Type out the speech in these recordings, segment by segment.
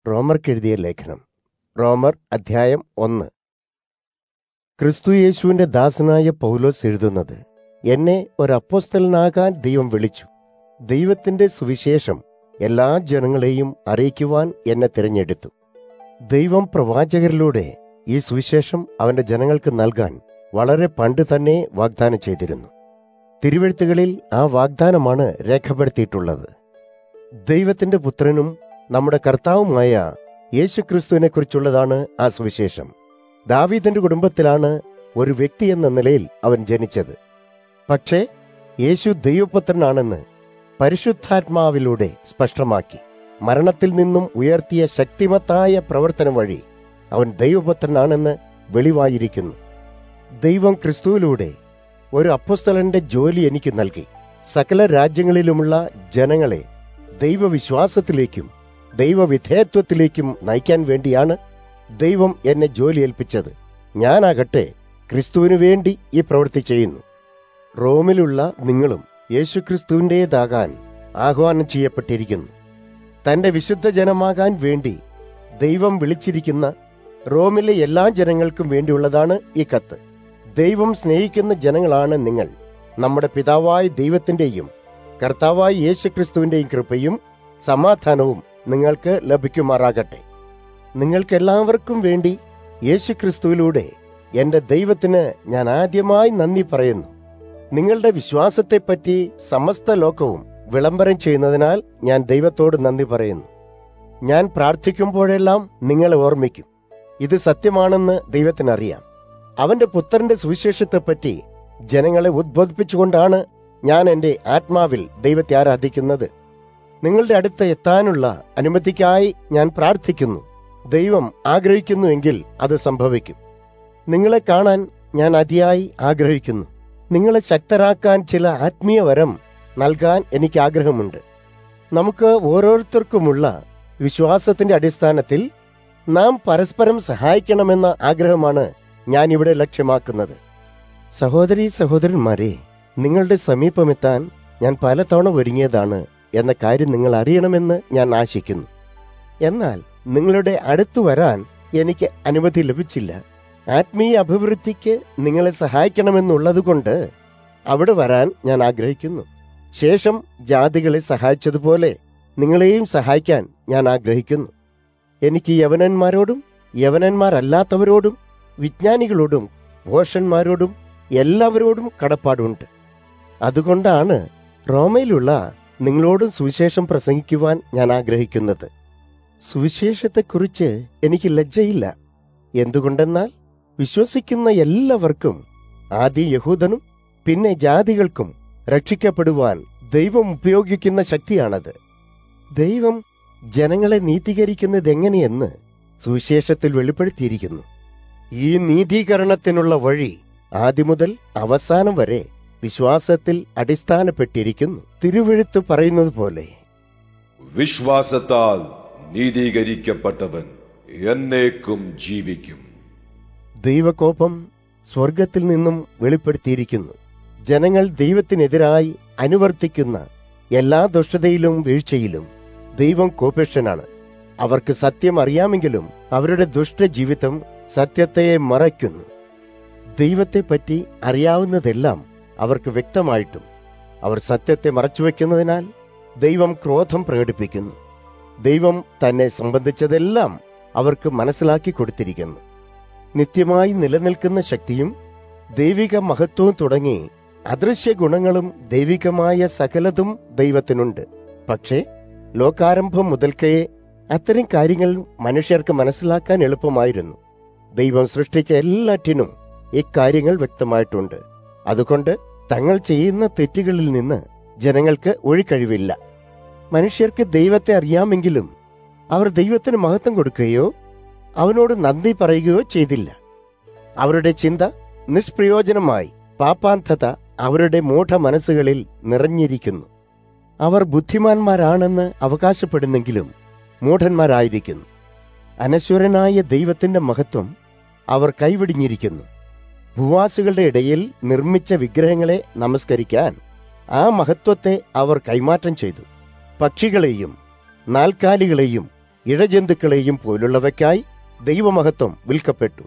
റോമർക്കെഴുതിയ ലേഖനം റോമർ അധ്യായം ഒന്ന് ക്രിസ്തുയേശുവിന്റെ ദാസനായ പൗലോസ് എഴുതുന്നത് എന്നെ ഒരു അപ്പോസ്തലനാകാൻ ദൈവം വിളിച്ചു ദൈവത്തിന്റെ സുവിശേഷം എല്ലാ ജനങ്ങളെയും അറിയിക്കുവാൻ എന്നെ തിരഞ്ഞെടുത്തു ദൈവം പ്രവാചകരിലൂടെ ഈ സുവിശേഷം അവന്റെ ജനങ്ങൾക്ക് നൽകാൻ വളരെ പണ്ട് തന്നെ വാഗ്ദാനം ചെയ്തിരുന്നു തിരുവെഴുത്തുകളിൽ ആ വാഗ്ദാനമാണ് രേഖപ്പെടുത്തിയിട്ടുള്ളത് ദൈവത്തിന്റെ പുത്രനും നമ്മുടെ കർത്താവുമായ യേശുക്രിസ്തുവിനെക്കുറിച്ചുള്ളതാണ് ആ സുവിശേഷം ദാവീദിന്റെ കുടുംബത്തിലാണ് ഒരു വ്യക്തി എന്ന നിലയിൽ അവൻ ജനിച്ചത് പക്ഷേ യേശു ദൈവപുത്രനാണെന്ന് പരിശുദ്ധാത്മാവിലൂടെ സ്പഷ്ടമാക്കി മരണത്തിൽ നിന്നും ഉയർത്തിയ ശക്തിമത്തായ പ്രവർത്തനം വഴി അവൻ ദൈവപുത്രനാണെന്ന് വെളിവായിരിക്കുന്നു ദൈവം ക്രിസ്തുവിലൂടെ ഒരു അപ്പസ്തലന്റെ ജോലി എനിക്ക് നൽകി സകല രാജ്യങ്ങളിലുമുള്ള ജനങ്ങളെ ദൈവവിശ്വാസത്തിലേക്കും ദൈവവിധേയത്വത്തിലേക്കും നയിക്കാൻ വേണ്ടിയാണ് ദൈവം എന്നെ ജോലി ഏൽപ്പിച്ചത് ഞാനാകട്ടെ ക്രിസ്തുവിനു വേണ്ടി ഈ പ്രവൃത്തി ചെയ്യുന്നു റോമിലുള്ള നിങ്ങളും യേശുക്രിസ്തുവിൻ്റേതാകാൻ ആഹ്വാനം ചെയ്യപ്പെട്ടിരിക്കുന്നു തന്റെ വിശുദ്ധ ജനമാകാൻ വേണ്ടി ദൈവം വിളിച്ചിരിക്കുന്ന റോമിലെ എല്ലാ ജനങ്ങൾക്കും വേണ്ടിയുള്ളതാണ് ഈ കത്ത് ദൈവം സ്നേഹിക്കുന്ന ജനങ്ങളാണ് നിങ്ങൾ നമ്മുടെ പിതാവായ ദൈവത്തിന്റെയും കർത്താവായ യേശുക്രിസ്തുവിന്റെയും കൃപയും സമാധാനവും നിങ്ങൾക്ക് ലഭിക്കുമാറാകട്ടെ നിങ്ങൾക്കെല്ലാവർക്കും വേണ്ടി യേശുക്രിസ്തുവിലൂടെ എന്റെ ദൈവത്തിന് ഞാൻ ആദ്യമായി നന്ദി പറയുന്നു നിങ്ങളുടെ വിശ്വാസത്തെപ്പറ്റി സമസ്ത ലോകവും വിളംബരം ചെയ്യുന്നതിനാൽ ഞാൻ ദൈവത്തോട് നന്ദി പറയുന്നു ഞാൻ പ്രാർത്ഥിക്കുമ്പോഴെല്ലാം നിങ്ങളെ ഓർമ്മിക്കും ഇത് സത്യമാണെന്ന് ദൈവത്തിനറിയാം അവന്റെ പുത്രന്റെ സുവിശേഷത്തെപ്പറ്റി ജനങ്ങളെ ഉദ്ബോധിപ്പിച്ചുകൊണ്ടാണ് ഞാൻ എന്റെ ആത്മാവിൽ ദൈവത്തെ ആരാധിക്കുന്നത് നിങ്ങളുടെ അടുത്ത് എത്താനുള്ള അനുമതിക്കായി ഞാൻ പ്രാർത്ഥിക്കുന്നു ദൈവം ആഗ്രഹിക്കുന്നുവെങ്കിൽ അത് സംഭവിക്കും നിങ്ങളെ കാണാൻ ഞാൻ അതിയായി ആഗ്രഹിക്കുന്നു നിങ്ങളെ ശക്തരാക്കാൻ ചില ആത്മീയ വരം നൽകാൻ എനിക്ക് ആഗ്രഹമുണ്ട് നമുക്ക് ഓരോരുത്തർക്കുമുള്ള വിശ്വാസത്തിന്റെ അടിസ്ഥാനത്തിൽ നാം പരസ്പരം സഹായിക്കണമെന്ന ആഗ്രഹമാണ് ഞാൻ ഇവിടെ ലക്ഷ്യമാക്കുന്നത് സഹോദരി സഹോദരന്മാരെ നിങ്ങളുടെ സമീപമെത്താൻ ഞാൻ പലതവണ ഒരുങ്ങിയതാണ് എന്ന കാര്യം നിങ്ങൾ അറിയണമെന്ന് ഞാൻ ആശിക്കുന്നു എന്നാൽ നിങ്ങളുടെ അടുത്തു വരാൻ എനിക്ക് അനുമതി ലഭിച്ചില്ല ആത്മീയ അഭിവൃദ്ധിക്ക് നിങ്ങളെ സഹായിക്കണമെന്നുള്ളതുകൊണ്ട് അവിടെ വരാൻ ഞാൻ ആഗ്രഹിക്കുന്നു ശേഷം ജാതികളെ സഹായിച്ചതുപോലെ നിങ്ങളെയും സഹായിക്കാൻ ഞാൻ ആഗ്രഹിക്കുന്നു എനിക്ക് യവനന്മാരോടും യവനന്മാരല്ലാത്തവരോടും വിജ്ഞാനികളോടും ഭോഷന്മാരോടും എല്ലാവരോടും കടപ്പാടുണ്ട് അതുകൊണ്ടാണ് റോമയിലുള്ള നിങ്ങളോടും സുവിശേഷം പ്രസംഗിക്കുവാൻ ഞാൻ ആഗ്രഹിക്കുന്നത് സുവിശേഷത്തെക്കുറിച്ച് എനിക്ക് ലജ്ജയില്ല എന്തുകൊണ്ടെന്നാൽ വിശ്വസിക്കുന്ന എല്ലാവർക്കും ആദ്യം യഹൂദനും പിന്നെ ജാതികൾക്കും രക്ഷിക്കപ്പെടുവാൻ ദൈവം ഉപയോഗിക്കുന്ന ശക്തിയാണത് ദൈവം ജനങ്ങളെ നീതീകരിക്കുന്നത് എങ്ങനെയെന്ന് സുവിശേഷത്തിൽ വെളിപ്പെടുത്തിയിരിക്കുന്നു ഈ നീതീകരണത്തിനുള്ള വഴി ആദ്യം മുതൽ അവസാനം വരെ വിശ്വാസത്തിൽ അടിസ്ഥാനപ്പെട്ടിരിക്കുന്നു തിരുവെഴുത്ത് പറയുന്നത് പോലെ വിശ്വാസത്താൽ നീതീകരിക്കപ്പെട്ടവൻ എന്നേക്കും ജീവിക്കും ദൈവകോപം സ്വർഗത്തിൽ നിന്നും വെളിപ്പെടുത്തിയിരിക്കുന്നു ജനങ്ങൾ ദൈവത്തിനെതിരായി അനുവർത്തിക്കുന്ന എല്ലാ ദുഷ്ടതയിലും വീഴ്ചയിലും ദൈവം കോപേക്ഷനാണ് അവർക്ക് സത്യം അറിയാമെങ്കിലും അവരുടെ ദുഷ്ടജീവിതം സത്യത്തെ മറയ്ക്കുന്നു ദൈവത്തെപ്പറ്റി അറിയാവുന്നതെല്ലാം അവർക്ക് വ്യക്തമായിട്ടും അവർ സത്യത്തെ മറച്ചുവെക്കുന്നതിനാൽ ദൈവം ക്രോധം പ്രകടിപ്പിക്കുന്നു ദൈവം തന്നെ സംബന്ധിച്ചതെല്ലാം അവർക്ക് മനസ്സിലാക്കി കൊടുത്തിരിക്കുന്നു നിത്യമായി നിലനിൽക്കുന്ന ശക്തിയും ദൈവിക മഹത്വവും തുടങ്ങി അദൃശ്യ ഗുണങ്ങളും ദൈവികമായ സകലതും ദൈവത്തിനുണ്ട് പക്ഷേ ലോകാരംഭം മുതൽക്കേ അത്തരം കാര്യങ്ങൾ മനുഷ്യർക്ക് മനസ്സിലാക്കാൻ എളുപ്പമായിരുന്നു ദൈവം സൃഷ്ടിച്ച എല്ലാറ്റിനും ഇക്കാര്യങ്ങൾ വ്യക്തമായിട്ടുണ്ട് അതുകൊണ്ട് തങ്ങൾ ചെയ്യുന്ന തെറ്റുകളിൽ നിന്ന് ജനങ്ങൾക്ക് ഒഴിക്കഴിവില്ല മനുഷ്യർക്ക് ദൈവത്തെ അറിയാമെങ്കിലും അവർ ദൈവത്തിന് മഹത്വം കൊടുക്കുകയോ അവനോട് നന്ദി പറയുകയോ ചെയ്തില്ല അവരുടെ ചിന്ത നിഷ്പ്രയോജനമായി പാപ്പാന്ധത അവരുടെ മൂഢ മനസ്സുകളിൽ നിറഞ്ഞിരിക്കുന്നു അവർ ബുദ്ധിമാന്മാരാണെന്ന് അവകാശപ്പെടുന്നെങ്കിലും മൂഢന്മാരായിരിക്കുന്നു അനശ്വരനായ ദൈവത്തിന്റെ മഹത്വം അവർ കൈവിടിഞ്ഞിരിക്കുന്നു ഭൂവാസികളുടെ ഇടയിൽ നിർമ്മിച്ച വിഗ്രഹങ്ങളെ നമസ്കരിക്കാൻ ആ മഹത്വത്തെ അവർ കൈമാറ്റം ചെയ്തു പക്ഷികളെയും നാൽക്കാലികളെയും ഇഴജന്തുക്കളെയും പോലുള്ളവയ്ക്കായി ദൈവമഹത്വം വിൽക്കപ്പെട്ടു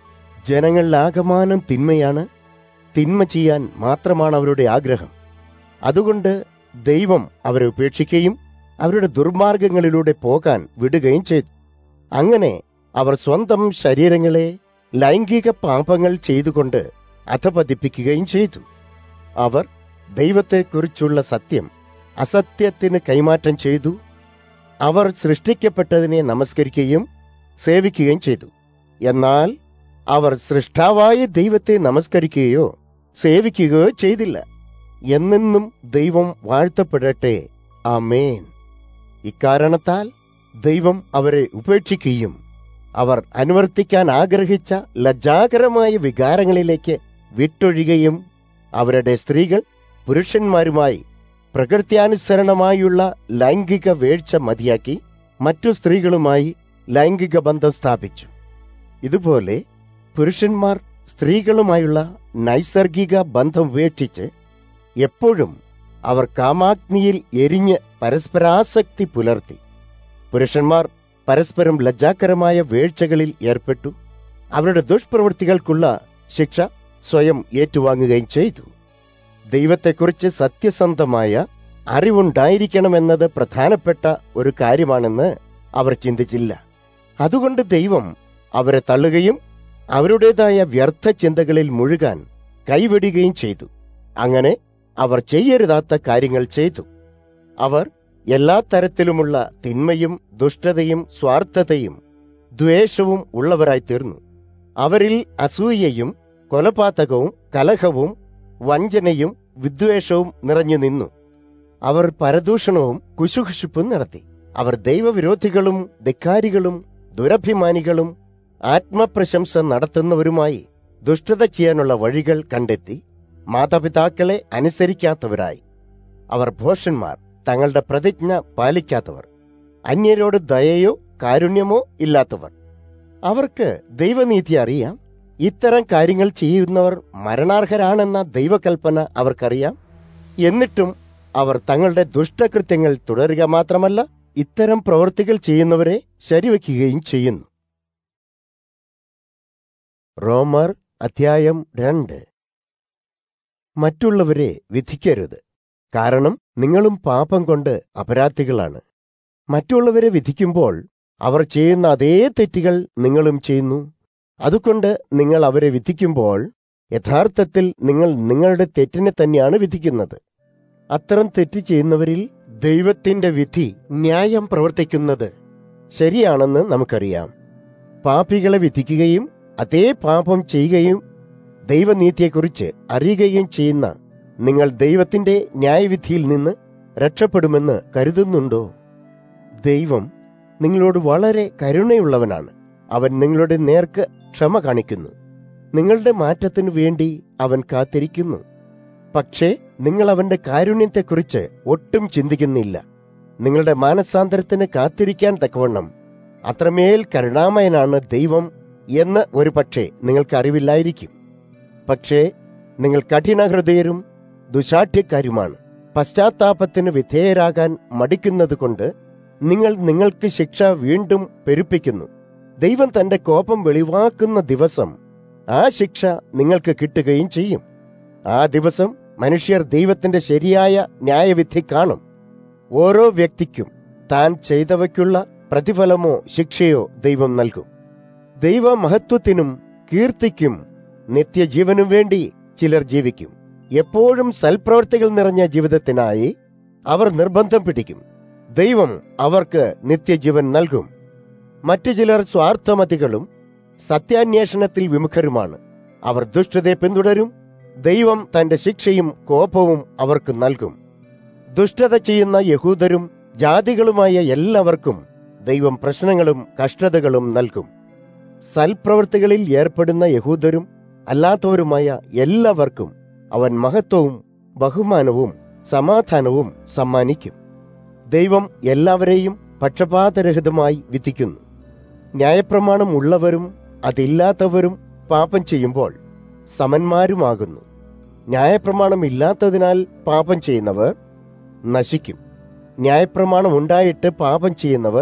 ജനങ്ങളിലാകമാനം തിന്മയാണ് തിന്മ ചെയ്യാൻ മാത്രമാണ് അവരുടെ ആഗ്രഹം അതുകൊണ്ട് ദൈവം അവരെ ഉപേക്ഷിക്കുകയും അവരുടെ ദുർമാർഗങ്ങളിലൂടെ പോകാൻ വിടുകയും ചെയ്തു അങ്ങനെ അവർ സ്വന്തം ശരീരങ്ങളെ ലൈംഗിക പാപങ്ങൾ ചെയ്തുകൊണ്ട് അധപതിപ്പിക്കുകയും ചെയ്തു അവർ ദൈവത്തെക്കുറിച്ചുള്ള സത്യം അസത്യത്തിന് കൈമാറ്റം ചെയ്തു അവർ സൃഷ്ടിക്കപ്പെട്ടതിനെ നമസ്കരിക്കുകയും സേവിക്കുകയും ചെയ്തു എന്നാൽ അവർ സൃഷ്ടാവായ ദൈവത്തെ നമസ്കരിക്കുകയോ സേവിക്കുകയോ ചെയ്തില്ല എന്നെന്നും ദൈവം വാഴ്ത്തപ്പെടട്ടെ ആമേൻ ഇക്കാരണത്താൽ ദൈവം അവരെ ഉപേക്ഷിക്കുകയും അവർ അനുവർത്തിക്കാൻ ആഗ്രഹിച്ച ലജ്ജാകരമായ വികാരങ്ങളിലേക്ക് വിട്ടൊഴിയുകയും അവരുടെ സ്ത്രീകൾ പുരുഷന്മാരുമായി പ്രകൃത്യാനുസരണമായുള്ള ലൈംഗിക വീഴ്ച മതിയാക്കി മറ്റു സ്ത്രീകളുമായി ലൈംഗിക ബന്ധം സ്ഥാപിച്ചു ഇതുപോലെ പുരുഷന്മാർ സ്ത്രീകളുമായുള്ള നൈസർഗിക ബന്ധം ഉപേക്ഷിച്ച് എപ്പോഴും അവർ കാമാഗ്നിയിൽ എരിഞ്ഞ് പരസ്പരാസക്തി പുലർത്തി പുരുഷന്മാർ പരസ്പരം ലജ്ജാകരമായ വീഴ്ചകളിൽ ഏർപ്പെട്ടു അവരുടെ ദുഷ്പ്രവൃത്തികൾക്കുള്ള ശിക്ഷ സ്വയം ഏറ്റുവാങ്ങുകയും ചെയ്തു ദൈവത്തെക്കുറിച്ച് സത്യസന്ധമായ അറിവുണ്ടായിരിക്കണമെന്നത് പ്രധാനപ്പെട്ട ഒരു കാര്യമാണെന്ന് അവർ ചിന്തിച്ചില്ല അതുകൊണ്ട് ദൈവം അവരെ തള്ളുകയും അവരുടേതായ വ്യർത്ഥ ചിന്തകളിൽ മുഴുകാൻ കൈവിടുകയും ചെയ്തു അങ്ങനെ അവർ ചെയ്യരുതാത്ത കാര്യങ്ങൾ ചെയ്തു അവർ എല്ലാ തരത്തിലുമുള്ള തിന്മയും ദുഷ്ടതയും സ്വാർത്ഥതയും ദ്വേഷവും ഉള്ളവരായി തീർന്നു അവരിൽ അസൂയയും കൊലപാതകവും കലഹവും വഞ്ചനയും വിദ്വേഷവും നിറഞ്ഞു നിന്നു അവർ പരദൂഷണവും കുശുകുശുപ്പും നടത്തി അവർ ദൈവവിരോധികളും ധിക്കാരികളും ദുരഭിമാനികളും ആത്മപ്രശംസ നടത്തുന്നവരുമായി ദുഷ്ടത ചെയ്യാനുള്ള വഴികൾ കണ്ടെത്തി മാതാപിതാക്കളെ അനുസരിക്കാത്തവരായി അവർ ഭോഷന്മാർ തങ്ങളുടെ പ്രതിജ്ഞ പാലിക്കാത്തവർ അന്യരോട് ദയയോ കാരുണ്യമോ ഇല്ലാത്തവർ അവർക്ക് ദൈവനീതി അറിയാം ഇത്തരം കാര്യങ്ങൾ ചെയ്യുന്നവർ മരണാർഹരാണെന്ന ദൈവകൽപ്പന അവർക്കറിയാം എന്നിട്ടും അവർ തങ്ങളുടെ ദുഷ്ടകൃത്യങ്ങൾ തുടരുക മാത്രമല്ല ഇത്തരം പ്രവൃത്തികൾ ചെയ്യുന്നവരെ ശരിവയ്ക്കുകയും ചെയ്യുന്നു റോമർ അധ്യായം രണ്ട് മറ്റുള്ളവരെ വിധിക്കരുത് കാരണം നിങ്ങളും പാപം കൊണ്ട് അപരാധികളാണ് മറ്റുള്ളവരെ വിധിക്കുമ്പോൾ അവർ ചെയ്യുന്ന അതേ തെറ്റുകൾ നിങ്ങളും ചെയ്യുന്നു അതുകൊണ്ട് നിങ്ങൾ അവരെ വിധിക്കുമ്പോൾ യഥാർത്ഥത്തിൽ നിങ്ങൾ നിങ്ങളുടെ തെറ്റിനെ തന്നെയാണ് വിധിക്കുന്നത് അത്തരം തെറ്റ് ചെയ്യുന്നവരിൽ ദൈവത്തിന്റെ വിധി ന്യായം പ്രവർത്തിക്കുന്നത് ശരിയാണെന്ന് നമുക്കറിയാം പാപികളെ വിധിക്കുകയും അതേ പാപം ചെയ്യുകയും ദൈവനീതിയെക്കുറിച്ച് അറിയുകയും ചെയ്യുന്ന നിങ്ങൾ ദൈവത്തിന്റെ ന്യായവിധിയിൽ നിന്ന് രക്ഷപ്പെടുമെന്ന് കരുതുന്നുണ്ടോ ദൈവം നിങ്ങളോട് വളരെ കരുണയുള്ളവനാണ് അവൻ നിങ്ങളുടെ നേർക്ക് ക്ഷമ കാണിക്കുന്നു നിങ്ങളുടെ മാറ്റത്തിനു വേണ്ടി അവൻ കാത്തിരിക്കുന്നു പക്ഷേ നിങ്ങൾ അവന്റെ കാരുണ്യത്തെക്കുറിച്ച് ഒട്ടും ചിന്തിക്കുന്നില്ല നിങ്ങളുടെ മാനസാന്തരത്തിന് കാത്തിരിക്കാൻ തക്കവണ്ണം അത്രമേൽ കരുണാമയനാണ് ദൈവം എന്ന് ഒരു പക്ഷേ നിങ്ങൾക്ക് അറിവില്ലായിരിക്കും പക്ഷേ നിങ്ങൾ കഠിനഹൃദയരും ദുശാഠ്യക്കാരുമാണ് പശ്ചാത്താപത്തിന് വിധേയരാകാൻ മടിക്കുന്നതുകൊണ്ട് നിങ്ങൾ നിങ്ങൾക്ക് ശിക്ഷ വീണ്ടും പെരുപ്പിക്കുന്നു ദൈവം തന്റെ കോപം വെളിവാക്കുന്ന ദിവസം ആ ശിക്ഷ നിങ്ങൾക്ക് കിട്ടുകയും ചെയ്യും ആ ദിവസം മനുഷ്യർ ദൈവത്തിന്റെ ശരിയായ ന്യായവിധി കാണും ഓരോ വ്യക്തിക്കും താൻ ചെയ്തവയ്ക്കുള്ള പ്രതിഫലമോ ശിക്ഷയോ ദൈവം നൽകും ദൈവ മഹത്വത്തിനും കീർത്തിക്കും നിത്യജീവനും വേണ്ടി ചിലർ ജീവിക്കും എപ്പോഴും സൽപ്രവർത്തികൾ നിറഞ്ഞ ജീവിതത്തിനായി അവർ നിർബന്ധം പിടിക്കും ദൈവം അവർക്ക് നിത്യജീവൻ നൽകും മറ്റു ചിലർ സ്വാർത്ഥമതികളും സത്യാന്വേഷണത്തിൽ വിമുഖരുമാണ് അവർ ദുഷ്ടതയെ പിന്തുടരും ദൈവം തന്റെ ശിക്ഷയും കോപവും അവർക്ക് നൽകും ദുഷ്ടത ചെയ്യുന്ന യഹൂദരും ജാതികളുമായ എല്ലാവർക്കും ദൈവം പ്രശ്നങ്ങളും കഷ്ടതകളും നൽകും സൽപ്രവൃത്തികളിൽ ഏർപ്പെടുന്ന യഹൂദരും അല്ലാത്തവരുമായ എല്ലാവർക്കും അവൻ മഹത്വവും ബഹുമാനവും സമാധാനവും സമ്മാനിക്കും ദൈവം എല്ലാവരെയും പക്ഷപാതരഹിതമായി വിധിക്കുന്നു ന്യായപ്രമാണം ഉള്ളവരും അതില്ലാത്തവരും പാപം ചെയ്യുമ്പോൾ സമന്മാരുമാകുന്നു ന്യായപ്രമാണം ഇല്ലാത്തതിനാൽ പാപം ചെയ്യുന്നവർ നശിക്കും ന്യായപ്രമാണം ഉണ്ടായിട്ട് പാപം ചെയ്യുന്നവർ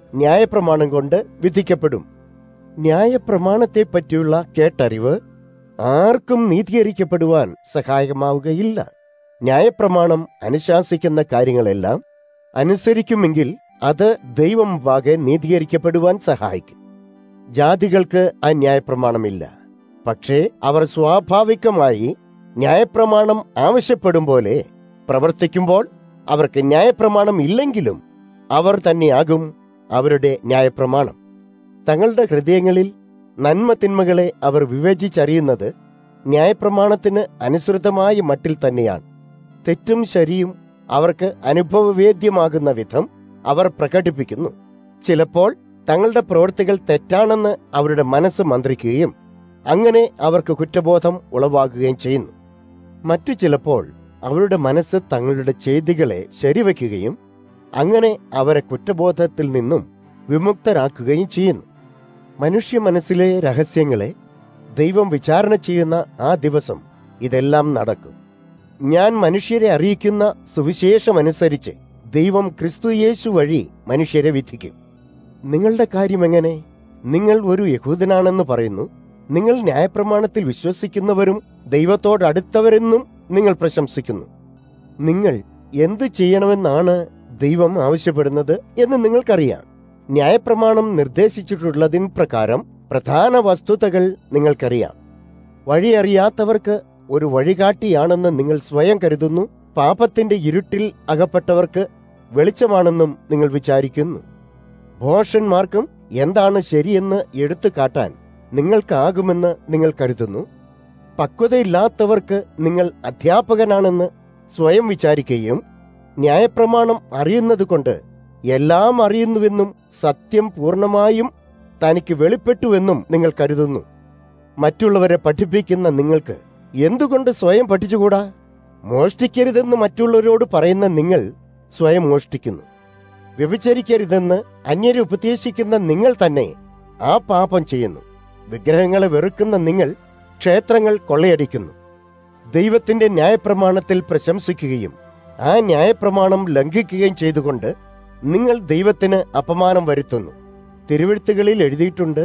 ന്യായപ്രമാണം കൊണ്ട് വിധിക്കപ്പെടും ന്യായപ്രമാണത്തെ പറ്റിയുള്ള കേട്ടറിവ് ആർക്കും നീതീകരിക്കപ്പെടുവാൻ സഹായകമാവുകയില്ല ന്യായപ്രമാണം അനുശാസിക്കുന്ന കാര്യങ്ങളെല്ലാം അനുസരിക്കുമെങ്കിൽ അത് ദൈവം വാകെ നീതീകരിക്കപ്പെടുവാൻ സഹായിക്കും ജാതികൾക്ക് ആ ന്യായപ്രമാണമില്ല പക്ഷേ അവർ സ്വാഭാവികമായി ന്യായപ്രമാണം ആവശ്യപ്പെടും പോലെ പ്രവർത്തിക്കുമ്പോൾ അവർക്ക് ന്യായപ്രമാണം ഇല്ലെങ്കിലും അവർ തന്നെയാകും അവരുടെ ന്യായപ്രമാണം തങ്ങളുടെ ഹൃദയങ്ങളിൽ നന്മ തിന്മകളെ അവർ വിവേചിച്ചറിയുന്നത് ന്യായപ്രമാണത്തിന് അനുസൃതമായ മട്ടിൽ തന്നെയാണ് തെറ്റും ശരിയും അവർക്ക് അനുഭവവേദ്യമാകുന്ന വിധം അവർ പ്രകടിപ്പിക്കുന്നു ചിലപ്പോൾ തങ്ങളുടെ പ്രവൃത്തികൾ തെറ്റാണെന്ന് അവരുടെ മനസ്സ് മന്ത്രിക്കുകയും അങ്ങനെ അവർക്ക് കുറ്റബോധം ഉളവാകുകയും ചെയ്യുന്നു മറ്റു ചിലപ്പോൾ അവരുടെ മനസ്സ് തങ്ങളുടെ ചെയ്തികളെ ശരിവയ്ക്കുകയും അങ്ങനെ അവരെ കുറ്റബോധത്തിൽ നിന്നും വിമുക്തരാക്കുകയും ചെയ്യുന്നു മനുഷ്യ മനസ്സിലെ രഹസ്യങ്ങളെ ദൈവം വിചാരണ ചെയ്യുന്ന ആ ദിവസം ഇതെല്ലാം നടക്കും ഞാൻ മനുഷ്യരെ അറിയിക്കുന്ന സുവിശേഷമനുസരിച്ച് ദൈവം ക്രിസ്തുയേശു വഴി മനുഷ്യരെ വിധിക്കും നിങ്ങളുടെ കാര്യം എങ്ങനെ നിങ്ങൾ ഒരു യഹൂദനാണെന്ന് പറയുന്നു നിങ്ങൾ ന്യായപ്രമാണത്തിൽ വിശ്വസിക്കുന്നവരും ദൈവത്തോട് അടുത്തവരെന്നും നിങ്ങൾ പ്രശംസിക്കുന്നു നിങ്ങൾ എന്തു ചെയ്യണമെന്നാണ് ദൈവം ആവശ്യപ്പെടുന്നത് എന്ന് നിങ്ങൾക്കറിയാം ന്യായപ്രമാണം നിർദ്ദേശിച്ചിട്ടുള്ളതിൻ പ്രകാരം പ്രധാന വസ്തുതകൾ നിങ്ങൾക്കറിയാം വഴിയറിയാത്തവർക്ക് ഒരു വഴികാട്ടിയാണെന്ന് നിങ്ങൾ സ്വയം കരുതുന്നു പാപത്തിന്റെ ഇരുട്ടിൽ അകപ്പെട്ടവർക്ക് വെളിച്ചമാണെന്നും നിങ്ങൾ വിചാരിക്കുന്നു ഭോഷന്മാർക്കും എന്താണ് ശരിയെന്ന് എടുത്തു കാട്ടാൻ നിങ്ങൾക്കാകുമെന്ന് നിങ്ങൾ കരുതുന്നു പക്വതയില്ലാത്തവർക്ക് നിങ്ങൾ അധ്യാപകനാണെന്ന് സ്വയം വിചാരിക്കുകയും ന്യായപ്രമാണം അറിയുന്നതുകൊണ്ട് എല്ലാം അറിയുന്നുവെന്നും സത്യം പൂർണ്ണമായും തനിക്ക് വെളിപ്പെട്ടുവെന്നും നിങ്ങൾ കരുതുന്നു മറ്റുള്ളവരെ പഠിപ്പിക്കുന്ന നിങ്ങൾക്ക് എന്തുകൊണ്ട് സ്വയം പഠിച്ചുകൂടാ മോഷ്ടിക്കരുതെന്ന് മറ്റുള്ളവരോട് പറയുന്ന നിങ്ങൾ സ്വയം മോഷ്ടിക്കുന്നു വ്യഭിചരിക്കരുതെന്ന് അന്യരെ ഉപദേശിക്കുന്ന നിങ്ങൾ തന്നെ ആ പാപം ചെയ്യുന്നു വിഗ്രഹങ്ങളെ വെറുക്കുന്ന നിങ്ങൾ ക്ഷേത്രങ്ങൾ കൊള്ളയടിക്കുന്നു ദൈവത്തിന്റെ ന്യായപ്രമാണത്തിൽ പ്രശംസിക്കുകയും ആ ന്യായപ്രമാണം ലംഘിക്കുകയും ചെയ്തുകൊണ്ട് നിങ്ങൾ ദൈവത്തിന് അപമാനം വരുത്തുന്നു തിരുവഴുത്തുകളിൽ എഴുതിയിട്ടുണ്ട്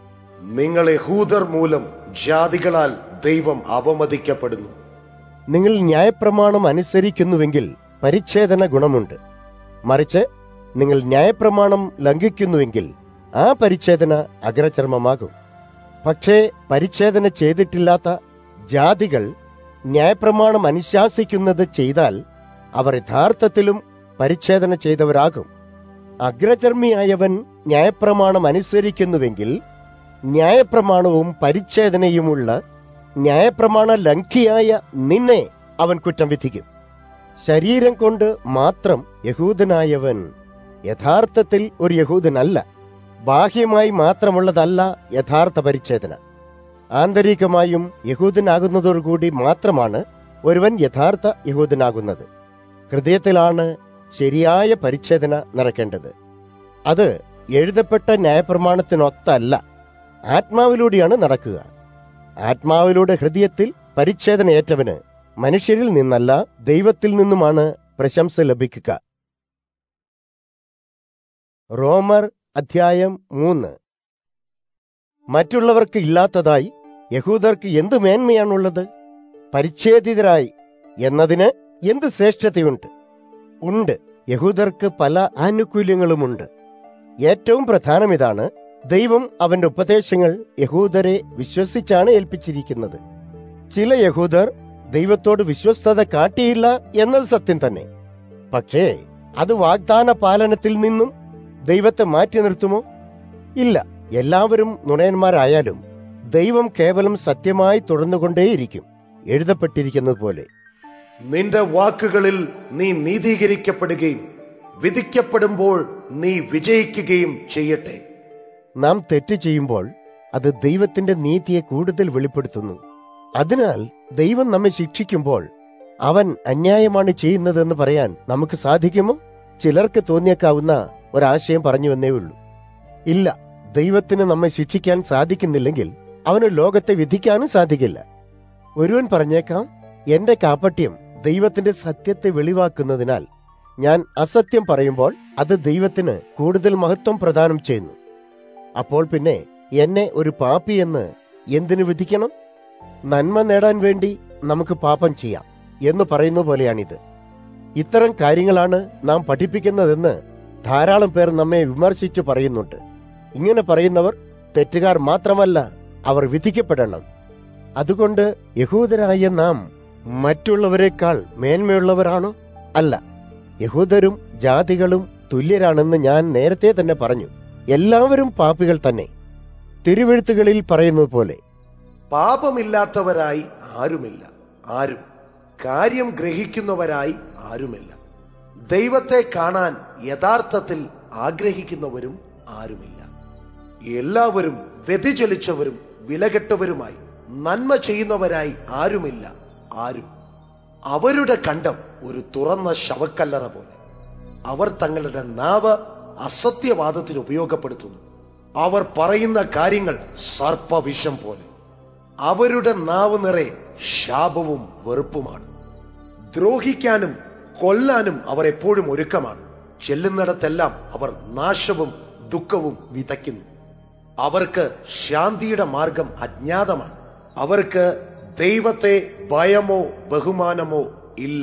നിങ്ങൾ യഹൂദർ മൂലം ജാതികളാൽ ദൈവം അവമതിക്കപ്പെടുന്നു നിങ്ങൾ ന്യായപ്രമാണം അനുസരിക്കുന്നുവെങ്കിൽ പരിച്ഛേദന ഗുണമുണ്ട് മറിച്ച് നിങ്ങൾ ന്യായപ്രമാണം ലംഘിക്കുന്നുവെങ്കിൽ ആ പരിച്ഛേദന അഗ്രചർമ്മമാകും പക്ഷേ പരിച്ഛേദന ചെയ്തിട്ടില്ലാത്ത ജാതികൾ ന്യായപ്രമാണം അനുശാസിക്കുന്നത് ചെയ്താൽ അവർ യഥാർത്ഥത്തിലും പരിച്ഛേദന ചെയ്തവരാകും അഗ്രചർമ്മിയായവൻ ന്യായപ്രമാണം അനുസരിക്കുന്നുവെങ്കിൽ ന്യായപ്രമാണവും പരിച്ഛേദനയുമുള്ള ന്യായപ്രമാണ ലംഘിയായ നിന്നെ അവൻ കുറ്റം വിധിക്കും ശരീരം കൊണ്ട് മാത്രം യഹൂദനായവൻ യഥാർത്ഥത്തിൽ ഒരു യഹൂദനല്ല ബാഹ്യമായി മാത്രമുള്ളതല്ല യഥാർത്ഥ പരിച്ഛേദന ആന്തരികമായും യഹൂദനാകുന്നതോടുകൂടി മാത്രമാണ് ഒരുവൻ യഥാർത്ഥ യഹൂദനാകുന്നത് ഹൃദയത്തിലാണ് ശരിയായ പരിച്ഛേദന നടക്കേണ്ടത് അത് എഴുതപ്പെട്ട ന്യായപ്രമാണത്തിനൊത്തല്ല ആത്മാവിലൂടെയാണ് നടക്കുക ആത്മാവിലൂടെ ഹൃദയത്തിൽ പരിച്ഛേദന ഏറ്റവന് മനുഷ്യരിൽ നിന്നല്ല ദൈവത്തിൽ നിന്നുമാണ് പ്രശംസ ലഭിക്കുക റോമർ അധ്യായം മൂന്ന് മറ്റുള്ളവർക്ക് ഇല്ലാത്തതായി യഹൂദർക്ക് എന്ത് മേന്മയാണുള്ളത് പരിച്ഛേദിതരായി എന്നതിന് എന്ത് ശ്രേഷ്ഠതയുണ്ട് ഉണ്ട് യഹൂദർക്ക് പല ആനുകൂല്യങ്ങളുമുണ്ട് ഏറ്റവും പ്രധാനം ഇതാണ് ദൈവം അവന്റെ ഉപദേശങ്ങൾ യഹൂദരെ വിശ്വസിച്ചാണ് ഏൽപ്പിച്ചിരിക്കുന്നത് ചില യഹൂദർ ദൈവത്തോട് വിശ്വസ്തത കാട്ടിയില്ല എന്നത് സത്യം തന്നെ പക്ഷേ അത് വാഗ്ദാന പാലനത്തിൽ നിന്നും ദൈവത്തെ മാറ്റി നിർത്തുമോ ഇല്ല എല്ലാവരും നുണയന്മാരായാലും ദൈവം കേവലം സത്യമായി തുടർന്നുകൊണ്ടേയിരിക്കും എഴുതപ്പെട്ടിരിക്കുന്നത് പോലെ നിന്റെ വാക്കുകളിൽ നീ നീതീകരിക്കപ്പെടുകയും വിധിക്കപ്പെടുമ്പോൾ നീ വിജയിക്കുകയും ചെയ്യട്ടെ നാം തെറ്റ് ചെയ്യുമ്പോൾ അത് ദൈവത്തിന്റെ നീതിയെ കൂടുതൽ വെളിപ്പെടുത്തുന്നു അതിനാൽ ദൈവം നമ്മെ ശിക്ഷിക്കുമ്പോൾ അവൻ അന്യായമാണ് ചെയ്യുന്നതെന്ന് പറയാൻ നമുക്ക് സാധിക്കുമോ ചിലർക്ക് തോന്നിയേക്കാവുന്ന ഒരാശയം പറഞ്ഞു വന്നേ ഉള്ളൂ ഇല്ല ദൈവത്തിന് നമ്മെ ശിക്ഷിക്കാൻ സാധിക്കുന്നില്ലെങ്കിൽ അവന് ലോകത്തെ വിധിക്കാനും സാധിക്കില്ല ഒരുവൻ പറഞ്ഞേക്കാം എന്റെ കാപ്പട്യം ദൈവത്തിന്റെ സത്യത്തെ വെളിവാക്കുന്നതിനാൽ ഞാൻ അസത്യം പറയുമ്പോൾ അത് ദൈവത്തിന് കൂടുതൽ മഹത്വം പ്രദാനം ചെയ്യുന്നു അപ്പോൾ പിന്നെ എന്നെ ഒരു പാപ്പിയെന്ന് എന്തിനു വിധിക്കണം നന്മ നേടാൻ വേണ്ടി നമുക്ക് പാപം ചെയ്യാം എന്ന് പറയുന്ന പോലെയാണിത് ഇത്തരം കാര്യങ്ങളാണ് നാം പഠിപ്പിക്കുന്നതെന്ന് ധാരാളം പേർ നമ്മെ വിമർശിച്ചു പറയുന്നുണ്ട് ഇങ്ങനെ പറയുന്നവർ തെറ്റുകാർ മാത്രമല്ല അവർ വിധിക്കപ്പെടണം അതുകൊണ്ട് യഹൂദരായ നാം മറ്റുള്ളവരെക്കാൾ മേന്മയുള്ളവരാണോ അല്ല യഹൂദരും ജാതികളും തുല്യരാണെന്ന് ഞാൻ നേരത്തെ തന്നെ പറഞ്ഞു എല്ലാവരും പാപികൾ തന്നെ തിരുവെഴുത്തുകളിൽ പറയുന്നത് പോലെ പാപമില്ലാത്തവരായി ആരുമില്ല ആരും കാര്യം ഗ്രഹിക്കുന്നവരായി ആരുമില്ല ദൈവത്തെ കാണാൻ യഥാർത്ഥത്തിൽ ആഗ്രഹിക്കുന്നവരും ആരുമില്ല എല്ലാവരും വ്യതിചലിച്ചവരും വിലകെട്ടവരുമായി നന്മ ചെയ്യുന്നവരായി ആരുമില്ല ആരും അവരുടെ കണ്ടം ഒരു തുറന്ന ശവക്കല്ലറ പോലെ അവർ തങ്ങളുടെ നാവ് അസത്യവാദത്തിന് ഉപയോഗപ്പെടുത്തുന്നു അവർ പറയുന്ന കാര്യങ്ങൾ സർപ്പവിഷം പോലെ അവരുടെ നാവ് നിറയെ ശാപവും വെറുപ്പുമാണ് ദ്രോഹിക്കാനും കൊല്ലാനും അവർ എപ്പോഴും ഒരുക്കമാണ് ചെല്ലുന്നിടത്തെല്ലാം അവർ നാശവും ദുഃഖവും വിതയ്ക്കുന്നു അവർക്ക് ശാന്തിയുടെ മാർഗം അജ്ഞാതമാണ് അവർക്ക് ദൈവത്തെ ഭയമോ ബഹുമാനമോ ഇല്ല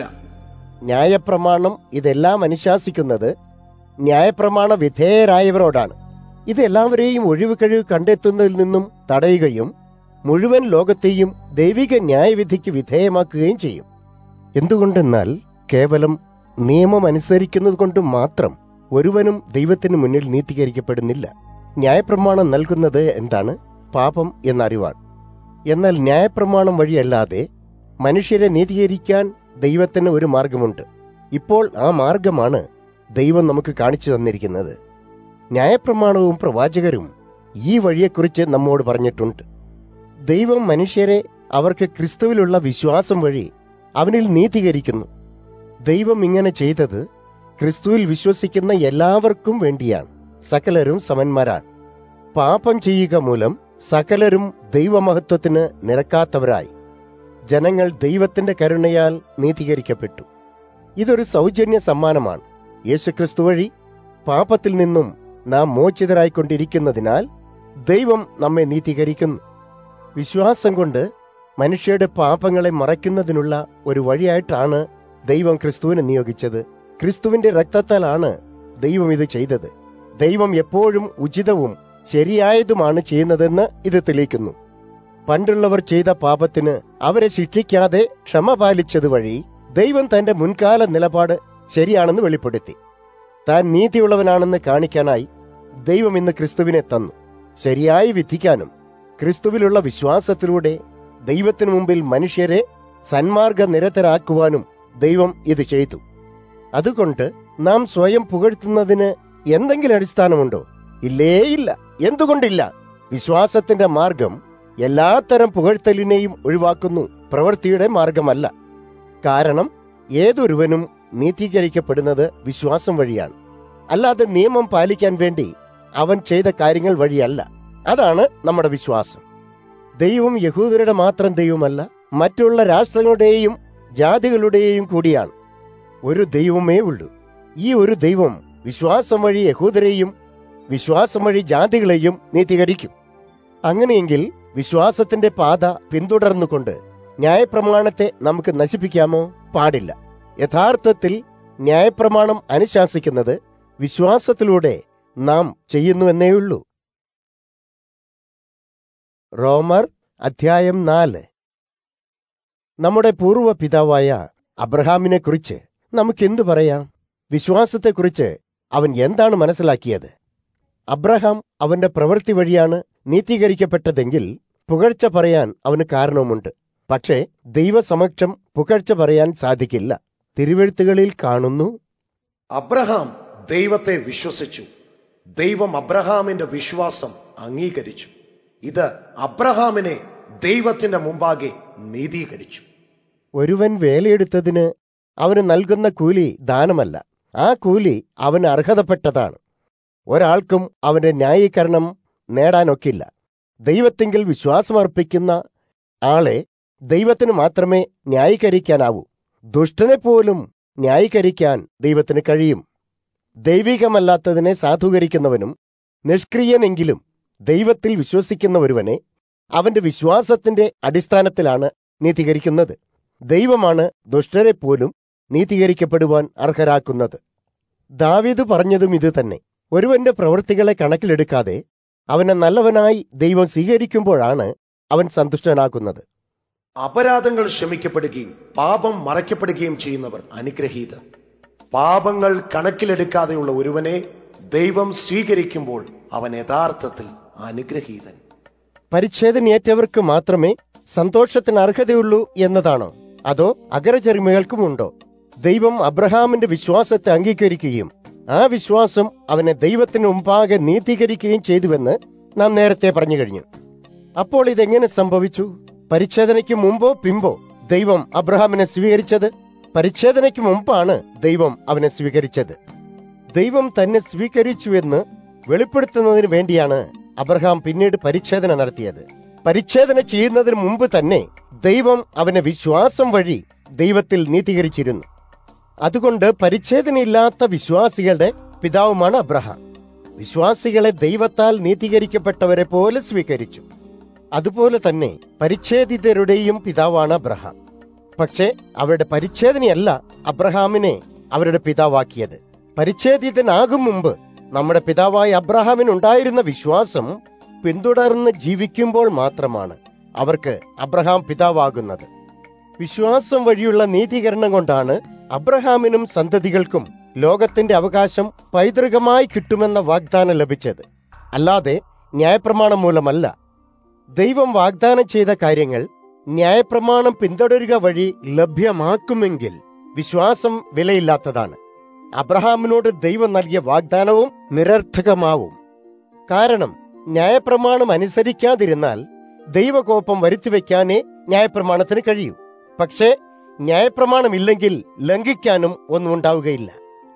ന്യായപ്രമാണം ഇതെല്ലാം അനുശാസിക്കുന്നത് ന്യായപ്രമാണ വിധേയരായവരോടാണ് ഇത് എല്ലാവരെയും ഒഴിവ് കഴിവ് കണ്ടെത്തുന്നതിൽ നിന്നും തടയുകയും മുഴുവൻ ലോകത്തെയും ദൈവിക ന്യായവിധിക്ക് വിധേയമാക്കുകയും ചെയ്യും എന്തുകൊണ്ടെന്നാൽ കേവലം നിയമം അനുസരിക്കുന്നത് കൊണ്ട് മാത്രം ഒരുവനും ദൈവത്തിന് മുന്നിൽ നീതീകരിക്കപ്പെടുന്നില്ല ന്യായപ്രമാണം നൽകുന്നത് എന്താണ് പാപം എന്നറിവാണ് എന്നാൽ ന്യായപ്രമാണം വഴിയല്ലാതെ മനുഷ്യരെ നീതീകരിക്കാൻ ദൈവത്തിന് ഒരു മാർഗമുണ്ട് ഇപ്പോൾ ആ മാർഗമാണ് ദൈവം നമുക്ക് കാണിച്ചു തന്നിരിക്കുന്നത് ന്യായപ്രമാണവും പ്രവാചകരും ഈ വഴിയെക്കുറിച്ച് നമ്മോട് പറഞ്ഞിട്ടുണ്ട് ദൈവം മനുഷ്യരെ അവർക്ക് ക്രിസ്തുവിലുള്ള വിശ്വാസം വഴി അവനിൽ നീതീകരിക്കുന്നു ദൈവം ഇങ്ങനെ ചെയ്തത് ക്രിസ്തുവിൽ വിശ്വസിക്കുന്ന എല്ലാവർക്കും വേണ്ടിയാണ് സകലരും സമന്മാരാണ് പാപം ചെയ്യുക മൂലം സകലരും ദൈവമഹത്വത്തിന് നിരക്കാത്തവരായി ജനങ്ങൾ ദൈവത്തിന്റെ കരുണയാൽ നീതീകരിക്കപ്പെട്ടു ഇതൊരു സൗജന്യ സമ്മാനമാണ് യേശുക്രിസ്തു വഴി പാപത്തിൽ നിന്നും നാം മോചിതരായിക്കൊണ്ടിരിക്കുന്നതിനാൽ ദൈവം നമ്മെ നീതീകരിക്കുന്നു വിശ്വാസം കൊണ്ട് മനുഷ്യരുടെ പാപങ്ങളെ മറയ്ക്കുന്നതിനുള്ള ഒരു വഴിയായിട്ടാണ് ദൈവം ക്രിസ്തുവിനെ നിയോഗിച്ചത് ക്രിസ്തുവിന്റെ രക്തത്താലാണ് ദൈവം ഇത് ചെയ്തത് ദൈവം എപ്പോഴും ഉചിതവും ശരിയായതുമാണ് ചെയ്യുന്നതെന്ന് ഇത് തെളിയിക്കുന്നു പണ്ടുള്ളവർ ചെയ്ത പാപത്തിന് അവരെ ശിക്ഷിക്കാതെ ക്ഷമ പാലിച്ചത് വഴി ദൈവം തന്റെ മുൻകാല നിലപാട് ശരിയാണെന്ന് വെളിപ്പെടുത്തി താൻ നീതിയുള്ളവനാണെന്ന് കാണിക്കാനായി ദൈവം ഇന്ന് ക്രിസ്തുവിനെ തന്നു ശരിയായി വിധിക്കാനും ക്രിസ്തുവിലുള്ള വിശ്വാസത്തിലൂടെ ദൈവത്തിനു മുമ്പിൽ മനുഷ്യരെ സന്മാർഗ നിരതരാക്കുവാനും ദൈവം ഇത് ചെയ്തു അതുകൊണ്ട് നാം സ്വയം പുകഴ്ത്തുന്നതിന് എന്തെങ്കിലും അടിസ്ഥാനമുണ്ടോ ഇല്ലേ ഇല്ല എന്തുകൊണ്ടില്ല വിശ്വാസത്തിന്റെ മാർഗം എല്ലാത്തരം പുകഴ്ത്തലിനെയും ഒഴിവാക്കുന്നു പ്രവൃത്തിയുടെ മാർഗമല്ല കാരണം ഏതൊരുവനും നീതീകരിക്കപ്പെടുന്നത് വിശ്വാസം വഴിയാണ് അല്ലാതെ നിയമം പാലിക്കാൻ വേണ്ടി അവൻ ചെയ്ത കാര്യങ്ങൾ വഴിയല്ല അതാണ് നമ്മുടെ വിശ്വാസം ദൈവം യഹൂദരുടെ മാത്രം ദൈവമല്ല മറ്റുള്ള രാഷ്ട്രങ്ങളുടെയും ജാതികളുടെയും കൂടിയാണ് ഒരു ദൈവമേ ഉള്ളൂ ഈ ഒരു ദൈവം വിശ്വാസം വഴി യഹൂദരെയും വിശ്വാസം വഴി ജാതികളെയും നീതീകരിക്കും അങ്ങനെയെങ്കിൽ വിശ്വാസത്തിന്റെ പാത പിന്തുടർന്നുകൊണ്ട് ന്യായപ്രമാണത്തെ നമുക്ക് നശിപ്പിക്കാമോ പാടില്ല യഥാർത്ഥത്തിൽ ന്യായപ്രമാണം അനുശാസിക്കുന്നത് വിശ്വാസത്തിലൂടെ നാം ചെയ്യുന്നുവെന്നേയുള്ളൂ റോമർ അധ്യായം നാല് നമ്മുടെ പൂർവ്വ പിതാവായ അബ്രഹാമിനെ കുറിച്ച് നമുക്കെന്തു പറയാം വിശ്വാസത്തെക്കുറിച്ച് അവൻ എന്താണ് മനസ്സിലാക്കിയത് അബ്രഹാം അവന്റെ പ്രവൃത്തി വഴിയാണ് നീതീകരിക്കപ്പെട്ടതെങ്കിൽ പുകഴ്ച പറയാൻ അവന് കാരണവുമുണ്ട് പക്ഷേ ദൈവസമക്ഷം പുകഴ്ച പറയാൻ സാധിക്കില്ല തിരുവെഴുത്തുകളിൽ കാണുന്നു അബ്രഹാം ദൈവത്തെ വിശ്വസിച്ചു ദൈവം അബ്രഹാമിന്റെ വിശ്വാസം അംഗീകരിച്ചു ഇത് അബ്രഹാമിനെ ദൈവത്തിന്റെ മുമ്പാകെ നീതീകരിച്ചു ഒരുവൻ വേലയെടുത്തതിന് അവന് നൽകുന്ന കൂലി ദാനമല്ല ആ കൂലി അവന് അർഹതപ്പെട്ടതാണ് ഒരാൾക്കും അവന്റെ ന്യായീകരണം നേടാനൊക്കില്ല ദൈവത്തെങ്കിൽ വിശ്വാസമർപ്പിക്കുന്ന ആളെ ദൈവത്തിന് മാത്രമേ ന്യായീകരിക്കാനാവൂ ദുഷ്ടനെ പോലും ന്യായീകരിക്കാൻ ദൈവത്തിന് കഴിയും ദൈവികമല്ലാത്തതിനെ സാധൂകരിക്കുന്നവനും നിഷ്ക്രിയനെങ്കിലും ദൈവത്തിൽ വിശ്വസിക്കുന്ന ഒരുവനെ അവന്റെ വിശ്വാസത്തിന്റെ അടിസ്ഥാനത്തിലാണ് നീതീകരിക്കുന്നത് ദൈവമാണ് ദുഷ്ടരെ പോലും നീതീകരിക്കപ്പെടുവാൻ അർഹരാക്കുന്നത് ദാവീദ് പറഞ്ഞതും ഇത് തന്നെ ഒരുവന്റെ പ്രവൃത്തികളെ കണക്കിലെടുക്കാതെ അവനെ നല്ലവനായി ദൈവം സ്വീകരിക്കുമ്പോഴാണ് അവൻ സന്തുഷ്ടനാക്കുന്നത് അപരാധങ്ങൾ ക്ഷമിക്കപ്പെടുകയും പാപം മറയ്ക്കപ്പെടുകയും ചെയ്യുന്നവർ അനുഗ്രഹീതർ പാപങ്ങൾ കണക്കിലെടുക്കാതെയുള്ള ഒരുവനെ ദൈവം സ്വീകരിക്കുമ്പോൾ അവൻ യഥാർത്ഥത്തിൽ അനുഗ്രഹീതൻ പരിച്ഛേദനയേറ്റവർക്ക് മാത്രമേ സന്തോഷത്തിന് അർഹതയുള്ളൂ എന്നതാണോ അതോ അഗ്രചരിമകൾക്കുമുണ്ടോ ദൈവം അബ്രഹാമിന്റെ വിശ്വാസത്തെ അംഗീകരിക്കുകയും ആ വിശ്വാസം അവനെ ദൈവത്തിന് മുമ്പാകെ നീതീകരിക്കുകയും ചെയ്തുവെന്ന് നാം നേരത്തെ പറഞ്ഞു കഴിഞ്ഞു അപ്പോൾ ഇതെങ്ങനെ സംഭവിച്ചു പരിച്ഛേദനയ്ക്ക് മുമ്പോ പിമ്പോ ദൈവം അബ്രഹാമിനെ സ്വീകരിച്ചത് പരിച്ഛേദനയ്ക്ക് മുമ്പാണ് ദൈവം അവനെ സ്വീകരിച്ചത് ദൈവം തന്നെ സ്വീകരിച്ചുവെന്ന് വെളിപ്പെടുത്തുന്നതിന് വേണ്ടിയാണ് അബ്രഹാം പിന്നീട് പരിച്ഛേദന നടത്തിയത് പരിച്ഛേദന ചെയ്യുന്നതിന് മുമ്പ് തന്നെ ദൈവം അവനെ വിശ്വാസം വഴി ദൈവത്തിൽ നീതീകരിച്ചിരുന്നു അതുകൊണ്ട് പരിച്ഛേദനയില്ലാത്ത വിശ്വാസികളുടെ പിതാവുമാണ് അബ്രഹാം വിശ്വാസികളെ ദൈവത്താൽ നീതീകരിക്കപ്പെട്ടവരെ പോലെ സ്വീകരിച്ചു അതുപോലെ തന്നെ പരിച്ഛേദിതരുടെയും പിതാവാണ് അബ്രഹാം പക്ഷേ അവരുടെ പരിച്ഛേദനയല്ല അബ്രഹാമിനെ അവരുടെ പിതാവാക്കിയത് പരിച്ഛേദിതനാകും മുമ്പ് നമ്മുടെ പിതാവായ അബ്രഹാമിനുണ്ടായിരുന്ന വിശ്വാസം പിന്തുടർന്ന് ജീവിക്കുമ്പോൾ മാത്രമാണ് അവർക്ക് അബ്രഹാം പിതാവാകുന്നത് വിശ്വാസം വഴിയുള്ള നീതീകരണം കൊണ്ടാണ് അബ്രഹാമിനും സന്തതികൾക്കും ലോകത്തിന്റെ അവകാശം പൈതൃകമായി കിട്ടുമെന്ന വാഗ്ദാനം ലഭിച്ചത് അല്ലാതെ ന്യായപ്രമാണം മൂലമല്ല ദൈവം വാഗ്ദാനം ചെയ്ത കാര്യങ്ങൾ ന്യായപ്രമാണം പിന്തുടരുക വഴി ലഭ്യമാക്കുമെങ്കിൽ വിശ്വാസം വിലയില്ലാത്തതാണ് അബ്രഹാമിനോട് ദൈവം നൽകിയ വാഗ്ദാനവും നിരർത്ഥകമാവും കാരണം ന്യായപ്രമാണം അനുസരിക്കാതിരുന്നാൽ ദൈവകോപം വരുത്തിവെക്കാനേ ന്യായപ്രമാണത്തിന് കഴിയൂ പക്ഷേ ന്യായപ്രമാണമില്ലെങ്കിൽ ലംഘിക്കാനും ഒന്നും ഉണ്ടാവുകയില്ല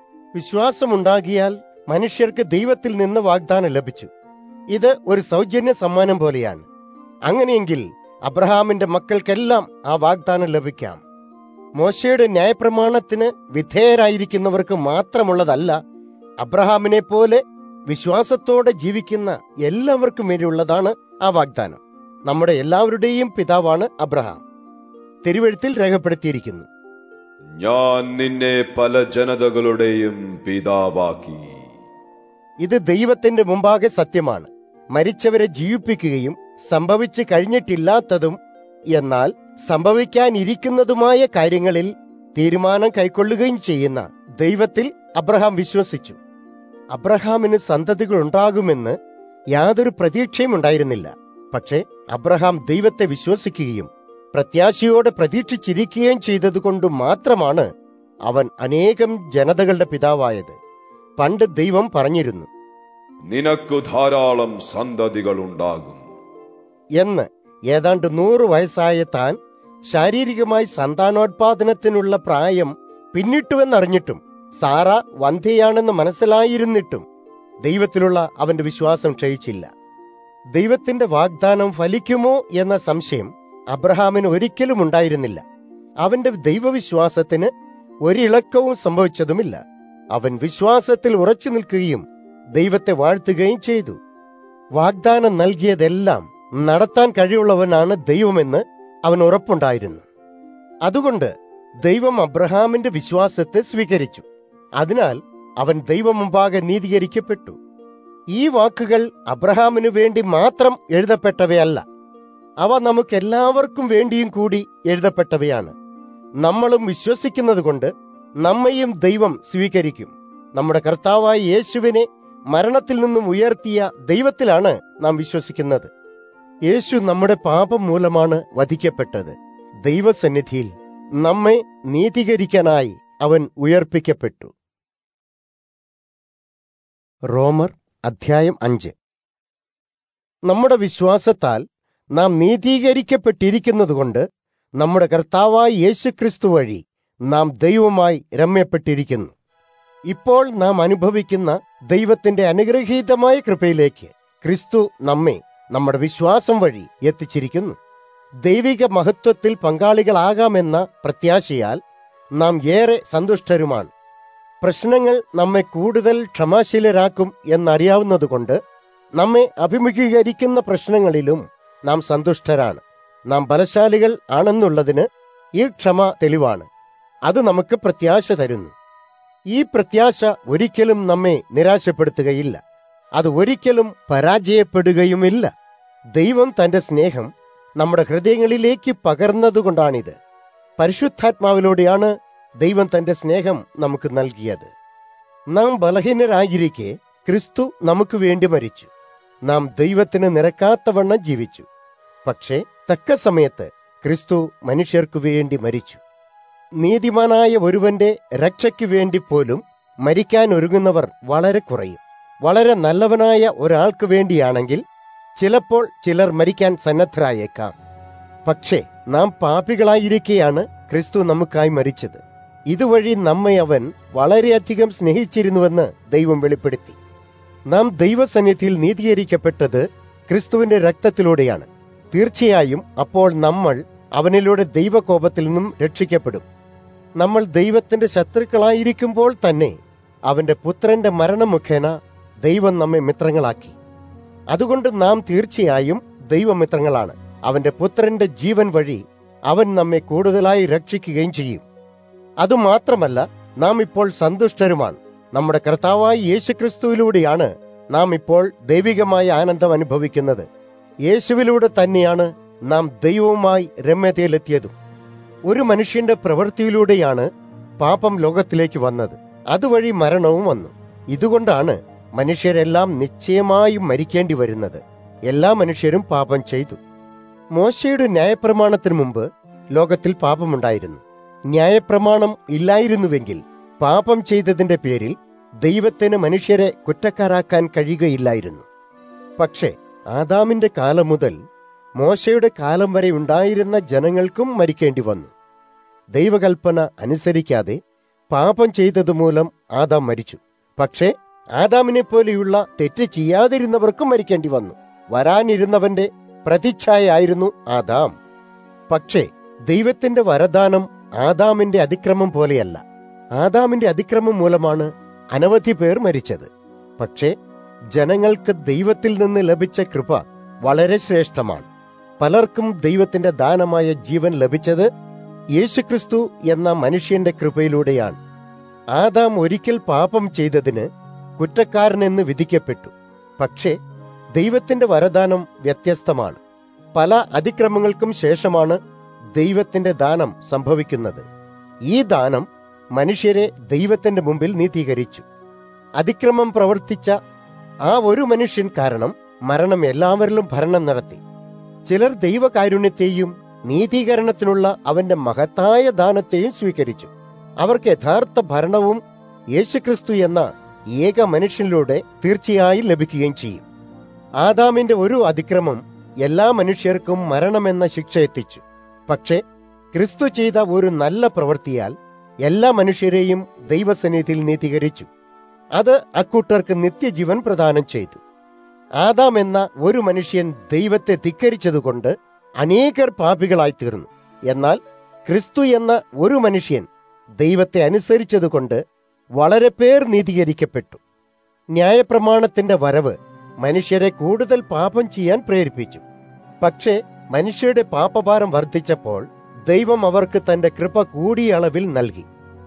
വിശ്വാസമുണ്ടാകിയാൽ മനുഷ്യർക്ക് ദൈവത്തിൽ നിന്ന് വാഗ്ദാനം ലഭിച്ചു ഇത് ഒരു സൗജന്യ സമ്മാനം പോലെയാണ് അങ്ങനെയെങ്കിൽ അബ്രഹാമിന്റെ മക്കൾക്കെല്ലാം ആ വാഗ്ദാനം ലഭിക്കാം മോശയുടെ ന്യായപ്രമാണത്തിന് വിധേയരായിരിക്കുന്നവർക്ക് മാത്രമുള്ളതല്ല അബ്രഹാമിനെ പോലെ വിശ്വാസത്തോടെ ജീവിക്കുന്ന എല്ലാവർക്കും വേണ്ടിയുള്ളതാണ് ആ വാഗ്ദാനം നമ്മുടെ എല്ലാവരുടെയും പിതാവാണ് അബ്രഹാം തിരുവഴുത്തിൽ രേഖപ്പെടുത്തിയിരിക്കുന്നു ഞാൻ നിന്നെ പല ജനതകളുടെയും പിതാവാക്കി ഇത് ദൈവത്തിന്റെ മുമ്പാകെ സത്യമാണ് മരിച്ചവരെ ജീവിപ്പിക്കുകയും സംഭവിച്ചു കഴിഞ്ഞിട്ടില്ലാത്തതും എന്നാൽ സംഭവിക്കാനിരിക്കുന്നതുമായ കാര്യങ്ങളിൽ തീരുമാനം കൈക്കൊള്ളുകയും ചെയ്യുന്ന ദൈവത്തിൽ അബ്രഹാം വിശ്വസിച്ചു അബ്രഹാമിന് സന്തതികൾ ഉണ്ടാകുമെന്ന് യാതൊരു പ്രതീക്ഷയും ഉണ്ടായിരുന്നില്ല പക്ഷേ അബ്രഹാം ദൈവത്തെ വിശ്വസിക്കുകയും പ്രത്യാശയോടെ പ്രതീക്ഷിച്ചിരിക്കുകയും ചെയ്തതുകൊണ്ട് മാത്രമാണ് അവൻ അനേകം ജനതകളുടെ പിതാവായത് പണ്ട് ദൈവം പറഞ്ഞിരുന്നു നിനക്കു ധാരാളം സന്തതികൾ ഉണ്ടാകും എന്ന് ഏതാണ്ട് നൂറ് വയസ്സായ താൻ ശാരീരികമായി സന്താനോത്പാദനത്തിനുള്ള പ്രായം പിന്നിട്ടുവെന്നറിഞ്ഞിട്ടും സാറ വന്ധ്യയാണെന്ന് മനസ്സിലായിരുന്നിട്ടും ദൈവത്തിലുള്ള അവന്റെ വിശ്വാസം ക്ഷയിച്ചില്ല ദൈവത്തിന്റെ വാഗ്ദാനം ഫലിക്കുമോ എന്ന സംശയം അബ്രഹാമിന് ഒരിക്കലും ഉണ്ടായിരുന്നില്ല അവന്റെ ദൈവവിശ്വാസത്തിന് ഒരിളക്കവും സംഭവിച്ചതുമില്ല അവൻ വിശ്വാസത്തിൽ ഉറച്ചു നിൽക്കുകയും ദൈവത്തെ വാഴ്ത്തുകയും ചെയ്തു വാഗ്ദാനം നൽകിയതെല്ലാം നടത്താൻ കഴിവുള്ളവനാണ് ദൈവമെന്ന് അവൻ ഉറപ്പുണ്ടായിരുന്നു അതുകൊണ്ട് ദൈവം അബ്രഹാമിന്റെ വിശ്വാസത്തെ സ്വീകരിച്ചു അതിനാൽ അവൻ ദൈവം മുമ്പാകെ നീതീകരിക്കപ്പെട്ടു ഈ വാക്കുകൾ അബ്രഹാമിനു വേണ്ടി മാത്രം എഴുതപ്പെട്ടവയല്ല അവ നമുക്കെല്ലാവർക്കും വേണ്ടിയും കൂടി എഴുതപ്പെട്ടവയാണ് നമ്മളും വിശ്വസിക്കുന്നത് കൊണ്ട് നമ്മയും ദൈവം സ്വീകരിക്കും നമ്മുടെ കർത്താവായ യേശുവിനെ മരണത്തിൽ നിന്നും ഉയർത്തിയ ദൈവത്തിലാണ് നാം വിശ്വസിക്കുന്നത് യേശു നമ്മുടെ പാപം മൂലമാണ് വധിക്കപ്പെട്ടത് ദൈവസന്നിധിയിൽ നമ്മെ നീതീകരിക്കാനായി അവൻ ഉയർപ്പിക്കപ്പെട്ടു റോമർ അധ്യായം അഞ്ച് നമ്മുടെ വിശ്വാസത്താൽ നാം നീതീകരിക്കപ്പെട്ടിരിക്കുന്നതുകൊണ്ട് നമ്മുടെ കർത്താവായ യേശുക്രിസ്തു വഴി നാം ദൈവമായി രമ്യപ്പെട്ടിരിക്കുന്നു ഇപ്പോൾ നാം അനുഭവിക്കുന്ന ദൈവത്തിന്റെ അനുഗ്രഹീതമായ കൃപയിലേക്ക് ക്രിസ്തു നമ്മെ നമ്മുടെ വിശ്വാസം വഴി എത്തിച്ചിരിക്കുന്നു ദൈവിക മഹത്വത്തിൽ പങ്കാളികളാകാമെന്ന പ്രത്യാശയാൽ നാം ഏറെ സന്തുഷ്ടരുമാണ് പ്രശ്നങ്ങൾ നമ്മെ കൂടുതൽ ക്ഷമാശീലരാക്കും എന്നറിയാവുന്നതുകൊണ്ട് നമ്മെ അഭിമുഖീകരിക്കുന്ന പ്രശ്നങ്ങളിലും നാം സന്തുഷ്ടരാണ് നാം ബലശാലികൾ ആണെന്നുള്ളതിന് ഈ ക്ഷമ തെളിവാണ് അത് നമുക്ക് പ്രത്യാശ തരുന്നു ഈ പ്രത്യാശ ഒരിക്കലും നമ്മെ നിരാശപ്പെടുത്തുകയില്ല അത് ഒരിക്കലും പരാജയപ്പെടുകയുമില്ല ദൈവം തന്റെ സ്നേഹം നമ്മുടെ ഹൃദയങ്ങളിലേക്ക് പകർന്നതുകൊണ്ടാണിത് പരിശുദ്ധാത്മാവിലൂടെയാണ് ദൈവം തന്റെ സ്നേഹം നമുക്ക് നൽകിയത് നാം ബലഹീനരായിരിക്കെ ക്രിസ്തു നമുക്ക് വേണ്ടി മരിച്ചു നാം ദൈവത്തിന് നിരക്കാത്തവണ്ണം ജീവിച്ചു പക്ഷേ തക്ക സമയത്ത് ക്രിസ്തു മനുഷ്യർക്കു വേണ്ടി മരിച്ചു നീതിമാനായ ഒരുവന്റെ രക്ഷയ്ക്കു വേണ്ടി പോലും മരിക്കാൻ ഒരുങ്ങുന്നവർ വളരെ കുറയും വളരെ നല്ലവനായ ഒരാൾക്ക് വേണ്ടിയാണെങ്കിൽ ചിലപ്പോൾ ചിലർ മരിക്കാൻ സന്നദ്ധരായേക്കാം പക്ഷേ നാം പാപികളായിരിക്കെയാണ് ക്രിസ്തു നമുക്കായി മരിച്ചത് ഇതുവഴി നമ്മെ അവൻ വളരെയധികം സ്നേഹിച്ചിരുന്നുവെന്ന് ദൈവം വെളിപ്പെടുത്തി നാം ദൈവസന്നിധിയിൽ നീതീകരിക്കപ്പെട്ടത് ക്രിസ്തുവിന്റെ രക്തത്തിലൂടെയാണ് തീർച്ചയായും അപ്പോൾ നമ്മൾ അവനിലൂടെ ദൈവകോപത്തിൽ നിന്നും രക്ഷിക്കപ്പെടും നമ്മൾ ദൈവത്തിന്റെ ശത്രുക്കളായിരിക്കുമ്പോൾ തന്നെ അവന്റെ പുത്രന്റെ മരണം മുഖേന ദൈവം നമ്മെ മിത്രങ്ങളാക്കി അതുകൊണ്ട് നാം തീർച്ചയായും ദൈവമിത്രങ്ങളാണ് അവന്റെ പുത്രന്റെ ജീവൻ വഴി അവൻ നമ്മെ കൂടുതലായി രക്ഷിക്കുകയും ചെയ്യും അതുമാത്രമല്ല നാം ഇപ്പോൾ സന്തുഷ്ടരുമാണ് നമ്മുടെ കർത്താവായ യേശുക്രിസ്തുവിലൂടെയാണ് നാം ഇപ്പോൾ ദൈവികമായ ആനന്ദം അനുഭവിക്കുന്നത് യേശുവിലൂടെ തന്നെയാണ് നാം ദൈവവുമായി രമ്യതയിലെത്തിയതും ഒരു മനുഷ്യന്റെ പ്രവൃത്തിയിലൂടെയാണ് പാപം ലോകത്തിലേക്ക് വന്നത് അതുവഴി മരണവും വന്നു ഇതുകൊണ്ടാണ് മനുഷ്യരെല്ലാം നിശ്ചയമായും മരിക്കേണ്ടി വരുന്നത് എല്ലാ മനുഷ്യരും പാപം ചെയ്തു മോശയുടെ ന്യായപ്രമാണത്തിനു മുമ്പ് ലോകത്തിൽ പാപമുണ്ടായിരുന്നു ന്യായപ്രമാണം ഇല്ലായിരുന്നുവെങ്കിൽ പാപം ചെയ്തതിന്റെ പേരിൽ ദൈവത്തിന് മനുഷ്യരെ കുറ്റക്കാരാക്കാൻ കഴിയുകയില്ലായിരുന്നു പക്ഷേ ആദാമിന്റെ കാലം മുതൽ മോശയുടെ കാലം വരെ ഉണ്ടായിരുന്ന ജനങ്ങൾക്കും മരിക്കേണ്ടി വന്നു ദൈവകൽപ്പന അനുസരിക്കാതെ പാപം ചെയ്തതുമൂലം ആദാം മരിച്ചു പക്ഷേ ആദാമിനെ പോലെയുള്ള തെറ്റ് ചെയ്യാതിരുന്നവർക്കും മരിക്കേണ്ടി വന്നു വരാനിരുന്നവന്റെ പ്രതിച്ഛായായിരുന്നു ആദാം പക്ഷേ ദൈവത്തിന്റെ വരദാനം ആദാമിന്റെ അതിക്രമം പോലെയല്ല ആദാമിന്റെ അതിക്രമം മൂലമാണ് അനവധി പേർ മരിച്ചത് പക്ഷേ ജനങ്ങൾക്ക് ദൈവത്തിൽ നിന്ന് ലഭിച്ച കൃപ വളരെ ശ്രേഷ്ഠമാണ് പലർക്കും ദൈവത്തിന്റെ ദാനമായ ജീവൻ ലഭിച്ചത് യേശുക്രിസ്തു എന്ന മനുഷ്യന്റെ കൃപയിലൂടെയാണ് ആദാം ഒരിക്കൽ പാപം ചെയ്തതിന് കുറ്റക്കാരനെന്ന് വിധിക്കപ്പെട്ടു പക്ഷേ ദൈവത്തിന്റെ വരദാനം വ്യത്യസ്തമാണ് പല അതിക്രമങ്ങൾക്കും ശേഷമാണ് ദൈവത്തിന്റെ ദാനം സംഭവിക്കുന്നത് ഈ ദാനം മനുഷ്യരെ ദൈവത്തിന്റെ മുമ്പിൽ നീതീകരിച്ചു അതിക്രമം പ്രവർത്തിച്ച ആ ഒരു മനുഷ്യൻ കാരണം മരണം എല്ലാവരിലും ഭരണം നടത്തി ചിലർ ദൈവകാരുണ്യത്തെയും നീതീകരണത്തിനുള്ള അവന്റെ മഹത്തായ ദാനത്തെയും സ്വീകരിച്ചു അവർക്ക് യഥാർത്ഥ ഭരണവും യേശുക്രിസ്തു എന്ന ഏക മനുഷ്യനിലൂടെ തീർച്ചയായും ലഭിക്കുകയും ചെയ്യും ആദാമിന്റെ ഒരു അതിക്രമം എല്ലാ മനുഷ്യർക്കും മരണമെന്ന ശിക്ഷ എത്തിച്ചു പക്ഷേ ക്രിസ്തു ചെയ്ത ഒരു നല്ല പ്രവൃത്തിയാൽ എല്ലാ മനുഷ്യരെയും ദൈവസന്നിധിയിൽ നീതീകരിച്ചു അത് അക്കൂട്ടർക്ക് നിത്യജീവൻ പ്രദാനം ചെയ്തു ആദാം എന്ന ഒരു മനുഷ്യൻ ദൈവത്തെ ധിക്കരിച്ചതുകൊണ്ട് അനേകർ പാപികളായി തീർന്നു എന്നാൽ ക്രിസ്തു എന്ന ഒരു മനുഷ്യൻ ദൈവത്തെ അനുസരിച്ചതുകൊണ്ട് വളരെ പേർ നീതീകരിക്കപ്പെട്ടു ന്യായപ്രമാണത്തിന്റെ വരവ് മനുഷ്യരെ കൂടുതൽ പാപം ചെയ്യാൻ പ്രേരിപ്പിച്ചു പക്ഷേ മനുഷ്യരുടെ പാപഭാരം വർദ്ധിച്ചപ്പോൾ ദൈവം അവർക്ക് തന്റെ കൃപ കൂടിയ അളവിൽ നൽകി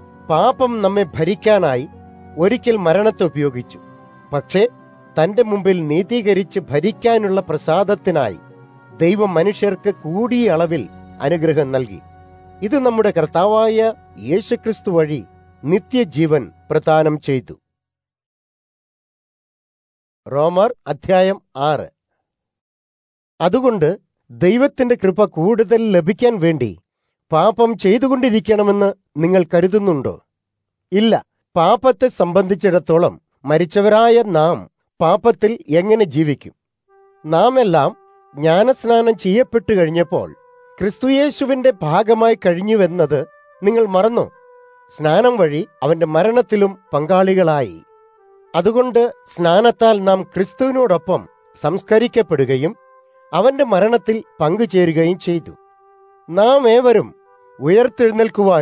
പാപം നമ്മെ ഭരിക്കാനായി ഒരിക്കൽ മരണത്തെ ഉപയോഗിച്ചു പക്ഷേ തന്റെ മുമ്പിൽ നീതീകരിച്ച് ഭരിക്കാനുള്ള പ്രസാദത്തിനായി ദൈവം മനുഷ്യർക്ക് കൂടിയ അളവിൽ അനുഗ്രഹം നൽകി ഇത് നമ്മുടെ കർത്താവായ യേശുക്രിസ്തു വഴി നിത്യജീവൻ പ്രദാനം ചെയ്തു റോമർ അധ്യായം ആറ് അതുകൊണ്ട് ദൈവത്തിന്റെ കൃപ കൂടുതൽ ലഭിക്കാൻ വേണ്ടി പാപം ചെയ്തുകൊണ്ടിരിക്കണമെന്ന് നിങ്ങൾ കരുതുന്നുണ്ടോ ഇല്ല പാപത്തെ സംബന്ധിച്ചിടത്തോളം മരിച്ചവരായ നാം പാപത്തിൽ എങ്ങനെ ജീവിക്കും നാം എല്ലാം ജ്ഞാനസ്നാനം ചെയ്യപ്പെട്ടു കഴിഞ്ഞപ്പോൾ ക്രിസ്തുയേശുവിന്റെ ഭാഗമായി കഴിഞ്ഞുവെന്നത് നിങ്ങൾ മറന്നോ സ്നാനം വഴി അവന്റെ മരണത്തിലും പങ്കാളികളായി അതുകൊണ്ട് സ്നാനത്താൽ നാം ക്രിസ്തുവിനോടൊപ്പം സംസ്കരിക്കപ്പെടുകയും അവന്റെ മരണത്തിൽ പങ്കുചേരുകയും ചെയ്തു നാം ഏവരും ഉയർത്തെഴുന്നേൽക്കുവാനും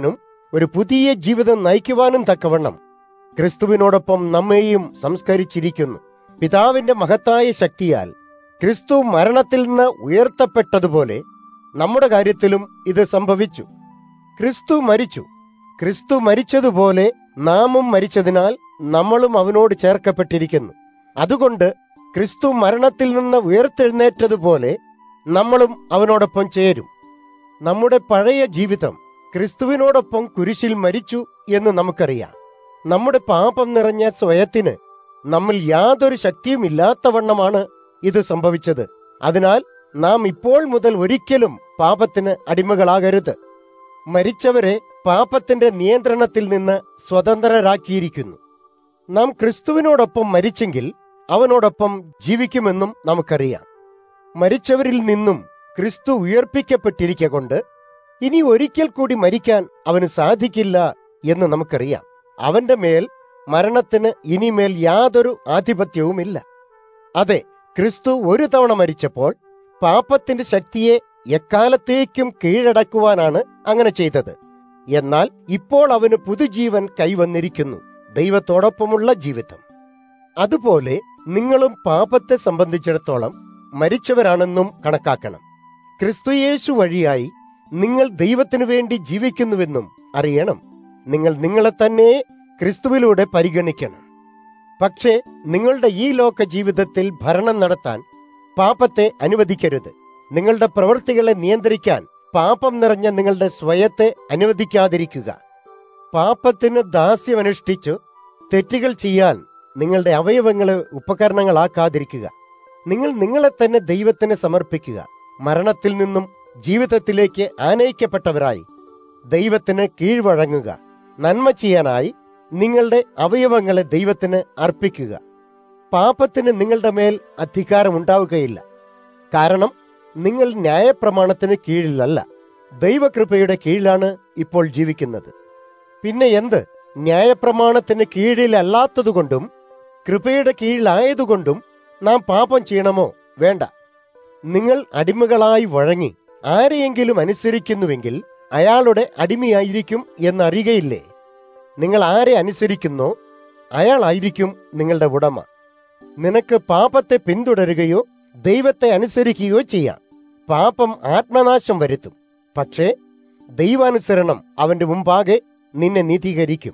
ഒരു പുതിയ ജീവിതം നയിക്കുവാനും തക്കവണ്ണം ക്രിസ്തുവിനോടൊപ്പം നമ്മെയും സംസ്കരിച്ചിരിക്കുന്നു പിതാവിന്റെ മഹത്തായ ശക്തിയാൽ ക്രിസ്തു മരണത്തിൽ നിന്ന് ഉയർത്തപ്പെട്ടതുപോലെ നമ്മുടെ കാര്യത്തിലും ഇത് സംഭവിച്ചു ക്രിസ്തു മരിച്ചു ക്രിസ്തു മരിച്ചതുപോലെ നാമും മരിച്ചതിനാൽ നമ്മളും അവനോട് ചേർക്കപ്പെട്ടിരിക്കുന്നു അതുകൊണ്ട് ക്രിസ്തു മരണത്തിൽ നിന്ന് ഉയർത്തെഴുന്നേറ്റതുപോലെ നമ്മളും അവനോടൊപ്പം ചേരും നമ്മുടെ പഴയ ജീവിതം ക്രിസ്തുവിനോടൊപ്പം കുരിശിൽ മരിച്ചു എന്ന് നമുക്കറിയാം നമ്മുടെ പാപം നിറഞ്ഞ സ്വയത്തിന് നമ്മിൽ യാതൊരു ശക്തിയും ഇല്ലാത്തവണ്ണമാണ് ഇത് സംഭവിച്ചത് അതിനാൽ നാം ഇപ്പോൾ മുതൽ ഒരിക്കലും പാപത്തിന് അടിമകളാകരുത് മരിച്ചവരെ പാപത്തിന്റെ നിയന്ത്രണത്തിൽ നിന്ന് സ്വതന്ത്രരാക്കിയിരിക്കുന്നു നാം ക്രിസ്തുവിനോടൊപ്പം മരിച്ചെങ്കിൽ അവനോടൊപ്പം ജീവിക്കുമെന്നും നമുക്കറിയാം മരിച്ചവരിൽ നിന്നും ക്രിസ്തു ഉയർപ്പിക്കപ്പെട്ടിരിക്ക കൊണ്ട് ഇനി ഒരിക്കൽ കൂടി മരിക്കാൻ അവന് സാധിക്കില്ല എന്ന് നമുക്കറിയാം അവന്റെ മേൽ മരണത്തിന് ഇനിമേൽ യാതൊരു ആധിപത്യവുമില്ല അതെ ക്രിസ്തു ഒരു തവണ മരിച്ചപ്പോൾ പാപത്തിന്റെ ശക്തിയെ എക്കാലത്തേക്കും കീഴടക്കുവാനാണ് അങ്ങനെ ചെയ്തത് എന്നാൽ ഇപ്പോൾ അവന് പുതുജീവൻ കൈവന്നിരിക്കുന്നു ദൈവത്തോടൊപ്പമുള്ള ജീവിതം അതുപോലെ നിങ്ങളും പാപത്തെ സംബന്ധിച്ചിടത്തോളം മരിച്ചവരാണെന്നും കണക്കാക്കണം ക്രിസ്തുയേശു വഴിയായി നിങ്ങൾ ദൈവത്തിനു വേണ്ടി ജീവിക്കുന്നുവെന്നും അറിയണം നിങ്ങൾ നിങ്ങളെ തന്നെ ക്രിസ്തുവിലൂടെ പരിഗണിക്കണം പക്ഷേ നിങ്ങളുടെ ഈ ലോക ജീവിതത്തിൽ ഭരണം നടത്താൻ പാപത്തെ അനുവദിക്കരുത് നിങ്ങളുടെ പ്രവൃത്തികളെ നിയന്ത്രിക്കാൻ പാപം നിറഞ്ഞ നിങ്ങളുടെ സ്വയത്തെ അനുവദിക്കാതിരിക്കുക പാപത്തിന് ദാസ്യമനുഷ്ഠിച്ചു തെറ്റുകൾ ചെയ്യാൻ നിങ്ങളുടെ അവയവങ്ങളെ ഉപകരണങ്ങളാക്കാതിരിക്കുക നിങ്ങൾ നിങ്ങളെ തന്നെ ദൈവത്തിന് സമർപ്പിക്കുക മരണത്തിൽ നിന്നും ജീവിതത്തിലേക്ക് ആനയിക്കപ്പെട്ടവരായി ദൈവത്തിന് കീഴ്വഴങ്ങുക നന്മ ചെയ്യാനായി നിങ്ങളുടെ അവയവങ്ങളെ ദൈവത്തിന് അർപ്പിക്കുക പാപത്തിന് നിങ്ങളുടെ മേൽ അധികാരമുണ്ടാവുകയില്ല കാരണം നിങ്ങൾ ന്യായപ്രമാണത്തിന് കീഴിലല്ല ദൈവകൃപയുടെ കീഴിലാണ് ഇപ്പോൾ ജീവിക്കുന്നത് പിന്നെ എന്ത് ന്യായപ്രമാണത്തിന് കീഴിലല്ലാത്തതുകൊണ്ടും കൃപയുടെ കീഴിലായതുകൊണ്ടും നാം പാപം ചെയ്യണമോ വേണ്ട നിങ്ങൾ അടിമകളായി വഴങ്ങി ആരെയെങ്കിലും അനുസരിക്കുന്നുവെങ്കിൽ അയാളുടെ അടിമയായിരിക്കും എന്നറിയുകയില്ലേ നിങ്ങൾ ആരെ അനുസരിക്കുന്നോ അയാളായിരിക്കും നിങ്ങളുടെ ഉടമ നിനക്ക് പാപത്തെ പിന്തുടരുകയോ ദൈവത്തെ അനുസരിക്കുകയോ ചെയ്യാം പാപം ആത്മനാശം വരുത്തും പക്ഷേ ദൈവാനുസരണം അവന്റെ മുമ്പാകെ നിന്നെ നീതീകരിക്കും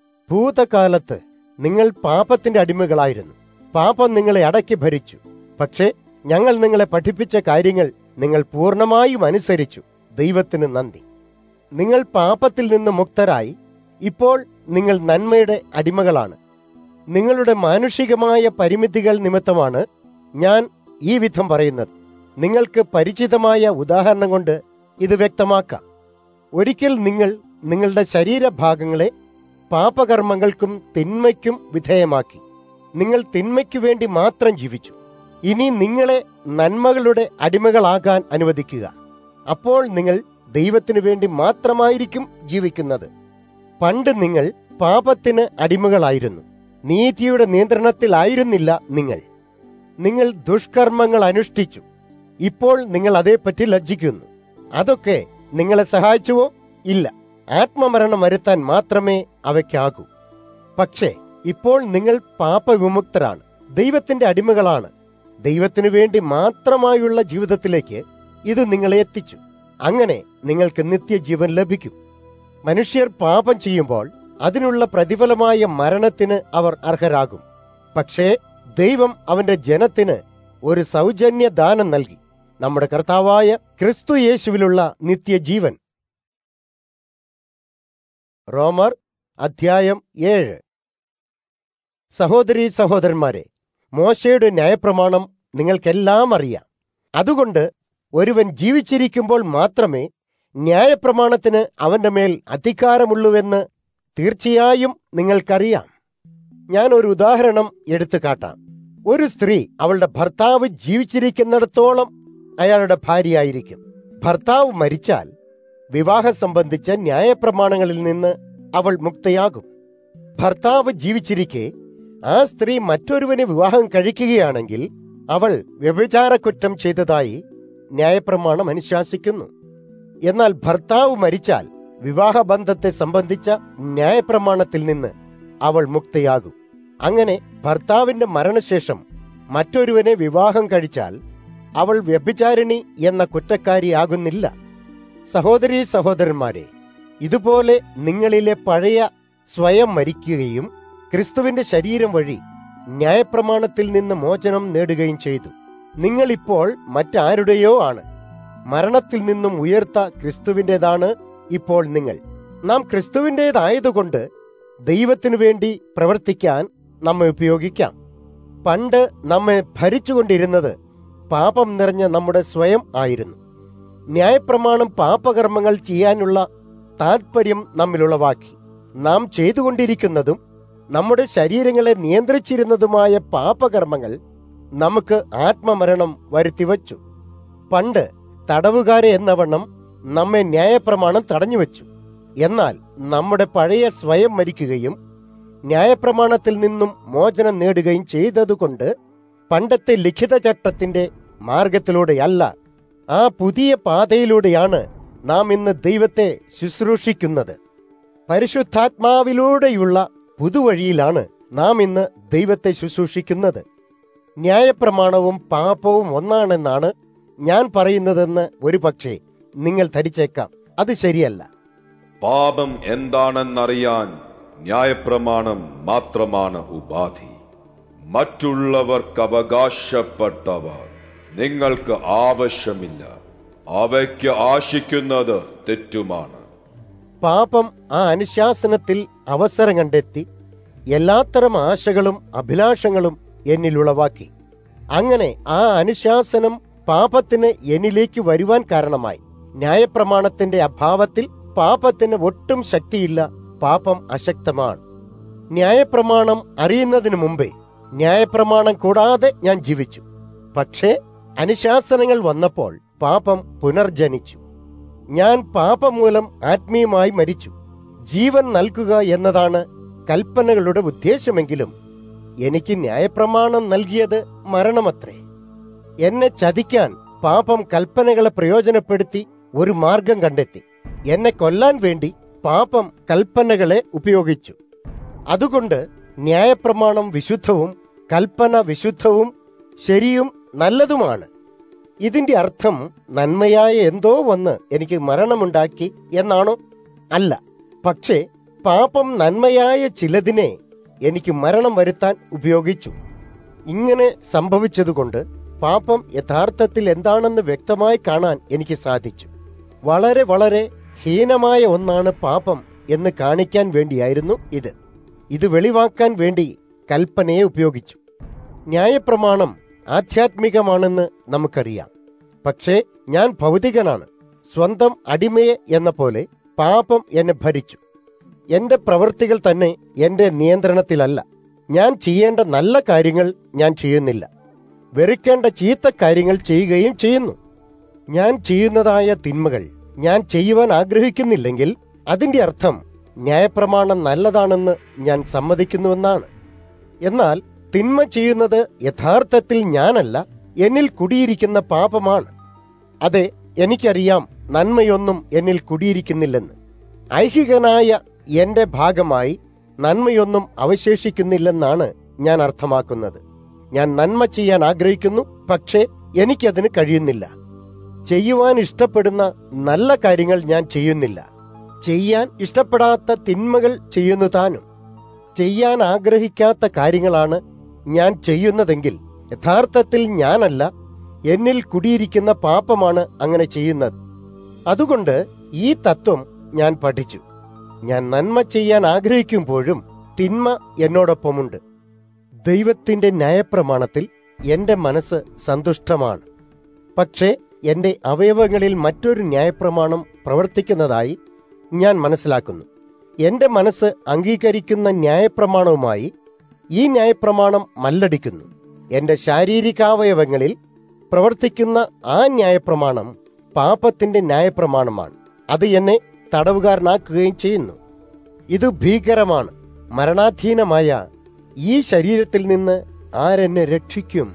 ഭൂതകാലത്ത് നിങ്ങൾ പാപത്തിന്റെ അടിമകളായിരുന്നു പാപം നിങ്ങളെ അടക്കി ഭരിച്ചു പക്ഷേ ഞങ്ങൾ നിങ്ങളെ പഠിപ്പിച്ച കാര്യങ്ങൾ നിങ്ങൾ പൂർണ്ണമായും അനുസരിച്ചു ദൈവത്തിന് നന്ദി നിങ്ങൾ പാപത്തിൽ നിന്ന് മുക്തരായി ഇപ്പോൾ നിങ്ങൾ നന്മയുടെ അടിമകളാണ് നിങ്ങളുടെ മാനുഷികമായ പരിമിതികൾ നിമിത്തമാണ് ഞാൻ ഈ വിധം പറയുന്നത് നിങ്ങൾക്ക് പരിചിതമായ ഉദാഹരണം കൊണ്ട് ഇത് വ്യക്തമാക്കാം ഒരിക്കൽ നിങ്ങൾ നിങ്ങളുടെ ശരീരഭാഗങ്ങളെ പാപകർമ്മങ്ങൾക്കും തിന്മയ്ക്കും വിധേയമാക്കി നിങ്ങൾ തിന്മയ്ക്കു വേണ്ടി മാത്രം ജീവിച്ചു ഇനി നിങ്ങളെ നന്മകളുടെ അടിമകളാകാൻ അനുവദിക്കുക അപ്പോൾ നിങ്ങൾ ദൈവത്തിനു വേണ്ടി മാത്രമായിരിക്കും ജീവിക്കുന്നത് പണ്ട് നിങ്ങൾ പാപത്തിന് അടിമകളായിരുന്നു നീതിയുടെ നിയന്ത്രണത്തിലായിരുന്നില്ല നിങ്ങൾ നിങ്ങൾ ദുഷ്കർമ്മങ്ങൾ അനുഷ്ഠിച്ചു ഇപ്പോൾ നിങ്ങൾ അതേപ്പറ്റി ലജ്ജിക്കുന്നു അതൊക്കെ നിങ്ങളെ സഹായിച്ചുവോ ഇല്ല ആത്മമരണം വരുത്താൻ മാത്രമേ അവയ്ക്കാകൂ പക്ഷേ ഇപ്പോൾ നിങ്ങൾ പാപവിമുക്തരാണ് ദൈവത്തിന്റെ അടിമകളാണ് ദൈവത്തിനു വേണ്ടി മാത്രമായുള്ള ജീവിതത്തിലേക്ക് ഇത് നിങ്ങളെ എത്തിച്ചു അങ്ങനെ നിങ്ങൾക്ക് നിത്യജീവൻ ലഭിക്കും മനുഷ്യർ പാപം ചെയ്യുമ്പോൾ അതിനുള്ള പ്രതിഫലമായ മരണത്തിന് അവർ അർഹരാകും പക്ഷേ ദൈവം അവന്റെ ജനത്തിന് ഒരു സൗജന്യ ദാനം നൽകി നമ്മുടെ കർത്താവായ ക്രിസ്തു യേശുവിലുള്ള നിത്യജീവൻ റോമർ അധ്യായം ഏഴ് സഹോദരീ സഹോദരന്മാരെ മോശയുടെ ന്യായപ്രമാണം നിങ്ങൾക്കെല്ലാം അറിയാം അതുകൊണ്ട് ഒരുവൻ ജീവിച്ചിരിക്കുമ്പോൾ മാത്രമേ ന്യായപ്രമാണത്തിന് അവന്റെ മേൽ അധികാരമുള്ളൂവെന്ന് തീർച്ചയായും നിങ്ങൾക്കറിയാം ഞാൻ ഒരു ഉദാഹരണം എടുത്തു കാട്ടാം ഒരു സ്ത്രീ അവളുടെ ഭർത്താവ് ജീവിച്ചിരിക്കുന്നിടത്തോളം അയാളുടെ ഭാര്യയായിരിക്കും ഭർത്താവ് മരിച്ചാൽ വിവാഹം സംബന്ധിച്ച ന്യായപ്രമാണങ്ങളിൽ നിന്ന് അവൾ മുക്തയാകും ഭർത്താവ് ജീവിച്ചിരിക്കെ ആ സ്ത്രീ മറ്റൊരുവനെ വിവാഹം കഴിക്കുകയാണെങ്കിൽ അവൾ വ്യഭിചാര കുറ്റം ചെയ്തതായി ന്യായപ്രമാണം അനുശാസിക്കുന്നു എന്നാൽ ഭർത്താവ് മരിച്ചാൽ വിവാഹബന്ധത്തെ സംബന്ധിച്ച ന്യായപ്രമാണത്തിൽ നിന്ന് അവൾ മുക്തയാകും അങ്ങനെ ഭർത്താവിന്റെ മരണശേഷം മറ്റൊരുവനെ വിവാഹം കഴിച്ചാൽ അവൾ വ്യഭിചാരിണി എന്ന കുറ്റക്കാരിയാകുന്നില്ല സഹോദരീ സഹോദരന്മാരെ ഇതുപോലെ നിങ്ങളിലെ പഴയ സ്വയം മരിക്കുകയും ക്രിസ്തുവിന്റെ ശരീരം വഴി ന്യായപ്രമാണത്തിൽ നിന്ന് മോചനം നേടുകയും ചെയ്തു നിങ്ങളിപ്പോൾ മറ്റാരുടെയോ ആണ് മരണത്തിൽ നിന്നും ഉയർത്ത ക്രിസ്തുവിൻ്റെതാണ് ഇപ്പോൾ നിങ്ങൾ നാം ക്രിസ്തുവിൻ്റെതായതുകൊണ്ട് ദൈവത്തിനു വേണ്ടി പ്രവർത്തിക്കാൻ നമ്മെ ഉപയോഗിക്കാം പണ്ട് നമ്മെ ഭരിച്ചുകൊണ്ടിരുന്നത് പാപം നിറഞ്ഞ നമ്മുടെ സ്വയം ആയിരുന്നു ന്യായപ്രമാണം പാപകർമ്മങ്ങൾ ചെയ്യാനുള്ള താൽപ്പര്യം നമ്മിലുളവാക്കി നാം ചെയ്തുകൊണ്ടിരിക്കുന്നതും നമ്മുടെ ശരീരങ്ങളെ നിയന്ത്രിച്ചിരുന്നതുമായ പാപകർമ്മങ്ങൾ നമുക്ക് ആത്മമരണം വരുത്തിവച്ചു പണ്ട് തടവുകാരെ എന്നവണ്ണം നമ്മെ ന്യായപ്രമാണം തടഞ്ഞുവച്ചു എന്നാൽ നമ്മുടെ പഴയ സ്വയം മരിക്കുകയും ന്യായപ്രമാണത്തിൽ നിന്നും മോചനം നേടുകയും ചെയ്തതുകൊണ്ട് പണ്ടത്തെ ലിഖിത ചട്ടത്തിന്റെ മാർഗത്തിലൂടെയല്ല ആ പുതിയ പാതയിലൂടെയാണ് നാം ഇന്ന് ദൈവത്തെ ശുശ്രൂഷിക്കുന്നത് പരിശുദ്ധാത്മാവിലൂടെയുള്ള പുതുവഴിയിലാണ് നാം ഇന്ന് ദൈവത്തെ ശുശ്രൂഷിക്കുന്നത് ന്യായപ്രമാണവും പാപവും ഒന്നാണെന്നാണ് ഞാൻ പറയുന്നതെന്ന് ഒരു പക്ഷേ നിങ്ങൾ ധരിച്ചേക്കാം അത് ശരിയല്ല പാപം എന്താണെന്നറിയാൻ ന്യായപ്രമാണം മാത്രമാണ് ഉപാധി മറ്റുള്ളവർക്ക് അവകാശപ്പെട്ടവ നിങ്ങൾക്ക് ആവശ്യമില്ല അവയ്ക്ക് ആശിക്കുന്നത് തെറ്റുമാണ് പാപം ആ അനുശാസനത്തിൽ അവസരം കണ്ടെത്തി എല്ലാത്തരം ആശകളും അഭിലാഷങ്ങളും എന്നിൽ ഉളവാക്കി അങ്ങനെ ആ അനുശാസനം പാപത്തിന് എന്നിലേക്ക് വരുവാൻ കാരണമായി ന്യായപ്രമാണത്തിന്റെ അഭാവത്തിൽ പാപത്തിന് ഒട്ടും ശക്തിയില്ല പാപം അശക്തമാണ് ന്യായപ്രമാണം അറിയുന്നതിന് മുമ്പേ ന്യായപ്രമാണം കൂടാതെ ഞാൻ ജീവിച്ചു പക്ഷേ അനുശാസനങ്ങൾ വന്നപ്പോൾ പാപം പുനർജനിച്ചു ഞാൻ പാപം മൂലം ആത്മീയമായി മരിച്ചു ജീവൻ നൽകുക എന്നതാണ് കൽപ്പനകളുടെ ഉദ്ദേശമെങ്കിലും എനിക്ക് ന്യായപ്രമാണം നൽകിയത് മരണമത്രേ എന്നെ ചതിക്കാൻ പാപം കൽപ്പനകളെ പ്രയോജനപ്പെടുത്തി ഒരു മാർഗം കണ്ടെത്തി എന്നെ കൊല്ലാൻ വേണ്ടി പാപം കൽപ്പനകളെ ഉപയോഗിച്ചു അതുകൊണ്ട് ന്യായപ്രമാണം വിശുദ്ധവും കൽപ്പന വിശുദ്ധവും ശരിയും നല്ലതുമാണ് ഇതിന്റെ അർത്ഥം നന്മയായ എന്തോ വന്ന് എനിക്ക് മരണമുണ്ടാക്കി എന്നാണോ അല്ല പക്ഷേ പാപം നന്മയായ ചിലതിനെ എനിക്ക് മരണം വരുത്താൻ ഉപയോഗിച്ചു ഇങ്ങനെ സംഭവിച്ചതുകൊണ്ട് പാപം യഥാർത്ഥത്തിൽ എന്താണെന്ന് വ്യക്തമായി കാണാൻ എനിക്ക് സാധിച്ചു വളരെ വളരെ ഹീനമായ ഒന്നാണ് പാപം എന്ന് കാണിക്കാൻ വേണ്ടിയായിരുന്നു ഇത് ഇത് വെളിവാക്കാൻ വേണ്ടി കൽപ്പനയെ ഉപയോഗിച്ചു ന്യായപ്രമാണം ആധ്യാത്മികമാണെന്ന് നമുക്കറിയാം പക്ഷേ ഞാൻ ഭൗതികനാണ് സ്വന്തം അടിമയെ എന്ന പോലെ പാപം എന്നെ ഭരിച്ചു എന്റെ പ്രവൃത്തികൾ തന്നെ എന്റെ നിയന്ത്രണത്തിലല്ല ഞാൻ ചെയ്യേണ്ട നല്ല കാര്യങ്ങൾ ഞാൻ ചെയ്യുന്നില്ല വെറുക്കേണ്ട ചീത്ത കാര്യങ്ങൾ ചെയ്യുകയും ചെയ്യുന്നു ഞാൻ ചെയ്യുന്നതായ തിന്മകൾ ഞാൻ ചെയ്യുവാൻ ആഗ്രഹിക്കുന്നില്ലെങ്കിൽ അതിന്റെ അർത്ഥം ന്യായപ്രമാണം നല്ലതാണെന്ന് ഞാൻ സമ്മതിക്കുന്നുവെന്നാണ് എന്നാൽ തിന്മ ചെയ്യുന്നത് യഥാർത്ഥത്തിൽ ഞാനല്ല എന്നിൽ കുടിയിരിക്കുന്ന പാപമാണ് അതെ എനിക്കറിയാം നന്മയൊന്നും എന്നിൽ കുടിയിരിക്കുന്നില്ലെന്ന് ഐഹികനായ എന്റെ ഭാഗമായി നന്മയൊന്നും അവശേഷിക്കുന്നില്ലെന്നാണ് ഞാൻ അർത്ഥമാക്കുന്നത് ഞാൻ നന്മ ചെയ്യാൻ ആഗ്രഹിക്കുന്നു പക്ഷേ എനിക്കതിന് കഴിയുന്നില്ല ചെയ്യുവാൻ ഇഷ്ടപ്പെടുന്ന നല്ല കാര്യങ്ങൾ ഞാൻ ചെയ്യുന്നില്ല ചെയ്യാൻ ഇഷ്ടപ്പെടാത്ത തിന്മകൾ ചെയ്യുന്നു താനും ചെയ്യാൻ ആഗ്രഹിക്കാത്ത കാര്യങ്ങളാണ് ഞാൻ ചെയ്യുന്നതെങ്കിൽ യഥാർത്ഥത്തിൽ ഞാനല്ല എന്നിൽ കുടിയിരിക്കുന്ന പാപമാണ് അങ്ങനെ ചെയ്യുന്നത് അതുകൊണ്ട് ഈ തത്വം ഞാൻ പഠിച്ചു ഞാൻ നന്മ ചെയ്യാൻ ആഗ്രഹിക്കുമ്പോഴും തിന്മ എന്നോടൊപ്പമുണ്ട് ദൈവത്തിന്റെ ന്യായപ്രമാണത്തിൽ എന്റെ മനസ്സ് സന്തുഷ്ടമാണ് പക്ഷേ എന്റെ അവയവങ്ങളിൽ മറ്റൊരു ന്യായപ്രമാണം പ്രവർത്തിക്കുന്നതായി ഞാൻ മനസ്സിലാക്കുന്നു എന്റെ മനസ്സ് അംഗീകരിക്കുന്ന ന്യായപ്രമാണവുമായി ഈ ന്യായപ്രമാണം മല്ലടിക്കുന്നു എന്റെ ശാരീരികാവയവങ്ങളിൽ പ്രവർത്തിക്കുന്ന ആ ന്യായപ്രമാണം പാപത്തിന്റെ ന്യായപ്രമാണമാണ് അത് എന്നെ തടവുകാരനാക്കുകയും ചെയ്യുന്നു ഇത് ഭീകരമാണ് മരണാധീനമായ ഈ ശരീരത്തിൽ നിന്ന് ആരെന്നെ രക്ഷിക്കും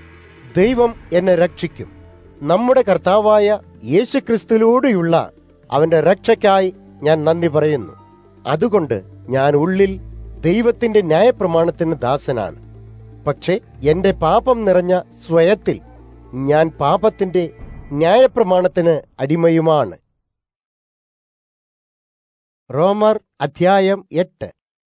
ദൈവം എന്നെ രക്ഷിക്കും നമ്മുടെ കർത്താവായ യേശുക്രിസ്തുവിലൂടെയുള്ള അവന്റെ രക്ഷയ്ക്കായി ഞാൻ നന്ദി പറയുന്നു അതുകൊണ്ട് ഞാൻ ഉള്ളിൽ ദൈവത്തിന്റെ ന്യായപ്രമാണത്തിന് ദാസനാണ് പക്ഷെ എന്റെ പാപം നിറഞ്ഞ സ്വയത്തിൽ ഞാൻ പാപത്തിന്റെ ന്യായപ്രമാണത്തിന് അടിമയുമാണ് റോമർ അധ്യായം എട്ട്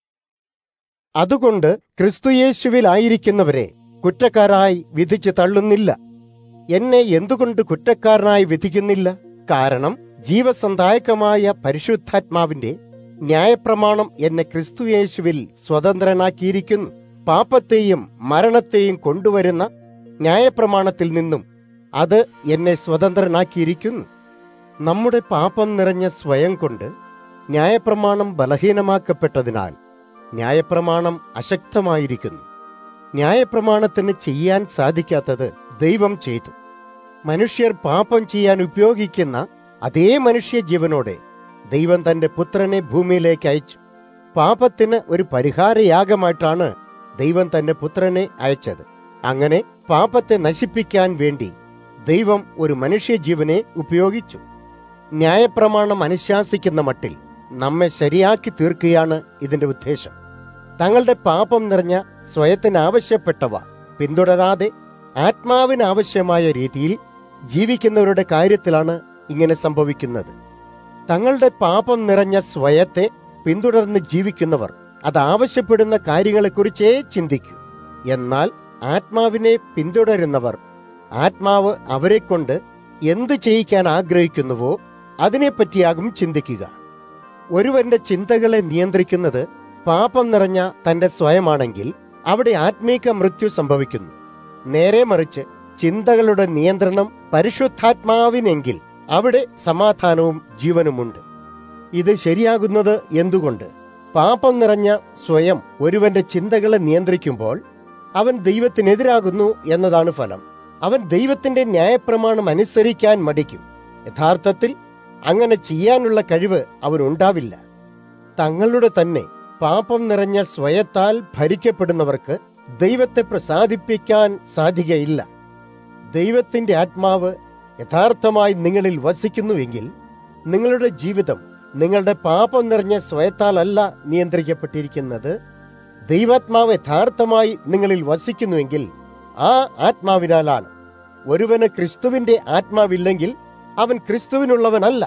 അതുകൊണ്ട് ക്രിസ്തുയേശുവിലായിരിക്കുന്നവരെ കുറ്റക്കാരായി വിധിച്ചു തള്ളുന്നില്ല എന്നെ എന്തുകൊണ്ട് കുറ്റക്കാരനായി വിധിക്കുന്നില്ല കാരണം ജീവസന്ധായകമായ പരിശുദ്ധാത്മാവിന്റെ ന്യായപ്രമാണം എന്നെ ക്രിസ്തുയേശുവിൽ സ്വതന്ത്രനാക്കിയിരിക്കുന്നു പാപത്തെയും മരണത്തെയും കൊണ്ടുവരുന്ന ന്യായപ്രമാണത്തിൽ നിന്നും അത് എന്നെ സ്വതന്ത്രനാക്കിയിരിക്കുന്നു നമ്മുടെ പാപം നിറഞ്ഞ സ്വയം കൊണ്ട് ന്യായപ്രമാണം ബലഹീനമാക്കപ്പെട്ടതിനാൽ ന്യായപ്രമാണം അശക്തമായിരിക്കുന്നു ന്യായപ്രമാണത്തിന് ചെയ്യാൻ സാധിക്കാത്തത് ദൈവം ചെയ്തു മനുഷ്യർ പാപം ചെയ്യാൻ ഉപയോഗിക്കുന്ന അതേ മനുഷ്യ ജീവനോടെ ദൈവം തന്റെ പുത്രനെ ഭൂമിയിലേക്ക് അയച്ചു പാപത്തിന് ഒരു പരിഹാരയാഗമായിട്ടാണ് ദൈവം തന്റെ പുത്രനെ അയച്ചത് അങ്ങനെ പാപത്തെ നശിപ്പിക്കാൻ വേണ്ടി ദൈവം ഒരു മനുഷ്യജീവനെ ഉപയോഗിച്ചു ന്യായപ്രമാണം അനുശാസിക്കുന്ന മട്ടിൽ നമ്മെ ശരിയാക്കി തീർക്കുകയാണ് ഇതിന്റെ ഉദ്ദേശം തങ്ങളുടെ പാപം നിറഞ്ഞ സ്വയത്തിന് ആവശ്യപ്പെട്ടവ പിന്തുടരാതെ ആത്മാവിന് ആവശ്യമായ രീതിയിൽ ജീവിക്കുന്നവരുടെ കാര്യത്തിലാണ് ഇങ്ങനെ സംഭവിക്കുന്നത് തങ്ങളുടെ പാപം നിറഞ്ഞ സ്വയത്തെ പിന്തുടർന്ന് ജീവിക്കുന്നവർ അത് ആവശ്യപ്പെടുന്ന കാര്യങ്ങളെക്കുറിച്ചേ ചിന്തിക്കൂ എന്നാൽ ആത്മാവിനെ പിന്തുടരുന്നവർ ആത്മാവ് അവരെക്കൊണ്ട് എന്ത് ചെയ്യിക്കാൻ ആഗ്രഹിക്കുന്നുവോ അതിനെപ്പറ്റിയാകും ചിന്തിക്കുക ഒരുവന്റെ ചിന്തകളെ നിയന്ത്രിക്കുന്നത് പാപം നിറഞ്ഞ തന്റെ സ്വയമാണെങ്കിൽ അവിടെ ആത്മീക മൃത്യു സംഭവിക്കുന്നു നേരെ മറിച്ച് ചിന്തകളുടെ നിയന്ത്രണം പരിശുദ്ധാത്മാവിനെങ്കിൽ അവിടെ സമാധാനവും ജീവനുമുണ്ട് ഇത് ശരിയാകുന്നത് എന്തുകൊണ്ട് പാപം നിറഞ്ഞ സ്വയം ഒരുവന്റെ ചിന്തകളെ നിയന്ത്രിക്കുമ്പോൾ അവൻ ദൈവത്തിനെതിരാകുന്നു എന്നതാണ് ഫലം അവൻ ദൈവത്തിന്റെ ന്യായപ്രമാണം അനുസരിക്കാൻ മടിക്കും യഥാർത്ഥത്തിൽ അങ്ങനെ ചെയ്യാനുള്ള കഴിവ് അവനുണ്ടാവില്ല തങ്ങളുടെ തന്നെ പാപം നിറഞ്ഞ സ്വയത്താൽ ഭരിക്കപ്പെടുന്നവർക്ക് ദൈവത്തെ പ്രസാദിപ്പിക്കാൻ സാധികയില്ല ദൈവത്തിന്റെ ആത്മാവ് യഥാർത്ഥമായി നിങ്ങളിൽ വസിക്കുന്നുവെങ്കിൽ നിങ്ങളുടെ ജീവിതം നിങ്ങളുടെ പാപം നിറഞ്ഞ സ്വയത്താലല്ല നിയന്ത്രിക്കപ്പെട്ടിരിക്കുന്നത് ദൈവാത്മാവ് യഥാർത്ഥമായി നിങ്ങളിൽ വസിക്കുന്നുവെങ്കിൽ ആ ആത്മാവിനാലാണ് ഒരുവന് ക്രിസ്തുവിന്റെ ആത്മാവില്ലെങ്കിൽ അവൻ ക്രിസ്തുവിനുള്ളവനല്ല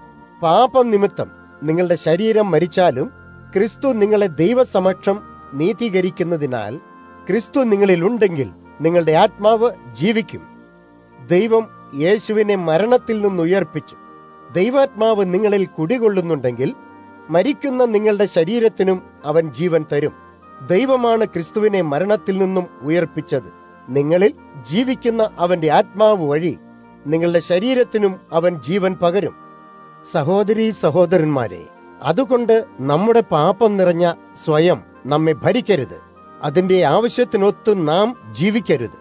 പാപം നിമിത്തം നിങ്ങളുടെ ശരീരം മരിച്ചാലും ക്രിസ്തു നിങ്ങളെ ദൈവസമക്ഷം നീതീകരിക്കുന്നതിനാൽ ക്രിസ്തു നിങ്ങളിൽ ഉണ്ടെങ്കിൽ നിങ്ങളുടെ ആത്മാവ് ജീവിക്കും ദൈവം യേശുവിനെ മരണത്തിൽ നിന്ന് ഉയർപ്പിച്ചു ദൈവാത്മാവ് നിങ്ങളിൽ കുടികൊള്ളുന്നുണ്ടെങ്കിൽ മരിക്കുന്ന നിങ്ങളുടെ ശരീരത്തിനും അവൻ ജീവൻ തരും ദൈവമാണ് ക്രിസ്തുവിനെ മരണത്തിൽ നിന്നും ഉയർപ്പിച്ചത് നിങ്ങളിൽ ജീവിക്കുന്ന അവന്റെ ആത്മാവ് വഴി നിങ്ങളുടെ ശരീരത്തിനും അവൻ ജീവൻ പകരും സഹോദരീ സഹോദരന്മാരെ അതുകൊണ്ട് നമ്മുടെ പാപം നിറഞ്ഞ സ്വയം നമ്മെ ഭരിക്കരുത് അതിന്റെ ആവശ്യത്തിനൊത്ത് നാം ജീവിക്കരുത്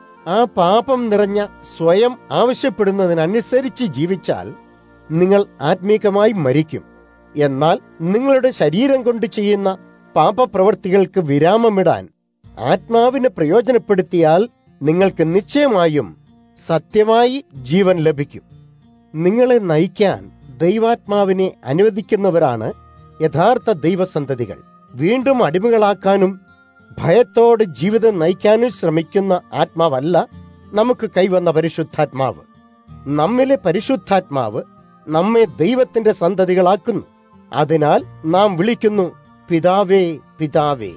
ആ പാപം നിറഞ്ഞ സ്വയം ആവശ്യപ്പെടുന്നതിനനുസരിച്ച് ജീവിച്ചാൽ നിങ്ങൾ ആത്മീകമായി മരിക്കും എന്നാൽ നിങ്ങളുടെ ശരീരം കൊണ്ട് ചെയ്യുന്ന പാപപ്രവർത്തികൾക്ക് വിരാമമിടാൻ ആത്മാവിനെ പ്രയോജനപ്പെടുത്തിയാൽ നിങ്ങൾക്ക് നിശ്ചയമായും സത്യമായി ജീവൻ ലഭിക്കും നിങ്ങളെ നയിക്കാൻ ദൈവാത്മാവിനെ അനുവദിക്കുന്നവരാണ് യഥാർത്ഥ ദൈവസന്തതികൾ വീണ്ടും അടിമകളാക്കാനും ഭയത്തോട് ജീവിതം നയിക്കാനും ശ്രമിക്കുന്ന ആത്മാവല്ല നമുക്ക് കൈവന്ന പരിശുദ്ധാത്മാവ് നമ്മിലെ പരിശുദ്ധാത്മാവ് നമ്മെ ദൈവത്തിന്റെ സന്തതികളാക്കുന്നു അതിനാൽ നാം വിളിക്കുന്നു പിതാവേ പിതാവേ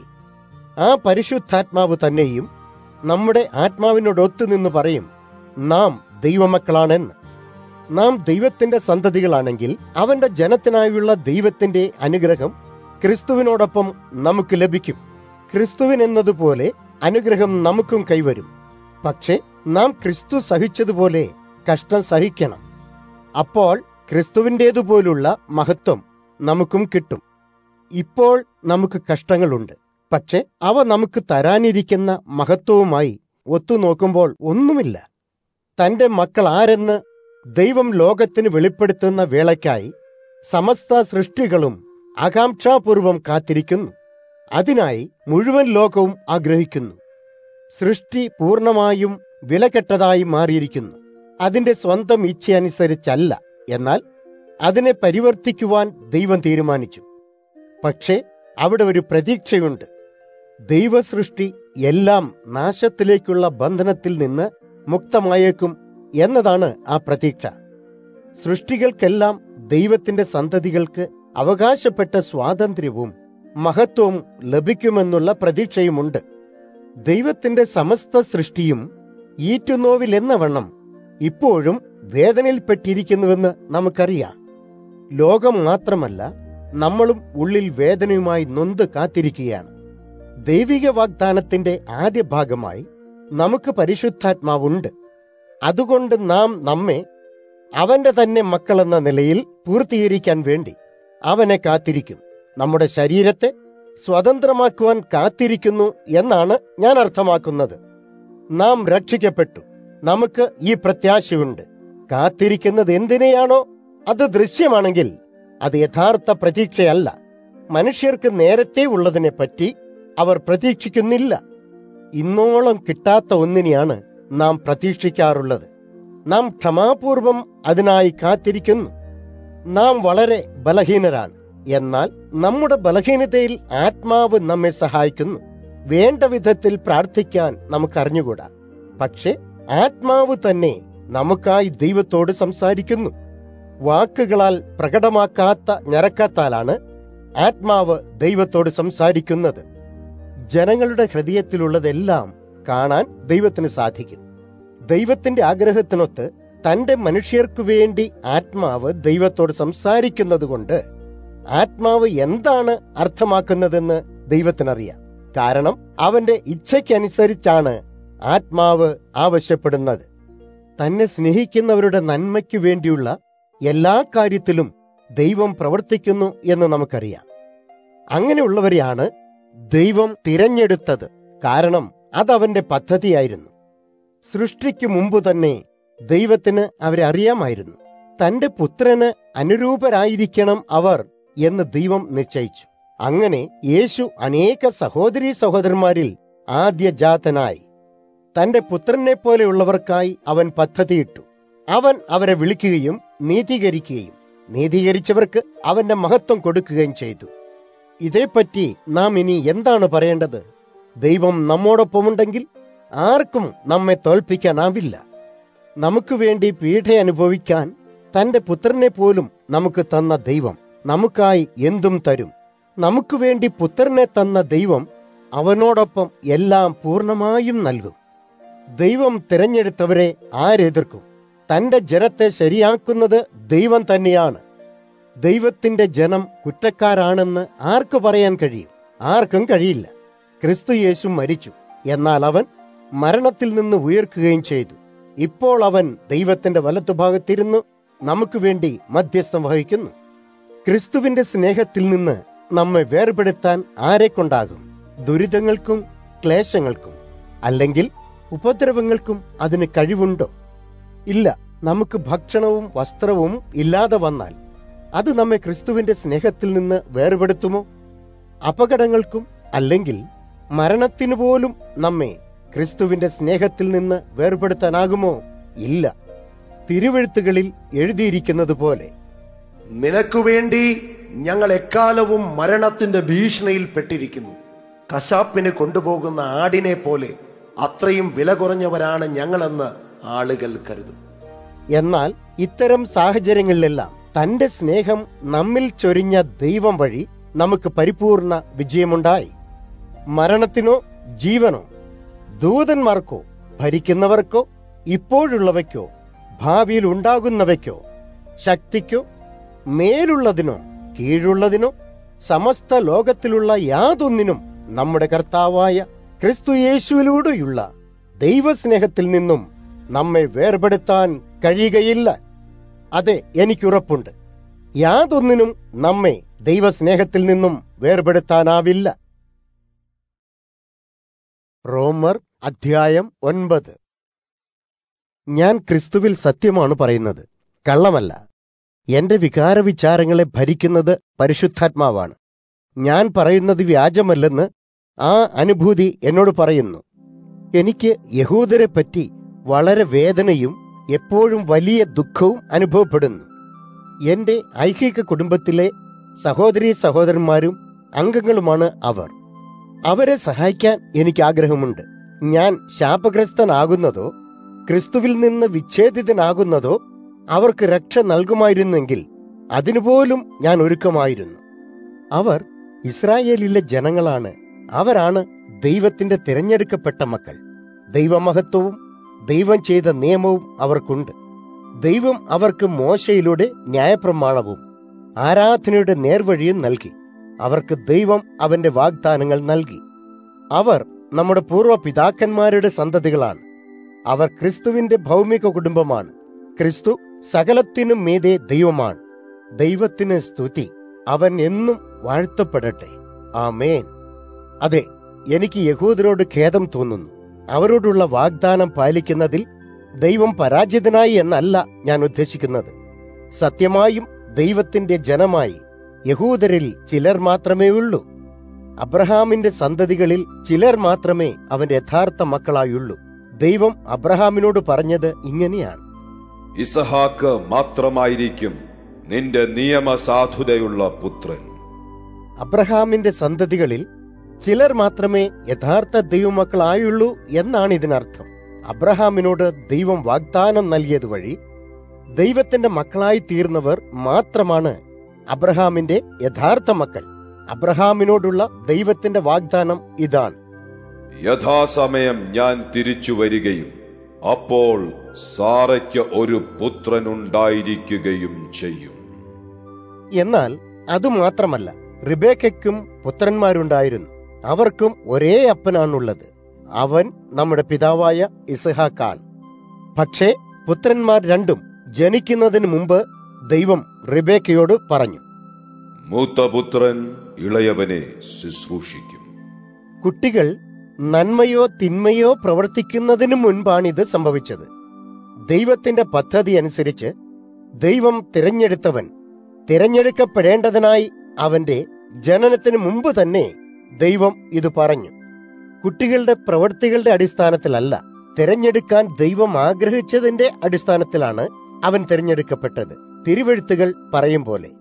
ആ പരിശുദ്ധാത്മാവ് തന്നെയും നമ്മുടെ ആത്മാവിനോടൊത്തു നിന്ന് പറയും നാം ദൈവമക്കളാണെന്ന് നാം ദൈവത്തിന്റെ സന്തതികളാണെങ്കിൽ അവന്റെ ജനത്തിനായുള്ള ദൈവത്തിന്റെ അനുഗ്രഹം ക്രിസ്തുവിനോടൊപ്പം നമുക്ക് ലഭിക്കും ക്രിസ്തുവിനെന്നതുപോലെ അനുഗ്രഹം നമുക്കും കൈവരും പക്ഷെ നാം ക്രിസ്തു സഹിച്ചതുപോലെ കഷ്ടം സഹിക്കണം അപ്പോൾ ക്രിസ്തുവിൻ്റേതുപോലുള്ള മഹത്വം നമുക്കും കിട്ടും ഇപ്പോൾ നമുക്ക് കഷ്ടങ്ങളുണ്ട് പക്ഷെ അവ നമുക്ക് തരാനിരിക്കുന്ന മഹത്വവുമായി ഒത്തുനോക്കുമ്പോൾ ഒന്നുമില്ല തന്റെ മക്കൾ ആരെന്ന് ദൈവം ലോകത്തിന് വെളിപ്പെടുത്തുന്ന വേളയ്ക്കായി സമസ്ത സൃഷ്ടികളും ആകാംക്ഷാപൂർവം കാത്തിരിക്കുന്നു അതിനായി മുഴുവൻ ലോകവും ആഗ്രഹിക്കുന്നു സൃഷ്ടി പൂർണ്ണമായും വിലകെട്ടതായി മാറിയിരിക്കുന്നു അതിന്റെ സ്വന്തം ഇച്ഛയനുസരിച്ചല്ല എന്നാൽ അതിനെ പരിവർത്തിക്കുവാൻ ദൈവം തീരുമാനിച്ചു പക്ഷേ അവിടെ ഒരു പ്രതീക്ഷയുണ്ട് ദൈവസൃഷ്ടി എല്ലാം നാശത്തിലേക്കുള്ള ബന്ധനത്തിൽ നിന്ന് മുക്തമായേക്കും എന്നതാണ് ആ പ്രതീക്ഷ സൃഷ്ടികൾക്കെല്ലാം ദൈവത്തിന്റെ സന്തതികൾക്ക് അവകാശപ്പെട്ട സ്വാതന്ത്ര്യവും മഹത്വവും ലഭിക്കുമെന്നുള്ള പ്രതീക്ഷയുമുണ്ട് ദൈവത്തിന്റെ സമസ്ത സൃഷ്ടിയും ഈറ്റുനോവിലെന്ന വണ്ണം ഇപ്പോഴും വേദനയിൽപ്പെട്ടിരിക്കുന്നുവെന്ന് നമുക്കറിയാം ലോകം മാത്രമല്ല നമ്മളും ഉള്ളിൽ വേദനയുമായി നൊന്ത് കാത്തിരിക്കുകയാണ് ദൈവിക വാഗ്ദാനത്തിന്റെ ആദ്യ ഭാഗമായി നമുക്ക് പരിശുദ്ധാത്മാവുണ്ട് അതുകൊണ്ട് നാം നമ്മെ അവന്റെ തന്നെ മക്കളെന്ന നിലയിൽ പൂർത്തീകരിക്കാൻ വേണ്ടി അവനെ കാത്തിരിക്കും നമ്മുടെ ശരീരത്തെ സ്വതന്ത്രമാക്കുവാൻ കാത്തിരിക്കുന്നു എന്നാണ് ഞാൻ അർത്ഥമാക്കുന്നത് നാം രക്ഷിക്കപ്പെട്ടു നമുക്ക് ഈ പ്രത്യാശയുണ്ട് കാത്തിരിക്കുന്നത് എന്തിനെയാണോ അത് ദൃശ്യമാണെങ്കിൽ അത് യഥാർത്ഥ പ്രതീക്ഷയല്ല മനുഷ്യർക്ക് നേരത്തെ ഉള്ളതിനെ പറ്റി അവർ പ്രതീക്ഷിക്കുന്നില്ല ഇന്നോളം കിട്ടാത്ത ഒന്നിനെയാണ് നാം പ്രതീക്ഷിക്കാറുള്ളത് നാം ക്ഷമാപൂർവം അതിനായി കാത്തിരിക്കുന്നു നാം വളരെ ബലഹീനരാണ് എന്നാൽ നമ്മുടെ ബലഹീനതയിൽ ആത്മാവ് നമ്മെ സഹായിക്കുന്നു വേണ്ട വിധത്തിൽ പ്രാർത്ഥിക്കാൻ നമുക്കറിഞ്ഞുകൂടാ പക്ഷെ ആത്മാവ് തന്നെ നമുക്കായി ദൈവത്തോട് സംസാരിക്കുന്നു വാക്കുകളാൽ പ്രകടമാക്കാത്ത ഞരക്കത്താലാണ് ആത്മാവ് ദൈവത്തോട് സംസാരിക്കുന്നത് ജനങ്ങളുടെ ഹൃദയത്തിലുള്ളതെല്ലാം കാണാൻ ദൈവത്തിന് സാധിക്കും ദൈവത്തിന്റെ ആഗ്രഹത്തിനൊത്ത് തന്റെ മനുഷ്യർക്കു വേണ്ടി ആത്മാവ് ദൈവത്തോട് സംസാരിക്കുന്നതുകൊണ്ട് ആത്മാവ് എന്താണ് അർത്ഥമാക്കുന്നതെന്ന് ദൈവത്തിനറിയാം കാരണം അവന്റെ ഇച്ഛയ്ക്കനുസരിച്ചാണ് ആത്മാവ് ആവശ്യപ്പെടുന്നത് തന്നെ സ്നേഹിക്കുന്നവരുടെ നന്മയ്ക്കു വേണ്ടിയുള്ള എല്ലാ കാര്യത്തിലും ദൈവം പ്രവർത്തിക്കുന്നു എന്ന് നമുക്കറിയാം അങ്ങനെയുള്ളവരെയാണ് ദൈവം തിരഞ്ഞെടുത്തത് കാരണം അതവന്റെ പദ്ധതിയായിരുന്നു സൃഷ്ടിക്കു മുമ്പ് തന്നെ ദൈവത്തിന് അവരെ അറിയാമായിരുന്നു തന്റെ പുത്രന് അനുരൂപരായിരിക്കണം അവർ എന്ന് ദൈവം നിശ്ചയിച്ചു അങ്ങനെ യേശു അനേക സഹോദരീ സഹോദരന്മാരിൽ ആദ്യജാതനായി തന്റെ പുത്രനെ പോലെയുള്ളവർക്കായി അവൻ പദ്ധതിയിട്ടു അവൻ അവരെ വിളിക്കുകയും നീതീകരിക്കുകയും നീതീകരിച്ചവർക്ക് അവന്റെ മഹത്വം കൊടുക്കുകയും ചെയ്തു ഇതേപ്പറ്റി നാം ഇനി എന്താണ് പറയേണ്ടത് ദൈവം നമ്മോടൊപ്പമുണ്ടെങ്കിൽ ആർക്കും നമ്മെ തോൽപ്പിക്കാനാവില്ല നമുക്ക് വേണ്ടി പീഡ അനുഭവിക്കാൻ തന്റെ പുത്രനെ പോലും നമുക്ക് തന്ന ദൈവം നമുക്കായി എന്തും തരും നമുക്ക് വേണ്ടി പുത്രനെ തന്ന ദൈവം അവനോടൊപ്പം എല്ലാം പൂർണ്ണമായും നൽകും ദൈവം തിരഞ്ഞെടുത്തവരെ ആരെതിർക്കും തന്റെ ജനത്തെ ശരിയാക്കുന്നത് ദൈവം തന്നെയാണ് ദൈവത്തിന്റെ ജനം കുറ്റക്കാരാണെന്ന് ആർക്ക് പറയാൻ കഴിയും ആർക്കും കഴിയില്ല ക്രിസ്തു യേശു മരിച്ചു എന്നാൽ അവൻ മരണത്തിൽ നിന്ന് ഉയർക്കുകയും ചെയ്തു ഇപ്പോൾ അവൻ ദൈവത്തിന്റെ വലത്തുഭാഗത്തിരുന്ന് നമുക്ക് വേണ്ടി മധ്യസ്ഥം വഹിക്കുന്നു ക്രിസ്തുവിന്റെ സ്നേഹത്തിൽ നിന്ന് നമ്മെ വേർപെടുത്താൻ ആരെക്കൊണ്ടാകും ദുരിതങ്ങൾക്കും ക്ലേശങ്ങൾക്കും അല്ലെങ്കിൽ ഉപദ്രവങ്ങൾക്കും അതിന് കഴിവുണ്ടോ ഇല്ല നമുക്ക് ഭക്ഷണവും വസ്ത്രവും ഇല്ലാതെ വന്നാൽ അത് നമ്മെ ക്രിസ്തുവിന്റെ സ്നേഹത്തിൽ നിന്ന് വേർപെടുത്തുമോ അപകടങ്ങൾക്കും അല്ലെങ്കിൽ മരണത്തിനു പോലും നമ്മെ ക്രിസ്തുവിന്റെ സ്നേഹത്തിൽ നിന്ന് വേർപെടുത്താനാകുമോ ഇല്ല തിരുവെഴുത്തുകളിൽ എഴുതിയിരിക്കുന്നത് പോലെ നിനക്കു വേണ്ടി ഞങ്ങൾ എക്കാലവും മരണത്തിന്റെ ഭീഷണിയിൽ പെട്ടിരിക്കുന്നു കശാപ്പിന് കൊണ്ടുപോകുന്ന ആടിനെ പോലെ അത്രയും വില കുറഞ്ഞവരാണ് ഞങ്ങളെന്ന് ആളുകൾ കരുതും എന്നാൽ ഇത്തരം സാഹചര്യങ്ങളിലെല്ലാം തന്റെ സ്നേഹം നമ്മിൽ ചൊരിഞ്ഞ ദൈവം വഴി നമുക്ക് പരിപൂർണ വിജയമുണ്ടായി മരണത്തിനോ ജീവനോ ദൂതന്മാർക്കോ ഭരിക്കുന്നവർക്കോ ഇപ്പോഴുള്ളവയ്ക്കോ ഭാവിയിൽ ഉണ്ടാകുന്നവയ്ക്കോ ശക്തിക്കോ മേലുള്ളതിനോ കീഴുള്ളതിനോ സമസ്ത ലോകത്തിലുള്ള യാതൊന്നിനും നമ്മുടെ കർത്താവായ ക്രിസ്തു യേശുവിലൂടെയുള്ള ദൈവസ്നേഹത്തിൽ നിന്നും നമ്മെ വേർപെടുത്താൻ കഴിയുകയില്ല അതെ എനിക്കുറപ്പുണ്ട് യാതൊന്നിനും നമ്മെ ദൈവസ്നേഹത്തിൽ നിന്നും വേർപെടുത്താനാവില്ല റോമർ അധ്യായം ഒൻപത് ഞാൻ ക്രിസ്തുവിൽ സത്യമാണ് പറയുന്നത് കള്ളമല്ല എന്റെ വികാരവിചാരങ്ങളെ ഭരിക്കുന്നത് പരിശുദ്ധാത്മാവാണ് ഞാൻ പറയുന്നത് വ്യാജമല്ലെന്ന് ആ അനുഭൂതി എന്നോട് പറയുന്നു എനിക്ക് യഹൂദരെ പറ്റി വളരെ വേദനയും എപ്പോഴും വലിയ ദുഃഖവും അനുഭവപ്പെടുന്നു എന്റെ ഐഹിക കുടുംബത്തിലെ സഹോദരീ സഹോദരന്മാരും അംഗങ്ങളുമാണ് അവർ അവരെ സഹായിക്കാൻ എനിക്ക് ആഗ്രഹമുണ്ട് ഞാൻ ശാപഗ്രസ്തനാകുന്നതോ ക്രിസ്തുവിൽ നിന്ന് വിച്ഛേദിതനാകുന്നതോ അവർക്ക് രക്ഷ നൽകുമായിരുന്നെങ്കിൽ അതിനുപോലും ഞാൻ ഒരുക്കമായിരുന്നു അവർ ഇസ്രായേലിലെ ജനങ്ങളാണ് അവരാണ് ദൈവത്തിന്റെ തിരഞ്ഞെടുക്കപ്പെട്ട മക്കൾ ദൈവമഹത്വവും ദൈവം ചെയ്ത നിയമവും അവർക്കുണ്ട് ദൈവം അവർക്ക് മോശയിലൂടെ ന്യായപ്രമാണവും ആരാധനയുടെ നേർവഴിയും നൽകി അവർക്ക് ദൈവം അവന്റെ വാഗ്ദാനങ്ങൾ നൽകി അവർ നമ്മുടെ പൂർവ്വ പിതാക്കന്മാരുടെ സന്തതികളാണ് അവർ ക്രിസ്തുവിന്റെ ഭൗമിക കുടുംബമാണ് ക്രിസ്തു സകലത്തിനും മീതെ ദൈവമാണ് ദൈവത്തിന് സ്തുതി അവൻ എന്നും വാഴ്ത്തപ്പെടട്ടെ ആമേൻ അതെ എനിക്ക് യഹൂദരോട് ഖേദം തോന്നുന്നു അവരോടുള്ള വാഗ്ദാനം പാലിക്കുന്നതിൽ ദൈവം പരാജിതനായി എന്നല്ല ഞാൻ ഉദ്ദേശിക്കുന്നത് സത്യമായും ദൈവത്തിന്റെ ജനമായി യഹൂദരിൽ ചിലർ മാത്രമേ ഉള്ളൂ അബ്രഹാമിന്റെ സന്തതികളിൽ ചിലർ മാത്രമേ അവന്റെ യഥാർത്ഥ മക്കളായുള്ളൂ ദൈവം അബ്രഹാമിനോട് പറഞ്ഞത് ഇങ്ങനെയാണ് ഇസഹാക്ക് മാത്രമായിരിക്കും നിന്റെ നിയമസാധുതയുള്ള പുത്രൻ അബ്രഹാമിന്റെ സന്തതികളിൽ ചിലർ മാത്രമേ യഥാർത്ഥ ദൈവമക്കളായുള്ളൂ എന്നാണ് ഇതിനർത്ഥം അബ്രഹാമിനോട് ദൈവം വാഗ്ദാനം നൽകിയത് വഴി ദൈവത്തിന്റെ മക്കളായി തീർന്നവർ മാത്രമാണ് അബ്രഹാമിന്റെ യഥാർത്ഥ മക്കൾ അബ്രഹാമിനോടുള്ള ദൈവത്തിന്റെ വാഗ്ദാനം ഇതാണ് യഥാസമയം ഞാൻ തിരിച്ചു വരികയും അപ്പോൾ സാറയ്ക്ക് ഒരു പുത്രനുണ്ടായിരിക്കുകയും ചെയ്യും എന്നാൽ അതുമാത്രമല്ല റിബേക്കയ്ക്കും പുത്രന്മാരുണ്ടായിരുന്നു അവർക്കും ഒരേ അപ്പനാണുള്ളത് അവൻ നമ്മുടെ പിതാവായ ഇസഹാക്കാണ് പക്ഷേ പുത്രന്മാർ രണ്ടും ജനിക്കുന്നതിന് മുമ്പ് ദൈവം റിബേക്കയോട് പറഞ്ഞു മൂത്ത പുത്രൻ ഇളയവനെ ശുശ്രൂഷിക്കും കുട്ടികൾ നന്മയോ തിന്മയോ പ്രവർത്തിക്കുന്നതിനു മുൻപാണിത് സംഭവിച്ചത് ദൈവത്തിന്റെ പദ്ധതി അനുസരിച്ച് ദൈവം തിരഞ്ഞെടുത്തവൻ തിരഞ്ഞെടുക്കപ്പെടേണ്ടതിനായി അവന്റെ ജനനത്തിന് മുമ്പ് തന്നെ ദൈവം ഇത് പറഞ്ഞു കുട്ടികളുടെ പ്രവൃത്തികളുടെ അടിസ്ഥാനത്തിലല്ല തിരഞ്ഞെടുക്കാൻ ദൈവം ആഗ്രഹിച്ചതിന്റെ അടിസ്ഥാനത്തിലാണ് അവൻ തിരഞ്ഞെടുക്കപ്പെട്ടത് തിരുവെഴുത്തുകൾ പറയും പോലെ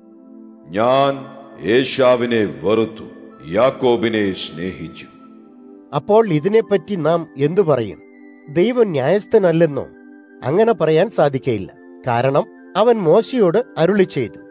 ഞാൻ ഏശാവിനെ വെറുത്തു യാക്കോബിനെ സ്നേഹിച്ചു അപ്പോൾ ഇതിനെപ്പറ്റി നാം എന്തു പറയും ദൈവം ന്യായസ്ഥനല്ലെന്നോ അങ്ങനെ പറയാൻ സാധിക്കയില്ല കാരണം അവൻ മോശയോട് അരുളി ചെയ്തു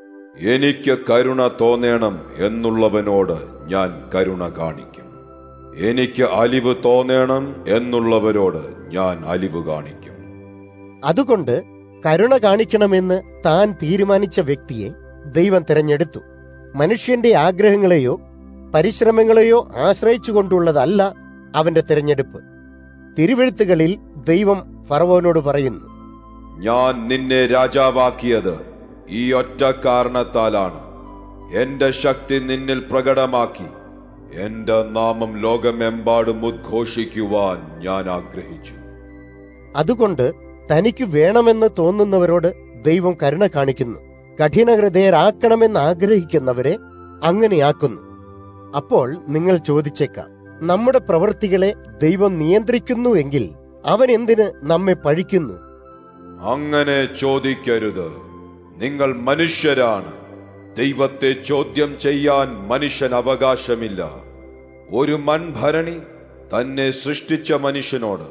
എനിക്ക് കരുണ തോന്നേണം എന്നുള്ളവനോട് ഞാൻ കരുണ കാണിക്കും എനിക്ക് അലിവ് തോന്നേണം എന്നുള്ളവരോട് ഞാൻ അലിവ് കാണിക്കും അതുകൊണ്ട് കരുണ കാണിക്കണമെന്ന് താൻ തീരുമാനിച്ച വ്യക്തിയെ ദൈവം തിരഞ്ഞെടുത്തു മനുഷ്യന്റെ ആഗ്രഹങ്ങളെയോ പരിശ്രമങ്ങളെയോ ആശ്രയിച്ചുകൊണ്ടുള്ളതല്ല അവന്റെ തിരഞ്ഞെടുപ്പ് തിരുവെഴുത്തുകളിൽ ദൈവം ഫറവോനോട് പറയുന്നു ഞാൻ നിന്നെ രാജാവാക്കിയത് ഈ ഒറ്റ കാരണത്താലാണ് എന്റെ ശക്തി നിന്നിൽ പ്രകടമാക്കി എന്റെ നാമം ലോകമെമ്പാടും ഉദ്ഘോഷിക്കുവാൻ ഞാൻ ആഗ്രഹിച്ചു അതുകൊണ്ട് തനിക്ക് വേണമെന്ന് തോന്നുന്നവരോട് ദൈവം കരുണ കാണിക്കുന്നു കഠിനഹൃദയരാക്കണമെന്ന് ആഗ്രഹിക്കുന്നവരെ അങ്ങനെയാക്കുന്നു അപ്പോൾ നിങ്ങൾ ചോദിച്ചേക്കാം നമ്മുടെ പ്രവൃത്തികളെ ദൈവം നിയന്ത്രിക്കുന്നുവെങ്കിൽ അവൻ എന്തിന് നമ്മെ പഴിക്കുന്നു അങ്ങനെ ചോദിക്കരുത് നിങ്ങൾ മനുഷ്യരാണ് ദൈവത്തെ ചോദ്യം ചെയ്യാൻ മനുഷ്യൻ അവകാശമില്ല ഒരു മൺഭരണി തന്നെ സൃഷ്ടിച്ച മനുഷ്യനോട്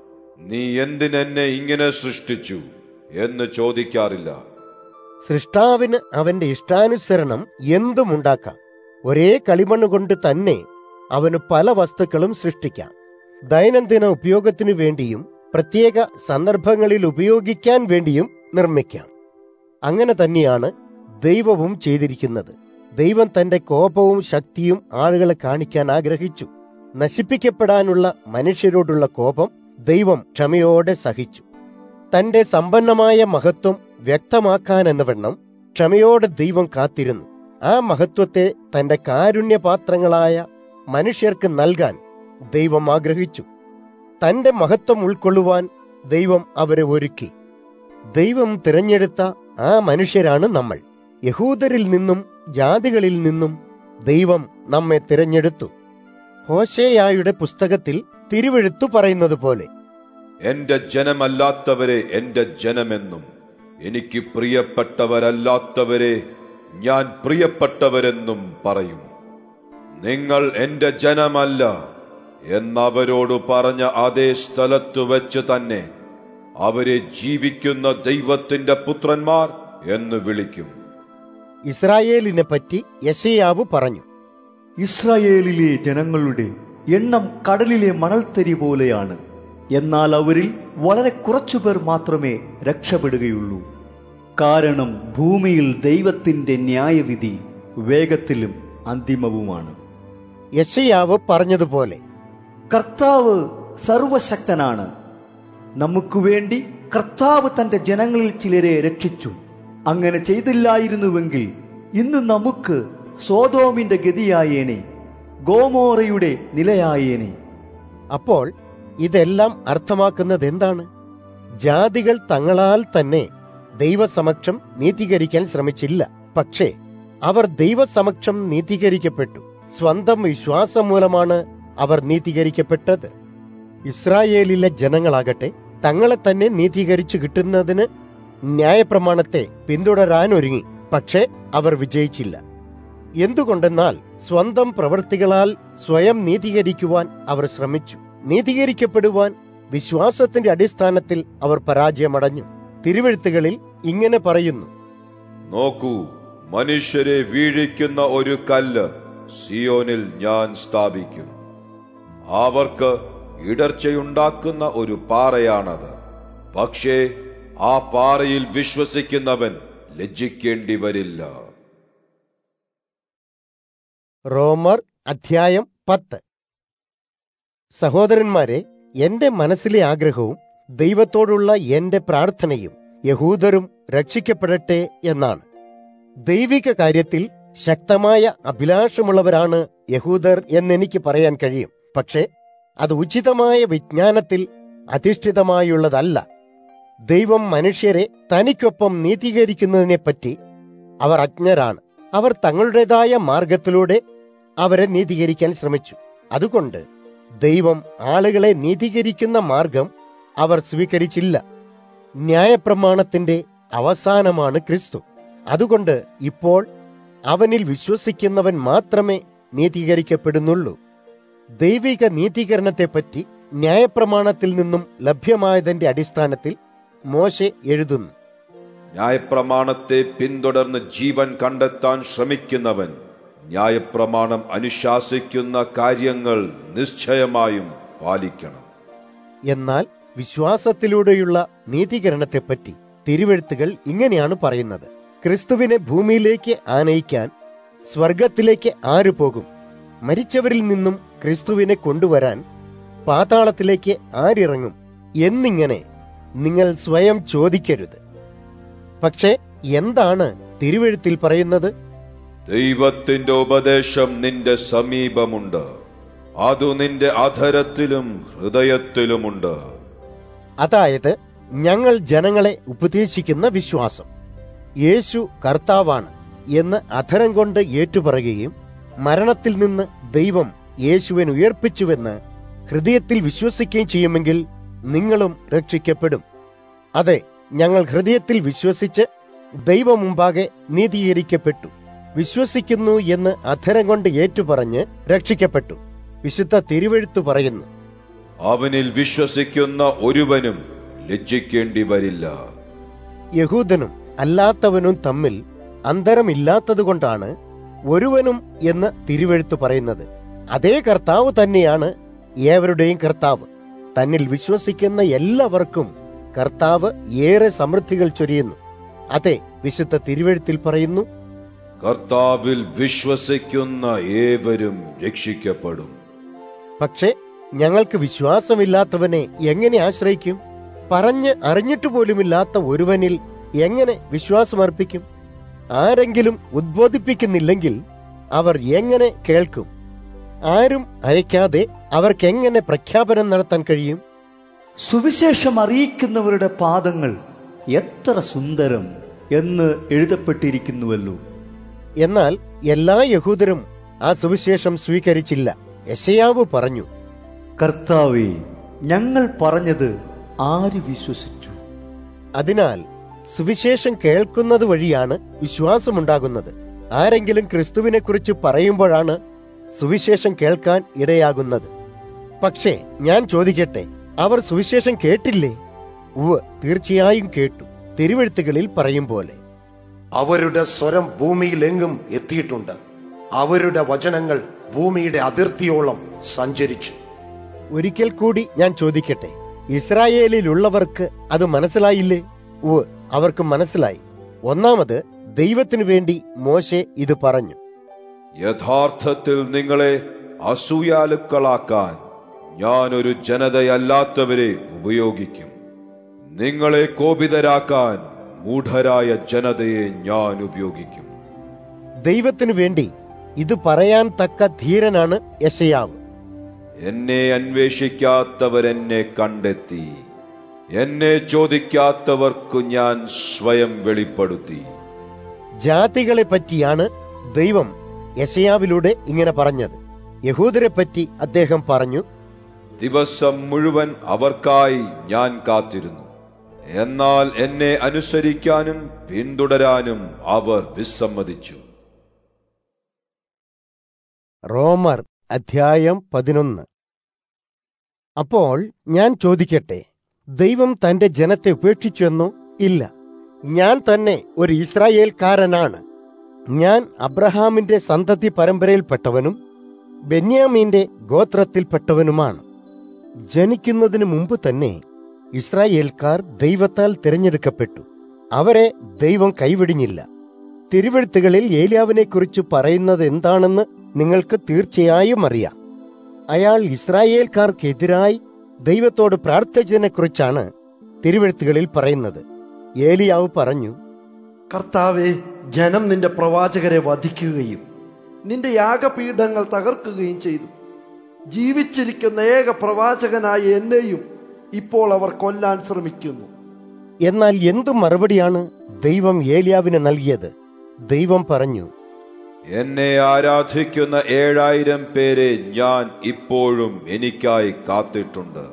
നീ എന്തിനെന്നെ ഇങ്ങനെ സൃഷ്ടിച്ചു എന്ന് ചോദിക്കാറില്ല സൃഷ്ടാവിന് അവന്റെ ഇഷ്ടാനുസരണം എന്തുമുണ്ടാക്കാം ഒരേ കളിമണ്ണ് കൊണ്ട് തന്നെ അവന് പല വസ്തുക്കളും സൃഷ്ടിക്കാം ദൈനംദിന ഉപയോഗത്തിനു വേണ്ടിയും പ്രത്യേക സന്ദർഭങ്ങളിൽ ഉപയോഗിക്കാൻ വേണ്ടിയും നിർമ്മിക്കാം അങ്ങനെ തന്നെയാണ് ദൈവവും ചെയ്തിരിക്കുന്നത് ദൈവം തന്റെ കോപവും ശക്തിയും ആളുകളെ കാണിക്കാൻ ആഗ്രഹിച്ചു നശിപ്പിക്കപ്പെടാനുള്ള മനുഷ്യരോടുള്ള കോപം ദൈവം ക്ഷമയോടെ സഹിച്ചു തന്റെ സമ്പന്നമായ മഹത്വം വ്യക്തമാക്കാൻ എന്നവണ്ണം ക്ഷമയോടെ ദൈവം കാത്തിരുന്നു ആ മഹത്വത്തെ തന്റെ കാരുണ്യപാത്രങ്ങളായ മനുഷ്യർക്ക് നൽകാൻ ദൈവം ആഗ്രഹിച്ചു തന്റെ മഹത്വം ഉൾക്കൊള്ളുവാൻ ദൈവം അവരെ ഒരുക്കി ദൈവം തിരഞ്ഞെടുത്ത ആ മനുഷ്യരാണ് നമ്മൾ യഹൂദരിൽ നിന്നും ജാതികളിൽ നിന്നും ദൈവം നമ്മെ തിരഞ്ഞെടുത്തു ഹോശേയായുടെ പുസ്തകത്തിൽ തിരുവെഴുത്തു പറയുന്നത് പോലെ എന്റെ ജനമല്ലാത്തവരെ എന്റെ ജനമെന്നും എനിക്ക് പ്രിയപ്പെട്ടവരല്ലാത്തവരെ ഞാൻ പ്രിയപ്പെട്ടവരെന്നും പറയും നിങ്ങൾ എന്റെ ജനമല്ല എന്നവരോട് പറഞ്ഞ അതേ സ്ഥലത്തു വെച്ച് തന്നെ അവരെ ജീവിക്കുന്ന ദൈവത്തിന്റെ പുത്രന്മാർ എന്ന് വിളിക്കും ഇസ്രായേലിനെ പറ്റി യശയാവ് പറഞ്ഞു ഇസ്രായേലിലെ ജനങ്ങളുടെ എണ്ണം കടലിലെ മണൽത്തരി പോലെയാണ് എന്നാൽ അവരിൽ വളരെ കുറച്ചുപേർ മാത്രമേ രക്ഷപ്പെടുകയുള്ളൂ കാരണം ഭൂമിയിൽ ദൈവത്തിന്റെ ന്യായവിധി വേഗത്തിലും അന്തിമവുമാണ് യശയാവ് പറഞ്ഞതുപോലെ കർത്താവ് സർവശക്തനാണ് നമുക്ക് വേണ്ടി കർത്താവ് തന്റെ ജനങ്ങളിൽ ചിലരെ രക്ഷിച്ചു അങ്ങനെ ചെയ്തില്ലായിരുന്നുവെങ്കിൽ ഇന്ന് നമുക്ക് സോതോമിന്റെ ഗതിയായേനെ ഗോമോറയുടെ നിലയായേനെ അപ്പോൾ ഇതെല്ലാം അർത്ഥമാക്കുന്നത് എന്താണ് ജാതികൾ തങ്ങളാൽ തന്നെ ദൈവസമക്ഷം നീതീകരിക്കാൻ ശ്രമിച്ചില്ല പക്ഷേ അവർ ദൈവസമക്ഷം നീതീകരിക്കപ്പെട്ടു സ്വന്തം വിശ്വാസം മൂലമാണ് അവർ നീതീകരിക്കപ്പെട്ടത് ഇസ്രായേലിലെ ജനങ്ങളാകട്ടെ തങ്ങളെ തന്നെ നീതീകരിച്ചു കിട്ടുന്നതിന് ന്യായപ്രമാണത്തെ പിന്തുടരാൻ ഒരുങ്ങി പക്ഷേ അവർ വിജയിച്ചില്ല എന്തുകൊണ്ടെന്നാൽ സ്വന്തം പ്രവൃത്തികളാൽ സ്വയം നീതീകരിക്കുവാൻ അവർ ശ്രമിച്ചു നീതീകരിക്കപ്പെടുവാൻ വിശ്വാസത്തിന്റെ അടിസ്ഥാനത്തിൽ അവർ പരാജയമടഞ്ഞു തിരുവെഴുത്തുകളിൽ ഇങ്ങനെ പറയുന്നു നോക്കൂ മനുഷ്യരെ വീഴിക്കുന്ന ഒരു കല്ല് സിയോനിൽ ഞാൻ സ്ഥാപിക്കും അവർക്ക് ഇടർച്ചയുണ്ടാക്കുന്ന ഒരു പാറയാണത് പക്ഷേ ആ പാറയിൽ വിശ്വസിക്കുന്നവൻ ലജ്ജിക്കേണ്ടി വരില്ല റോമർ അധ്യായം പത്ത് സഹോദരന്മാരെ എന്റെ മനസ്സിലെ ആഗ്രഹവും ദൈവത്തോടുള്ള എന്റെ പ്രാർത്ഥനയും യഹൂദരും രക്ഷിക്കപ്പെടട്ടെ എന്നാണ് ദൈവിക കാര്യത്തിൽ ശക്തമായ അഭിലാഷമുള്ളവരാണ് യഹൂദർ എന്നെനിക്ക് പറയാൻ കഴിയും പക്ഷേ അത് ഉചിതമായ വിജ്ഞാനത്തിൽ അധിഷ്ഠിതമായുള്ളതല്ല ദൈവം മനുഷ്യരെ തനിക്കൊപ്പം നീതീകരിക്കുന്നതിനെപ്പറ്റി അവർ അജ്ഞരാണ് അവർ തങ്ങളുടേതായ മാർഗത്തിലൂടെ അവരെ നീതീകരിക്കാൻ ശ്രമിച്ചു അതുകൊണ്ട് ദൈവം ആളുകളെ നീതീകരിക്കുന്ന മാർഗം അവർ സ്വീകരിച്ചില്ല ന്യായപ്രമാണത്തിന്റെ അവസാനമാണ് ക്രിസ്തു അതുകൊണ്ട് ഇപ്പോൾ അവനിൽ വിശ്വസിക്കുന്നവൻ മാത്രമേ നീതീകരിക്കപ്പെടുന്നുള്ളൂ ദൈവിക നീതീകരണത്തെപ്പറ്റി ന്യായപ്രമാണത്തിൽ നിന്നും ലഭ്യമായതിന്റെ അടിസ്ഥാനത്തിൽ മോശെ എഴുതുന്നു ന്യായപ്രമാണത്തെ പിന്തുടർന്ന് ജീവൻ കണ്ടെത്താൻ ശ്രമിക്കുന്നവൻ ന്യായപ്രമാണം അനുശാസിക്കുന്ന കാര്യങ്ങൾ നിശ്ചയമായും പാലിക്കണം എന്നാൽ വിശ്വാസത്തിലൂടെയുള്ള നീതീകരണത്തെപ്പറ്റി തിരുവെഴുത്തുകൾ ഇങ്ങനെയാണ് പറയുന്നത് ക്രിസ്തുവിനെ ഭൂമിയിലേക്ക് ആനയിക്കാൻ സ്വർഗത്തിലേക്ക് ആര് പോകും മരിച്ചവരിൽ നിന്നും ക്രിസ്തുവിനെ കൊണ്ടുവരാൻ പാതാളത്തിലേക്ക് ആരിറങ്ങും എന്നിങ്ങനെ നിങ്ങൾ സ്വയം ചോദിക്കരുത് പക്ഷേ എന്താണ് തിരുവെഴുത്തിൽ പറയുന്നത് ദൈവത്തിന്റെ ഉപദേശം നിന്റെ സമീപമുണ്ട് അതു നിന്റെ അധരത്തിലും ഹൃദയത്തിലുമുണ്ട് അതായത് ഞങ്ങൾ ജനങ്ങളെ ഉപദേശിക്കുന്ന വിശ്വാസം യേശു കർത്താവാണ് എന്ന് അധരം കൊണ്ട് ഏറ്റുപറയുകയും മരണത്തിൽ നിന്ന് ദൈവം യേശുവിനെ ഉയർപ്പിച്ചുവെന്ന് ഹൃദയത്തിൽ വിശ്വസിക്കുകയും ചെയ്യുമെങ്കിൽ നിങ്ങളും രക്ഷിക്കപ്പെടും അതെ ഞങ്ങൾ ഹൃദയത്തിൽ വിശ്വസിച്ച് ദൈവം മുമ്പാകെ നീതീകരിക്കപ്പെട്ടു വിശ്വസിക്കുന്നു എന്ന് അധരം കൊണ്ട് ഏറ്റുപറഞ്ഞ് രക്ഷിക്കപ്പെട്ടു വിശുദ്ധ തിരുവെഴുത്തു പറയുന്നു അവനിൽ വിശ്വസിക്കുന്ന ഒരുവനും ലജ്ജിക്കേണ്ടി വരില്ല യഹൂദനും അല്ലാത്തവനും തമ്മിൽ അന്തരമില്ലാത്തതുകൊണ്ടാണ് ഒരുവനും എന്ന് തിരുവെഴുത്ത് പറയുന്നത് അതേ കർത്താവ് തന്നെയാണ് ഏവരുടെയും കർത്താവ് തന്നിൽ വിശ്വസിക്കുന്ന എല്ലാവർക്കും കർത്താവ് ഏറെ സമൃദ്ധികൾ ചൊരിയുന്നു അതെ വിശുദ്ധ തിരുവെഴുത്തിൽ പറയുന്നു കർത്താവിൽ വിശ്വസിക്കുന്ന ഏവരും രക്ഷിക്കപ്പെടും പക്ഷേ ഞങ്ങൾക്ക് വിശ്വാസമില്ലാത്തവനെ എങ്ങനെ ആശ്രയിക്കും പറഞ്ഞ് അറിഞ്ഞിട്ട് പോലുമില്ലാത്ത ഒരുവനിൽ എങ്ങനെ വിശ്വാസമർപ്പിക്കും ആരെങ്കിലും ഉദ്ബോധിപ്പിക്കുന്നില്ലെങ്കിൽ അവർ എങ്ങനെ കേൾക്കും ആരും അയക്കാതെ അവർക്കെങ്ങനെ പ്രഖ്യാപനം നടത്താൻ കഴിയും സുവിശേഷം അറിയിക്കുന്നവരുടെ പാദങ്ങൾ എത്ര സുന്ദരം എന്ന് എഴുതപ്പെട്ടിരിക്കുന്നുവല്ലോ എന്നാൽ എല്ലാ യഹൂദരും ആ സുവിശേഷം സ്വീകരിച്ചില്ല യശയാവ് പറഞ്ഞു കർത്താവേ ഞങ്ങൾ പറഞ്ഞത് ആര് വിശ്വസിച്ചു അതിനാൽ സുവിശേഷം കേൾക്കുന്നത് വഴിയാണ് വിശ്വാസമുണ്ടാകുന്നത് ആരെങ്കിലും ക്രിസ്തുവിനെ കുറിച്ച് പറയുമ്പോഴാണ് സുവിശേഷം കേൾക്കാൻ ഇടയാകുന്നത് പക്ഷേ ഞാൻ ചോദിക്കട്ടെ അവർ സുവിശേഷം കേട്ടില്ലേ ഉവ് തീർച്ചയായും കേട്ടു തിരുവെഴുത്തുകളിൽ പറയും പോലെ അവരുടെ സ്വരം ഭൂമിയിലെങ്ങും എത്തിയിട്ടുണ്ട് അവരുടെ വചനങ്ങൾ ഭൂമിയുടെ അതിർത്തിയോളം സഞ്ചരിച്ചു ഒരിക്കൽ കൂടി ഞാൻ ചോദിക്കട്ടെ ഇസ്രായേലിലുള്ളവർക്ക് അത് മനസ്സിലായില്ലേ ഉവ് അവർക്ക് മനസ്സിലായി ഒന്നാമത് ദൈവത്തിനു വേണ്ടി മോശെ ഇത് പറഞ്ഞു യഥാർത്ഥത്തിൽ നിങ്ങളെ അസൂയാലുക്കളാക്കാൻ ഞാൻ ഒരു ജനതയല്ലാത്തവരെ ഉപയോഗിക്കും നിങ്ങളെ കോപിതരാക്കാൻ മൂഢരായ ജനതയെ ഞാൻ ഉപയോഗിക്കും ദൈവത്തിനു വേണ്ടി ഇത് പറയാൻ തക്ക ധീരനാണ് യശയാവ് എന്നെ അന്വേഷിക്കാത്തവരെന്നെ കണ്ടെത്തി എന്നെ ചോദിക്കാത്തവർക്കു ഞാൻ സ്വയം വെളിപ്പെടുത്തി ജാതികളെ പറ്റിയാണ് ദൈവം യശയാവിലൂടെ ഇങ്ങനെ പറഞ്ഞത് യഹൂദരെ പറ്റി അദ്ദേഹം പറഞ്ഞു ദിവസം മുഴുവൻ അവർക്കായി ഞാൻ കാത്തിരുന്നു എന്നാൽ എന്നെ അനുസരിക്കാനും പിന്തുടരാനും അവർ വിസമ്മതിച്ചു റോമർ അധ്യായം പതിനൊന്ന് അപ്പോൾ ഞാൻ ചോദിക്കട്ടെ ദൈവം തന്റെ ജനത്തെ ഉപേക്ഷിച്ചെന്നോ ഇല്ല ഞാൻ തന്നെ ഒരു ഇസ്രായേൽക്കാരനാണ് ഞാൻ അബ്രഹാമിന്റെ സന്തതി പരമ്പരയിൽപ്പെട്ടവനും ബെന്യാമീന്റെ ഗോത്രത്തിൽപ്പെട്ടവനുമാണ് ജനിക്കുന്നതിന് മുമ്പ് തന്നെ ഇസ്രായേൽക്കാർ ദൈവത്താൽ തിരഞ്ഞെടുക്കപ്പെട്ടു അവരെ ദൈവം കൈവിടിഞ്ഞില്ല തിരുവെഴുത്തുകളിൽ ഏലിയാവിനെക്കുറിച്ച് പറയുന്നത് എന്താണെന്ന് നിങ്ങൾക്ക് തീർച്ചയായും അറിയാം അയാൾ ഇസ്രായേൽക്കാർക്കെതിരായി ദൈവത്തോട് പ്രാർത്ഥിച്ചതിനെക്കുറിച്ചാണ് തിരുവെഴുത്തുകളിൽ പറയുന്നത് ഏലിയാവ് പറഞ്ഞു കർത്താവെ ജനം നിന്റെ പ്രവാചകരെ വധിക്കുകയും നിന്റെ യാഗപീഠങ്ങൾ തകർക്കുകയും ചെയ്തു ജീവിച്ചിരിക്കുന്ന ഏക പ്രവാചകനായ എന്നെയും ഇപ്പോൾ അവർ കൊല്ലാൻ ശ്രമിക്കുന്നു എന്നാൽ എന്തു മറുപടിയാണ് ദൈവം ഏലിയാവിന് നൽകിയത് ദൈവം പറഞ്ഞു എന്നെ ആരാധിക്കുന്ന ഏഴായിരം പേരെ ഞാൻ ഇപ്പോഴും എനിക്കായി കാത്തിട്ടുണ്ട്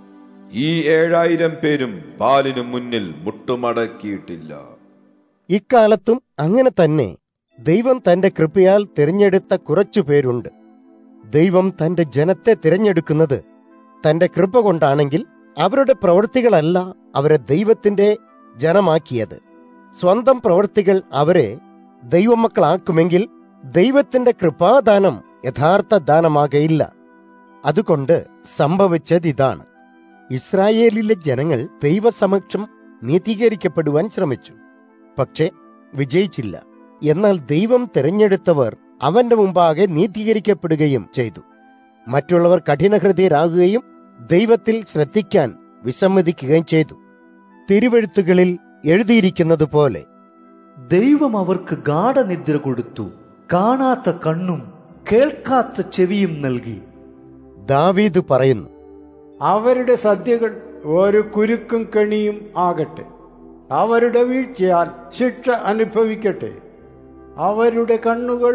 ഈ ഏഴായിരം പേരും ബാലിനു മുന്നിൽ മുട്ടുമടക്കിയിട്ടില്ല ഇക്കാലത്തും അങ്ങനെ തന്നെ ദൈവം തന്റെ കൃപയാൽ തിരഞ്ഞെടുത്ത കുറച്ചു പേരുണ്ട് ദൈവം തന്റെ ജനത്തെ തിരഞ്ഞെടുക്കുന്നത് തന്റെ കൃപ കൊണ്ടാണെങ്കിൽ അവരുടെ പ്രവൃത്തികളല്ല അവരെ ദൈവത്തിന്റെ ജനമാക്കിയത് സ്വന്തം പ്രവൃത്തികൾ അവരെ ദൈവമക്കളാക്കുമെങ്കിൽ ദൈവത്തിന്റെ കൃപാദാനം യഥാർത്ഥ ദാനമാകയില്ല അതുകൊണ്ട് സംഭവിച്ചത് ഇതാണ് ഇസ്രായേലിലെ ജനങ്ങൾ ദൈവസമക്ഷം നീതീകരിക്കപ്പെടുവാൻ ശ്രമിച്ചു പക്ഷെ വിജയിച്ചില്ല എന്നാൽ ദൈവം തിരഞ്ഞെടുത്തവർ അവന്റെ മുമ്പാകെ നീതീകരിക്കപ്പെടുകയും ചെയ്തു മറ്റുള്ളവർ കഠിനഹൃദയരാകുകയും ദൈവത്തിൽ ശ്രദ്ധിക്കാൻ വിസമ്മതിക്കുകയും ചെയ്തു തിരുവെഴുത്തുകളിൽ എഴുതിയിരിക്കുന്നത് പോലെ ദൈവം അവർക്ക് ഗാഠനിദ്ര കൊടുത്തു കാണാത്ത കണ്ണും കേൾക്കാത്ത ചെവിയും നൽകി ദാവീദ് പറയുന്നു അവരുടെ സദ്യകൾ ഒരു കുരുക്കും കെണിയും ആകട്ടെ അവരുടെ വീഴ്ചയാൽ ശിക്ഷ അനുഭവിക്കട്ടെ അവരുടെ കണ്ണുകൾ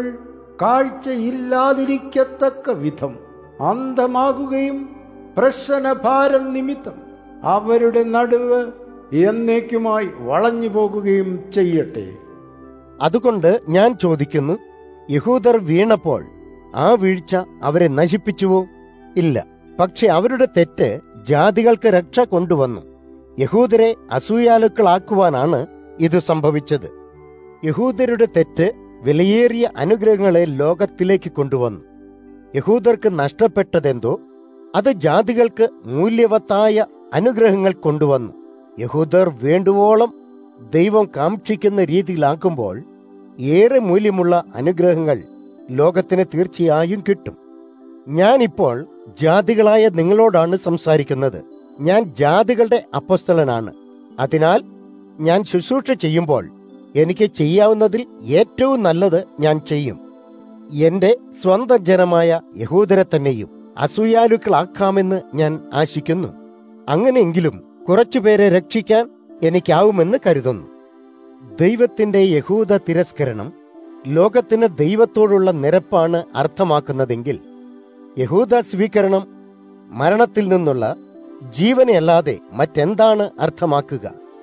കാഴ്ചയില്ലാതിരിക്കത്തക്ക വിധം അന്ധമാകുകയും പ്രശ്നഭാരം നിമിത്തം അവരുടെ നടുവ് എന്നേക്കുമായി വളഞ്ഞു പോകുകയും ചെയ്യട്ടെ അതുകൊണ്ട് ഞാൻ ചോദിക്കുന്നു യഹൂദർ വീണപ്പോൾ ആ വീഴ്ച അവരെ നശിപ്പിച്ചുവോ ഇല്ല പക്ഷെ അവരുടെ തെറ്റ് ജാതികൾക്ക് രക്ഷ കൊണ്ടുവന്നു യഹൂദരെ അസൂയാലുക്കളാക്കുവാനാണ് ഇത് സംഭവിച്ചത് യഹൂദരുടെ തെറ്റ് വിലയേറിയ അനുഗ്രഹങ്ങളെ ലോകത്തിലേക്ക് കൊണ്ടുവന്നു യഹൂദർക്ക് നഷ്ടപ്പെട്ടതെന്തോ അത് ജാതികൾക്ക് മൂല്യവത്തായ അനുഗ്രഹങ്ങൾ കൊണ്ടുവന്നു യഹൂദർ വേണ്ടുവോളം ദൈവം കാക്ഷിക്കുന്ന രീതിയിലാക്കുമ്പോൾ ഏറെ മൂല്യമുള്ള അനുഗ്രഹങ്ങൾ ലോകത്തിന് തീർച്ചയായും കിട്ടും ഞാനിപ്പോൾ ജാതികളായ നിങ്ങളോടാണ് സംസാരിക്കുന്നത് ഞാൻ ജാതികളുടെ അപ്പസ്തലനാണ് അതിനാൽ ഞാൻ ശുശ്രൂഷ ചെയ്യുമ്പോൾ എനിക്ക് ചെയ്യാവുന്നതിൽ ഏറ്റവും നല്ലത് ഞാൻ ചെയ്യും എന്റെ സ്വന്തം ജനമായ യഹൂദരെ തന്നെയും അസൂയാലുക്കളാക്കാമെന്ന് ഞാൻ ആശിക്കുന്നു അങ്ങനെയെങ്കിലും കുറച്ചുപേരെ രക്ഷിക്കാൻ എനിക്കാവുമെന്ന് കരുതുന്നു ദൈവത്തിന്റെ യഹൂദ തിരസ്കരണം ലോകത്തിന് ദൈവത്തോടുള്ള നിരപ്പാണ് അർത്ഥമാക്കുന്നതെങ്കിൽ യഹൂദ സ്വീകരണം മരണത്തിൽ നിന്നുള്ള ജീവനെയല്ലാതെ മറ്റെന്താണ് അർത്ഥമാക്കുക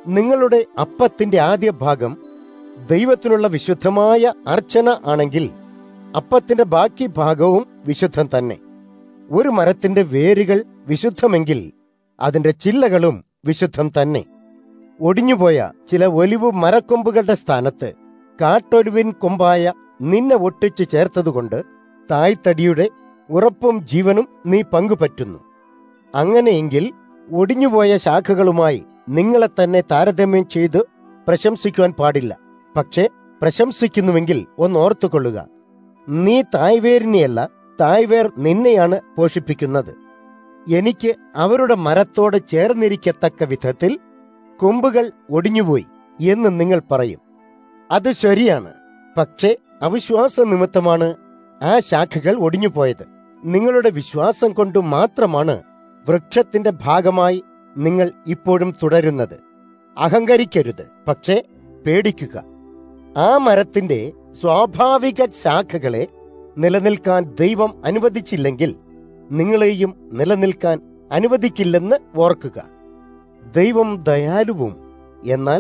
നിങ്ങളുടെ അപ്പത്തിന്റെ ആദ്യ ഭാഗം ദൈവത്തിനുള്ള വിശുദ്ധമായ അർച്ചന ആണെങ്കിൽ അപ്പത്തിന്റെ ബാക്കി ഭാഗവും വിശുദ്ധം തന്നെ ഒരു മരത്തിന്റെ വേരുകൾ വിശുദ്ധമെങ്കിൽ അതിന്റെ ചില്ലകളും വിശുദ്ധം തന്നെ ഒടിഞ്ഞുപോയ ചില ഒലിവ് മരക്കൊമ്പുകളുടെ സ്ഥാനത്ത് കാട്ടൊലിവിൻ കൊമ്പായ നിന്നെ ഒട്ടിച്ചു ചേർത്തതുകൊണ്ട് തായ്തടിയുടെ ഉറപ്പും ജീവനും നീ പങ്കുപറ്റുന്നു അങ്ങനെയെങ്കിൽ ഒടിഞ്ഞുപോയ ശാഖകളുമായി നിങ്ങളെ തന്നെ താരതമ്യം ചെയ്ത് പ്രശംസിക്കുവാൻ പാടില്ല പക്ഷേ പ്രശംസിക്കുന്നുവെങ്കിൽ ഒന്ന് ഓർത്തുകൊള്ളുക നീ തായ്വേരിനെയല്ല തായ്വേർ നിന്നെയാണ് പോഷിപ്പിക്കുന്നത് എനിക്ക് അവരുടെ മരത്തോട് ചേർന്നിരിക്കത്തക്ക വിധത്തിൽ കൊമ്പുകൾ ഒടിഞ്ഞുപോയി എന്ന് നിങ്ങൾ പറയും അത് ശരിയാണ് പക്ഷേ അവിശ്വാസ നിമിത്തമാണ് ആ ശാഖകൾ ഒടിഞ്ഞുപോയത് നിങ്ങളുടെ വിശ്വാസം കൊണ്ട് മാത്രമാണ് വൃക്ഷത്തിന്റെ ഭാഗമായി നിങ്ങൾ ഇപ്പോഴും തുടരുന്നത് അഹങ്കരിക്കരുത് പക്ഷേ പേടിക്കുക ആ മരത്തിന്റെ സ്വാഭാവിക ശാഖകളെ നിലനിൽക്കാൻ ദൈവം അനുവദിച്ചില്ലെങ്കിൽ നിങ്ങളെയും നിലനിൽക്കാൻ അനുവദിക്കില്ലെന്ന് ഓർക്കുക ദൈവം ദയാലുവും എന്നാൽ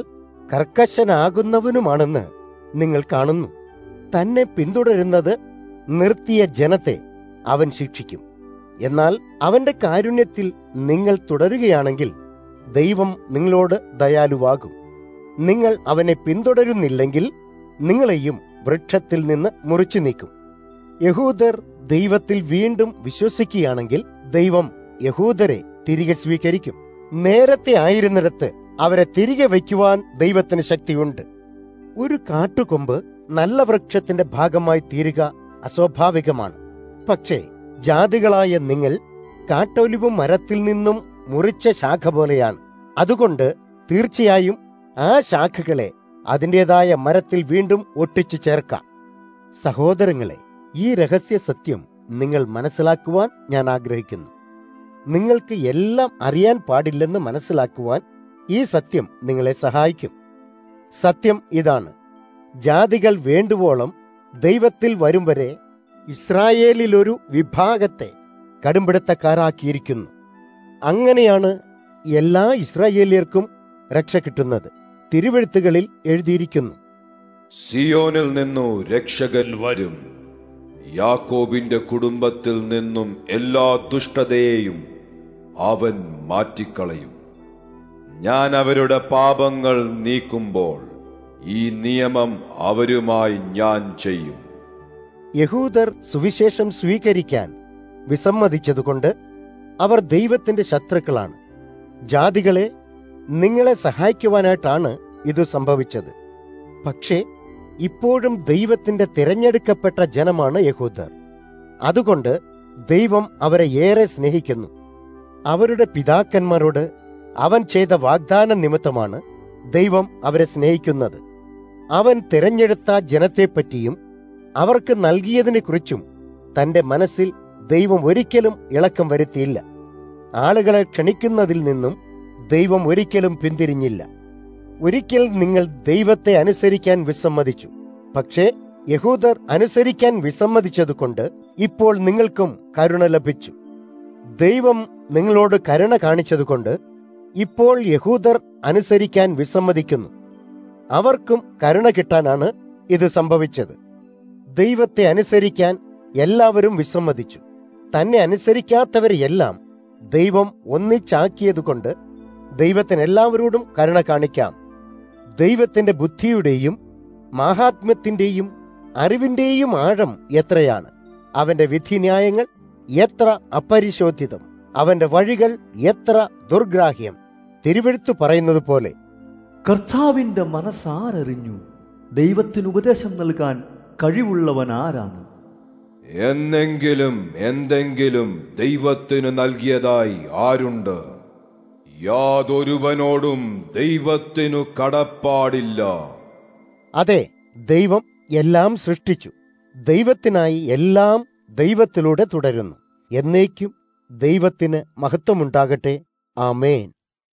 കർക്കശനാകുന്നവനുമാണെന്ന് നിങ്ങൾ കാണുന്നു തന്നെ പിന്തുടരുന്നത് നിർത്തിയ ജനത്തെ അവൻ ശിക്ഷിക്കും എന്നാൽ അവന്റെ കാരുണ്യത്തിൽ നിങ്ങൾ തുടരുകയാണെങ്കിൽ ദൈവം നിങ്ങളോട് ദയാലുവാകും നിങ്ങൾ അവനെ പിന്തുടരുന്നില്ലെങ്കിൽ നിങ്ങളെയും വൃക്ഷത്തിൽ നിന്ന് മുറിച്ചു നീക്കും യഹൂദർ ദൈവത്തിൽ വീണ്ടും വിശ്വസിക്കുകയാണെങ്കിൽ ദൈവം യഹൂദരെ തിരികെ സ്വീകരിക്കും നേരത്തെ ആയിരുന്നിടത്ത് അവരെ തിരികെ വയ്ക്കുവാൻ ദൈവത്തിന് ശക്തിയുണ്ട് ഒരു കാട്ടുകൊമ്പ് നല്ല വൃക്ഷത്തിന്റെ ഭാഗമായി തീരുക അസ്വാഭാവികമാണ് പക്ഷേ ജാതികളായ നിങ്ങൾ കാട്ടൊലിവ് മരത്തിൽ നിന്നും മുറിച്ച ശാഖ പോലെയാണ് അതുകൊണ്ട് തീർച്ചയായും ആ ശാഖകളെ അതിൻ്റെതായ മരത്തിൽ വീണ്ടും ഒട്ടിച്ചു ചേർക്കാം സഹോദരങ്ങളെ ഈ രഹസ്യ സത്യം നിങ്ങൾ മനസ്സിലാക്കുവാൻ ഞാൻ ആഗ്രഹിക്കുന്നു നിങ്ങൾക്ക് എല്ലാം അറിയാൻ പാടില്ലെന്ന് മനസ്സിലാക്കുവാൻ ഈ സത്യം നിങ്ങളെ സഹായിക്കും സത്യം ഇതാണ് ജാതികൾ വേണ്ടുവോളം ദൈവത്തിൽ വരും വരെ ഇസ്രായേലിലൊരു വിഭാഗത്തെ കടുംപിടുത്തക്കാരാക്കിയിരിക്കുന്നു അങ്ങനെയാണ് എല്ലാ ഇസ്രായേലിയർക്കും രക്ഷ കിട്ടുന്നത് തിരുവെഴുത്തുകളിൽ എഴുതിയിരിക്കുന്നു സിയോനിൽ നിന്നു രക്ഷകൻ വരും യാക്കോബിന്റെ കുടുംബത്തിൽ നിന്നും എല്ലാ ദുഷ്ടതയെയും അവൻ മാറ്റിക്കളയും ഞാൻ അവരുടെ പാപങ്ങൾ നീക്കുമ്പോൾ ഈ നിയമം അവരുമായി ഞാൻ ചെയ്യും യഹൂദർ സുവിശേഷം സ്വീകരിക്കാൻ വിസമ്മതിച്ചതുകൊണ്ട് അവർ ദൈവത്തിന്റെ ശത്രുക്കളാണ് ജാതികളെ നിങ്ങളെ സഹായിക്കുവാനായിട്ടാണ് ഇത് സംഭവിച്ചത് പക്ഷേ ഇപ്പോഴും ദൈവത്തിന്റെ തിരഞ്ഞെടുക്കപ്പെട്ട ജനമാണ് യഹൂദർ അതുകൊണ്ട് ദൈവം അവരെ ഏറെ സ്നേഹിക്കുന്നു അവരുടെ പിതാക്കന്മാരോട് അവൻ ചെയ്ത വാഗ്ദാന നിമിത്തമാണ് ദൈവം അവരെ സ്നേഹിക്കുന്നത് അവൻ തിരഞ്ഞെടുത്ത ജനത്തെപ്പറ്റിയും അവർക്ക് നൽകിയതിനെക്കുറിച്ചും തന്റെ മനസ്സിൽ ദൈവം ഒരിക്കലും ഇളക്കം വരുത്തിയില്ല ആളുകളെ ക്ഷണിക്കുന്നതിൽ നിന്നും ദൈവം ഒരിക്കലും പിന്തിരിഞ്ഞില്ല ഒരിക്കൽ നിങ്ങൾ ദൈവത്തെ അനുസരിക്കാൻ വിസമ്മതിച്ചു പക്ഷേ യഹൂദർ അനുസരിക്കാൻ വിസമ്മതിച്ചതുകൊണ്ട് ഇപ്പോൾ നിങ്ങൾക്കും കരുണ ലഭിച്ചു ദൈവം നിങ്ങളോട് കരുണ കാണിച്ചതുകൊണ്ട് ഇപ്പോൾ യഹൂദർ അനുസരിക്കാൻ വിസമ്മതിക്കുന്നു അവർക്കും കരുണ കിട്ടാനാണ് ഇത് സംഭവിച്ചത് ദൈവത്തെ അനുസരിക്കാൻ എല്ലാവരും വിസമ്മതിച്ചു തന്നെ അനുസരിക്കാത്തവരെയെല്ലാം ദൈവം ഒന്നിച്ചാക്കിയതുകൊണ്ട് ദൈവത്തിന് എല്ലാവരോടും കരുണ കാണിക്കാം ദൈവത്തിന്റെ ബുദ്ധിയുടെയും മാഹാത്മ്യത്തിന്റെയും അറിവിന്റെയും ആഴം എത്രയാണ് അവന്റെ വിധിന്യായങ്ങൾ എത്ര അപരിശോധിതം അവന്റെ വഴികൾ എത്ര ദുർഗ്രാഹ്യം തിരുവെഴുത്തു പറയുന്നത് പോലെ കർത്താവിന്റെ മനസ്സാരറിഞ്ഞു ദൈവത്തിന് ഉപദേശം നൽകാൻ കഴിവുള്ളവൻ ആരാണ് എന്നെങ്കിലും എന്തെങ്കിലും ദൈവത്തിനു നൽകിയതായി ആരുണ്ട് യാതൊരുവനോടും ദൈവത്തിനു കടപ്പാടില്ല അതെ ദൈവം എല്ലാം സൃഷ്ടിച്ചു ദൈവത്തിനായി എല്ലാം ദൈവത്തിലൂടെ തുടരുന്നു എന്നേക്കും ദൈവത്തിന് മഹത്വമുണ്ടാകട്ടെ ആമേൻ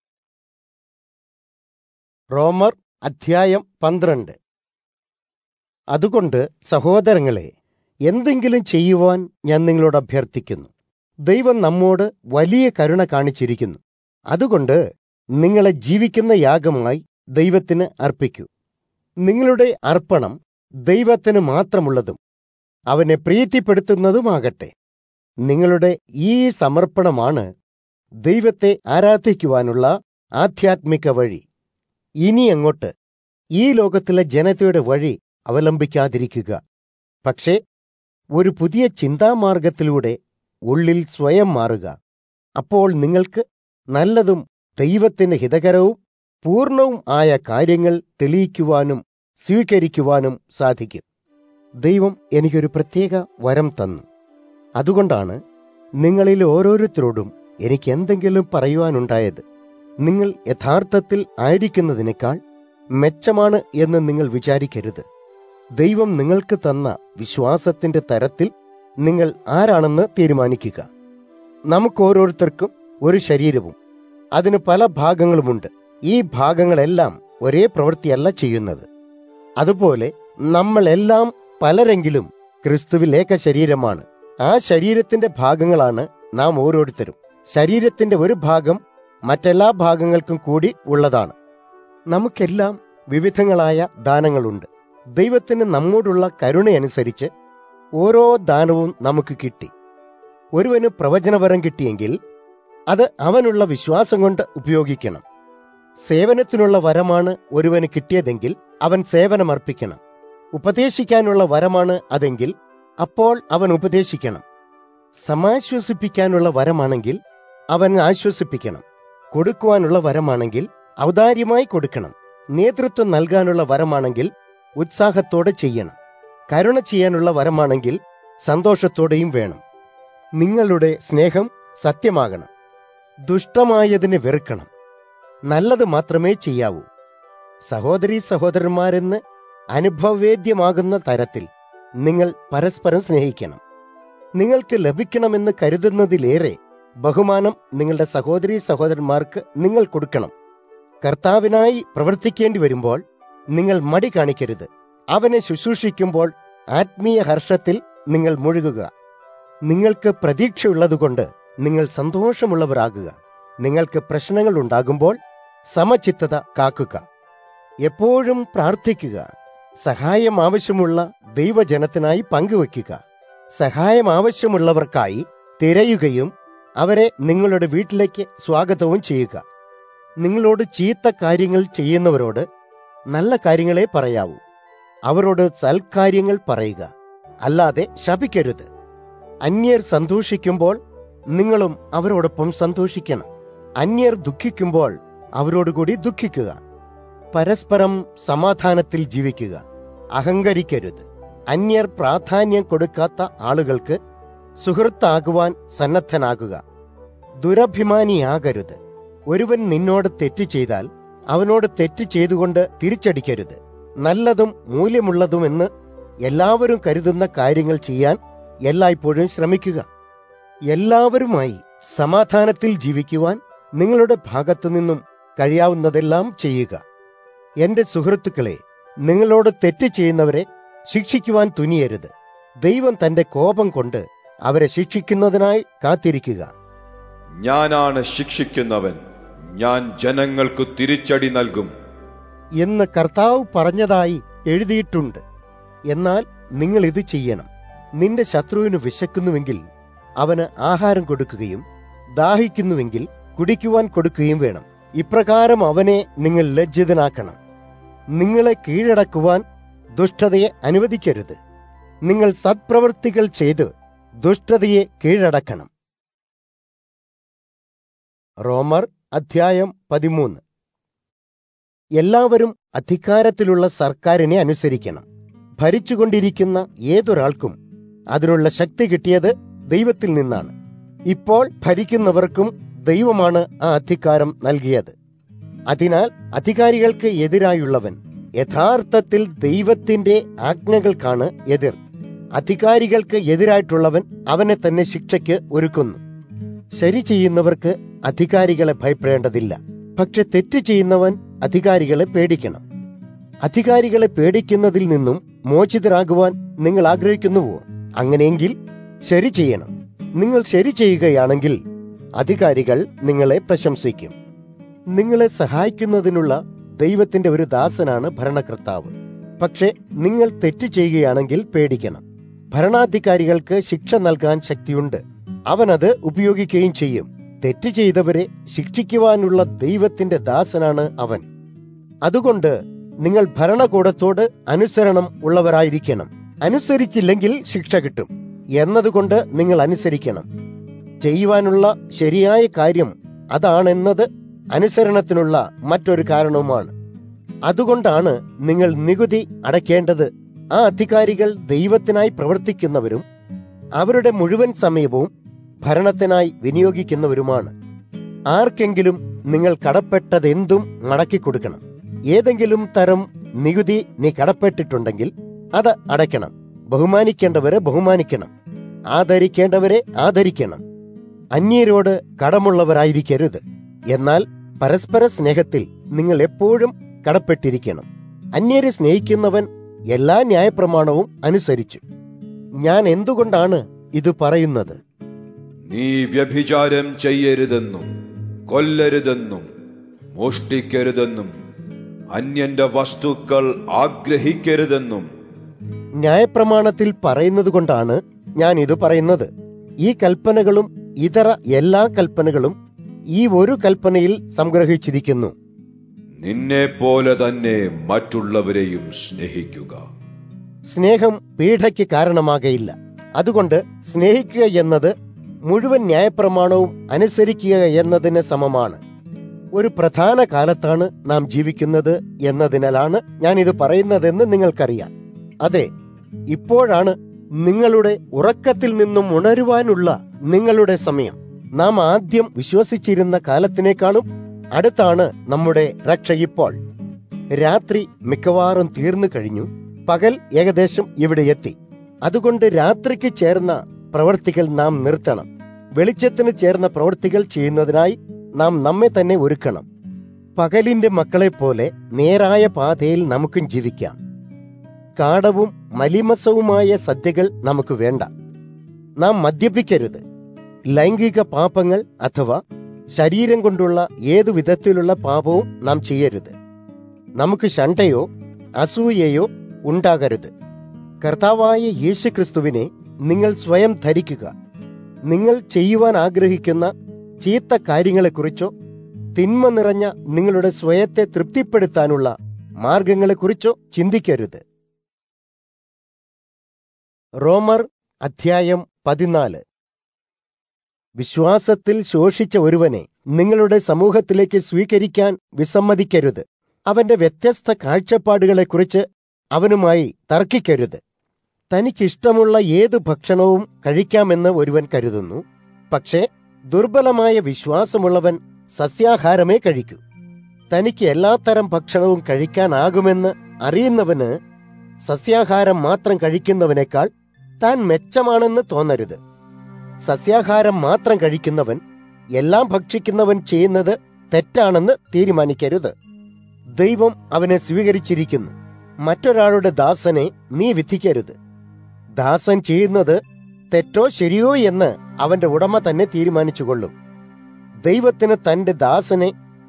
റോമർ അധ്യായം പന്ത്രണ്ട് അതുകൊണ്ട് സഹോദരങ്ങളെ എന്തെങ്കിലും ചെയ്യുവാൻ ഞാൻ നിങ്ങളോട് അഭ്യർത്ഥിക്കുന്നു ദൈവം നമ്മോട് വലിയ കരുണ കാണിച്ചിരിക്കുന്നു അതുകൊണ്ട് നിങ്ങളെ ജീവിക്കുന്ന യാഗമായി ദൈവത്തിന് അർപ്പിക്കൂ നിങ്ങളുടെ അർപ്പണം ദൈവത്തിന് മാത്രമുള്ളതും അവനെ പ്രീതിപ്പെടുത്തുന്നതുമാകട്ടെ നിങ്ങളുടെ ഈ സമർപ്പണമാണ് ദൈവത്തെ ആരാധിക്കുവാനുള്ള ആധ്യാത്മിക വഴി ഇനി അങ്ങോട്ട് ഈ ലോകത്തിലെ ജനതയുടെ വഴി അവലംബിക്കാതിരിക്കുക പക്ഷേ ഒരു പുതിയ ചിന്താമാർഗത്തിലൂടെ ഉള്ളിൽ സ്വയം മാറുക അപ്പോൾ നിങ്ങൾക്ക് നല്ലതും ദൈവത്തിന് ഹിതകരവും പൂർണ്ണവും ആയ കാര്യങ്ങൾ തെളിയിക്കുവാനും സ്വീകരിക്കുവാനും സാധിക്കും ദൈവം എനിക്കൊരു പ്രത്യേക വരം തന്നു അതുകൊണ്ടാണ് നിങ്ങളിൽ ഓരോരുത്തരോടും എനിക്ക് എന്തെങ്കിലും പറയുവാനുണ്ടായത് നിങ്ങൾ യഥാർത്ഥത്തിൽ ആയിരിക്കുന്നതിനേക്കാൾ മെച്ചമാണ് എന്ന് നിങ്ങൾ വിചാരിക്കരുത് ദൈവം നിങ്ങൾക്ക് തന്ന വിശ്വാസത്തിന്റെ തരത്തിൽ നിങ്ങൾ ആരാണെന്ന് തീരുമാനിക്കുക നമുക്കോരോരുത്തർക്കും ഒരു ശരീരവും അതിന് പല ഭാഗങ്ങളുമുണ്ട് ഈ ഭാഗങ്ങളെല്ലാം ഒരേ പ്രവൃത്തിയല്ല ചെയ്യുന്നത് അതുപോലെ നമ്മളെല്ലാം പലരെങ്കിലും ക്രിസ്തുവിൽ ഏക ശരീരമാണ് ആ ശരീരത്തിന്റെ ഭാഗങ്ങളാണ് നാം ഓരോരുത്തരും ശരീരത്തിന്റെ ഒരു ഭാഗം മറ്റെല്ലാ ഭാഗങ്ങൾക്കും കൂടി ഉള്ളതാണ് നമുക്കെല്ലാം വിവിധങ്ങളായ ദാനങ്ങളുണ്ട് ദൈവത്തിന് നമ്മോടുള്ള കരുണയനുസരിച്ച് ഓരോ ദാനവും നമുക്ക് കിട്ടി ഒരുവന് പ്രവചനവരം കിട്ടിയെങ്കിൽ അത് അവനുള്ള വിശ്വാസം കൊണ്ട് ഉപയോഗിക്കണം സേവനത്തിനുള്ള വരമാണ് ഒരുവന് കിട്ടിയതെങ്കിൽ അവൻ സേവനമർപ്പിക്കണം ഉപദേശിക്കാനുള്ള വരമാണ് അതെങ്കിൽ അപ്പോൾ അവൻ ഉപദേശിക്കണം സമാശ്വസിപ്പിക്കാനുള്ള വരമാണെങ്കിൽ അവൻ ആശ്വസിപ്പിക്കണം കൊടുക്കുവാനുള്ള വരമാണെങ്കിൽ ഔദാര്യമായി കൊടുക്കണം നേതൃത്വം നൽകാനുള്ള വരമാണെങ്കിൽ ഉത്സാഹത്തോടെ ചെയ്യണം കരുണ ചെയ്യാനുള്ള വരമാണെങ്കിൽ സന്തോഷത്തോടെയും വേണം നിങ്ങളുടെ സ്നേഹം സത്യമാകണം ദുഷ്ടമായതിനെ വെറുക്കണം നല്ലത് മാത്രമേ ചെയ്യാവൂ സഹോദരീ സഹോദരന്മാരെന്ന് അനുഭവവേദ്യമാകുന്ന തരത്തിൽ നിങ്ങൾ പരസ്പരം സ്നേഹിക്കണം നിങ്ങൾക്ക് ലഭിക്കണമെന്ന് കരുതുന്നതിലേറെ ബഹുമാനം നിങ്ങളുടെ സഹോദരീ സഹോദരന്മാർക്ക് നിങ്ങൾ കൊടുക്കണം കർത്താവിനായി പ്രവർത്തിക്കേണ്ടി വരുമ്പോൾ നിങ്ങൾ മടി കാണിക്കരുത് അവനെ ശുശ്രൂഷിക്കുമ്പോൾ ആത്മീയ ഹർഷത്തിൽ നിങ്ങൾ മുഴുകുക നിങ്ങൾക്ക് പ്രതീക്ഷയുള്ളതുകൊണ്ട് നിങ്ങൾ സന്തോഷമുള്ളവരാകുക നിങ്ങൾക്ക് പ്രശ്നങ്ങൾ ഉണ്ടാകുമ്പോൾ സമചിത്തത കാക്കുക എപ്പോഴും പ്രാർത്ഥിക്കുക സഹായം ആവശ്യമുള്ള ദൈവജനത്തിനായി പങ്കുവയ്ക്കുക സഹായം ആവശ്യമുള്ളവർക്കായി തിരയുകയും അവരെ നിങ്ങളുടെ വീട്ടിലേക്ക് സ്വാഗതവും ചെയ്യുക നിങ്ങളോട് ചീത്ത കാര്യങ്ങൾ ചെയ്യുന്നവരോട് നല്ല കാര്യങ്ങളെ പറയാവൂ അവരോട് സൽക്കാര്യങ്ങൾ പറയുക അല്ലാതെ ശപിക്കരുത് അന്യർ സന്തോഷിക്കുമ്പോൾ നിങ്ങളും അവരോടൊപ്പം സന്തോഷിക്കണം അന്യർ ദുഃഖിക്കുമ്പോൾ അവരോടുകൂടി ദുഃഖിക്കുക പരസ്പരം സമാധാനത്തിൽ ജീവിക്കുക അഹങ്കരിക്കരുത് അന്യർ പ്രാധാന്യം കൊടുക്കാത്ത ആളുകൾക്ക് സുഹൃത്താകുവാൻ സന്നദ്ധനാകുക ദുരഭിമാനിയാകരുത് ഒരുവൻ നിന്നോട് തെറ്റ് ചെയ്താൽ അവനോട് തെറ്റ് ചെയ്തുകൊണ്ട് തിരിച്ചടിക്കരുത് നല്ലതും മൂല്യമുള്ളതുമെന്ന് എല്ലാവരും കരുതുന്ന കാര്യങ്ങൾ ചെയ്യാൻ എല്ലായ്പ്പോഴും ശ്രമിക്കുക എല്ലാവരുമായി സമാധാനത്തിൽ ജീവിക്കുവാൻ നിങ്ങളുടെ ഭാഗത്തുനിന്നും കഴിയാവുന്നതെല്ലാം ചെയ്യുക എന്റെ സുഹൃത്തുക്കളെ നിങ്ങളോട് തെറ്റ് ചെയ്യുന്നവരെ ശിക്ഷിക്കുവാൻ തുനിയരുത് ദൈവം തന്റെ കോപം കൊണ്ട് അവരെ ശിക്ഷിക്കുന്നതിനായി കാത്തിരിക്കുക ഞാനാണ് ശിക്ഷിക്കുന്നവൻ ഞാൻ ജനങ്ങൾക്കു തിരിച്ചടി നൽകും എന്ന് കർത്താവ് പറഞ്ഞതായി എഴുതിയിട്ടുണ്ട് എന്നാൽ നിങ്ങൾ ഇത് ചെയ്യണം നിന്റെ ശത്രുവിന് വിശക്കുന്നുവെങ്കിൽ അവന് ആഹാരം കൊടുക്കുകയും ദാഹിക്കുന്നുവെങ്കിൽ കുടിക്കുവാൻ കൊടുക്കുകയും വേണം ഇപ്രകാരം അവനെ നിങ്ങൾ ലജ്ജിതനാക്കണം നിങ്ങളെ കീഴടക്കുവാൻ ദുഷ്ടതയെ അനുവദിക്കരുത് നിങ്ങൾ സത്പ്രവൃത്തികൾ ചെയ്ത് ദുഷ്ടതയെ കീഴടക്കണം റോമർ അധ്യായം പതിമൂന്ന് എല്ലാവരും അധികാരത്തിലുള്ള സർക്കാരിനെ അനുസരിക്കണം ഭരിച്ചുകൊണ്ടിരിക്കുന്ന ഏതൊരാൾക്കും അതിനുള്ള ശക്തി കിട്ടിയത് ദൈവത്തിൽ നിന്നാണ് ഇപ്പോൾ ഭരിക്കുന്നവർക്കും ദൈവമാണ് ആ അധികാരം നൽകിയത് അതിനാൽ അധികാരികൾക്ക് എതിരായുള്ളവൻ യഥാർത്ഥത്തിൽ ദൈവത്തിന്റെ ആജ്ഞകൾക്കാണ് എതിർ അധികാരികൾക്ക് എതിരായിട്ടുള്ളവൻ അവനെ തന്നെ ശിക്ഷയ്ക്ക് ഒരുക്കുന്നു ശരി ചെയ്യുന്നവർക്ക് അധികാരികളെ ഭയപ്പെടേണ്ടതില്ല പക്ഷെ തെറ്റ് ചെയ്യുന്നവൻ അധികാരികളെ പേടിക്കണം അധികാരികളെ പേടിക്കുന്നതിൽ നിന്നും മോചിതരാകുവാൻ നിങ്ങൾ ആഗ്രഹിക്കുന്നുവോ അങ്ങനെയെങ്കിൽ ശരി ചെയ്യണം നിങ്ങൾ ശരി ചെയ്യുകയാണെങ്കിൽ അധികാരികൾ നിങ്ങളെ പ്രശംസിക്കും നിങ്ങളെ സഹായിക്കുന്നതിനുള്ള ദൈവത്തിന്റെ ഒരു ദാസനാണ് ഭരണകർത്താവ് പക്ഷെ നിങ്ങൾ തെറ്റ് ചെയ്യുകയാണെങ്കിൽ പേടിക്കണം ഭരണാധികാരികൾക്ക് ശിക്ഷ നൽകാൻ ശക്തിയുണ്ട് അവനത് ഉപയോഗിക്കുകയും ചെയ്യും തെറ്റ് ചെയ്തവരെ ശിക്ഷിക്കുവാനുള്ള ദൈവത്തിന്റെ ദാസനാണ് അവൻ അതുകൊണ്ട് നിങ്ങൾ ഭരണകൂടത്തോട് അനുസരണം ഉള്ളവരായിരിക്കണം അനുസരിച്ചില്ലെങ്കിൽ ശിക്ഷ കിട്ടും എന്നതുകൊണ്ട് നിങ്ങൾ അനുസരിക്കണം ചെയ്യുവാനുള്ള ശരിയായ കാര്യം അതാണെന്നത് അനുസരണത്തിനുള്ള മറ്റൊരു കാരണവുമാണ് അതുകൊണ്ടാണ് നിങ്ങൾ നികുതി അടയ്ക്കേണ്ടത് ആ അധികാരികൾ ദൈവത്തിനായി പ്രവർത്തിക്കുന്നവരും അവരുടെ മുഴുവൻ സമയവും ഭരണത്തിനായി വിനിയോഗിക്കുന്നവരുമാണ് ആർക്കെങ്കിലും നിങ്ങൾ കടപ്പെട്ടതെന്തും മടക്കിക്കൊടുക്കണം ഏതെങ്കിലും തരം നികുതി നീ കടപ്പെട്ടിട്ടുണ്ടെങ്കിൽ അത് അടയ്ക്കണം ബഹുമാനിക്കേണ്ടവരെ ബഹുമാനിക്കണം ആദരിക്കേണ്ടവരെ ആദരിക്കണം അന്യരോട് കടമുള്ളവരായിരിക്കരുത് എന്നാൽ പരസ്പര സ്നേഹത്തിൽ നിങ്ങൾ എപ്പോഴും കടപ്പെട്ടിരിക്കണം അന്യരെ സ്നേഹിക്കുന്നവൻ എല്ലാ ന്യായപ്രമാണവും അനുസരിച്ചു ഞാൻ എന്തുകൊണ്ടാണ് ഇത് പറയുന്നത് നീ വ്യഭിചാരം ചെയ്യരുതെന്നും കൊല്ലരുതെന്നും മോഷ്ടിക്കരുതെന്നും അന്യന്റെ വസ്തുക്കൾ ആഗ്രഹിക്കരുതെന്നും ന്യായപ്രമാണത്തിൽ പറയുന്നത് കൊണ്ടാണ് ഞാൻ ഇത് പറയുന്നത് ഈ കൽപ്പനകളും ഇതര എല്ലാ കൽപ്പനകളും ഈ ഒരു കൽപ്പനയിൽ സംഗ്രഹിച്ചിരിക്കുന്നു നിന്നെ പോലെ തന്നെ മറ്റുള്ളവരെയും സ്നേഹിക്കുക സ്നേഹം പീഡയ്ക്ക് കാരണമാകയില്ല അതുകൊണ്ട് സ്നേഹിക്കുക എന്നത് മുഴുവൻ ന്യായപ്രമാണവും അനുസരിക്കുക എന്നതിന് സമമാണ് ഒരു പ്രധാന കാലത്താണ് നാം ജീവിക്കുന്നത് എന്നതിനാലാണ് ഞാൻ ഇത് പറയുന്നതെന്ന് നിങ്ങൾക്കറിയാം അതെ ഇപ്പോഴാണ് നിങ്ങളുടെ ഉറക്കത്തിൽ നിന്നും ഉണരുവാനുള്ള നിങ്ങളുടെ സമയം നാം ആദ്യം വിശ്വസിച്ചിരുന്ന കാലത്തിനേക്കാളും അടുത്താണ് നമ്മുടെ രക്ഷ ഇപ്പോൾ രാത്രി മിക്കവാറും തീർന്നു കഴിഞ്ഞു പകൽ ഏകദേശം ഇവിടെ എത്തി അതുകൊണ്ട് രാത്രിക്ക് ചേർന്ന പ്രവൃത്തികൾ നാം നിർത്തണം വെളിച്ചത്തിന് ചേർന്ന പ്രവൃത്തികൾ ചെയ്യുന്നതിനായി നാം നമ്മെ തന്നെ ഒരുക്കണം പകലിന്റെ മക്കളെപ്പോലെ നേരായ പാതയിൽ നമുക്കും ജീവിക്കാം കാടവും മലിമസവുമായ സദ്യകൾ നമുക്ക് വേണ്ട നാം മദ്യപിക്കരുത് ലൈംഗിക പാപങ്ങൾ അഥവാ ശരീരം കൊണ്ടുള്ള ഏതു വിധത്തിലുള്ള പാപവും നാം ചെയ്യരുത് നമുക്ക് ശണ്ടയോ അസൂയയോ ഉണ്ടാകരുത് കർത്താവായ യേശുക്രിസ്തുവിനെ നിങ്ങൾ സ്വയം ധരിക്കുക നിങ്ങൾ ചെയ്യുവാൻ ആഗ്രഹിക്കുന്ന ചീത്ത കാര്യങ്ങളെക്കുറിച്ചോ തിന്മ നിറഞ്ഞ നിങ്ങളുടെ സ്വയത്തെ തൃപ്തിപ്പെടുത്താനുള്ള മാർഗങ്ങളെക്കുറിച്ചോ ചിന്തിക്കരുത് റോമർ അധ്യായം പതിനാല് വിശ്വാസത്തിൽ ശോഷിച്ച ഒരുവനെ നിങ്ങളുടെ സമൂഹത്തിലേക്ക് സ്വീകരിക്കാൻ വിസമ്മതിക്കരുത് അവന്റെ വ്യത്യസ്ത കാഴ്ചപ്പാടുകളെക്കുറിച്ച് അവനുമായി തർക്കിക്കരുത് തനിക്കിഷ്ടമുള്ള ഏതു ഭക്ഷണവും കഴിക്കാമെന്ന് ഒരുവൻ കരുതുന്നു പക്ഷേ ദുർബലമായ വിശ്വാസമുള്ളവൻ സസ്യാഹാരമേ കഴിക്കൂ തനിക്ക് എല്ലാത്തരം ഭക്ഷണവും കഴിക്കാനാകുമെന്ന് അറിയുന്നവന് സസ്യാഹാരം മാത്രം കഴിക്കുന്നവനേക്കാൾ താൻ മെച്ചമാണെന്ന് തോന്നരുത് സസ്യാഹാരം മാത്രം കഴിക്കുന്നവൻ എല്ലാം ഭക്ഷിക്കുന്നവൻ ചെയ്യുന്നത് തെറ്റാണെന്ന് തീരുമാനിക്കരുത് ദൈവം അവനെ സ്വീകരിച്ചിരിക്കുന്നു മറ്റൊരാളുടെ ദാസനെ നീ വിധിക്കരുത് ദാസൻ ചെയ്യുന്നത് തെറ്റോ ശരിയോ എന്ന് അവന്റെ ഉടമ തന്നെ തീരുമാനിച്ചുകൊള്ളും ദൈവത്തിന് തന്റെ ദാസനെ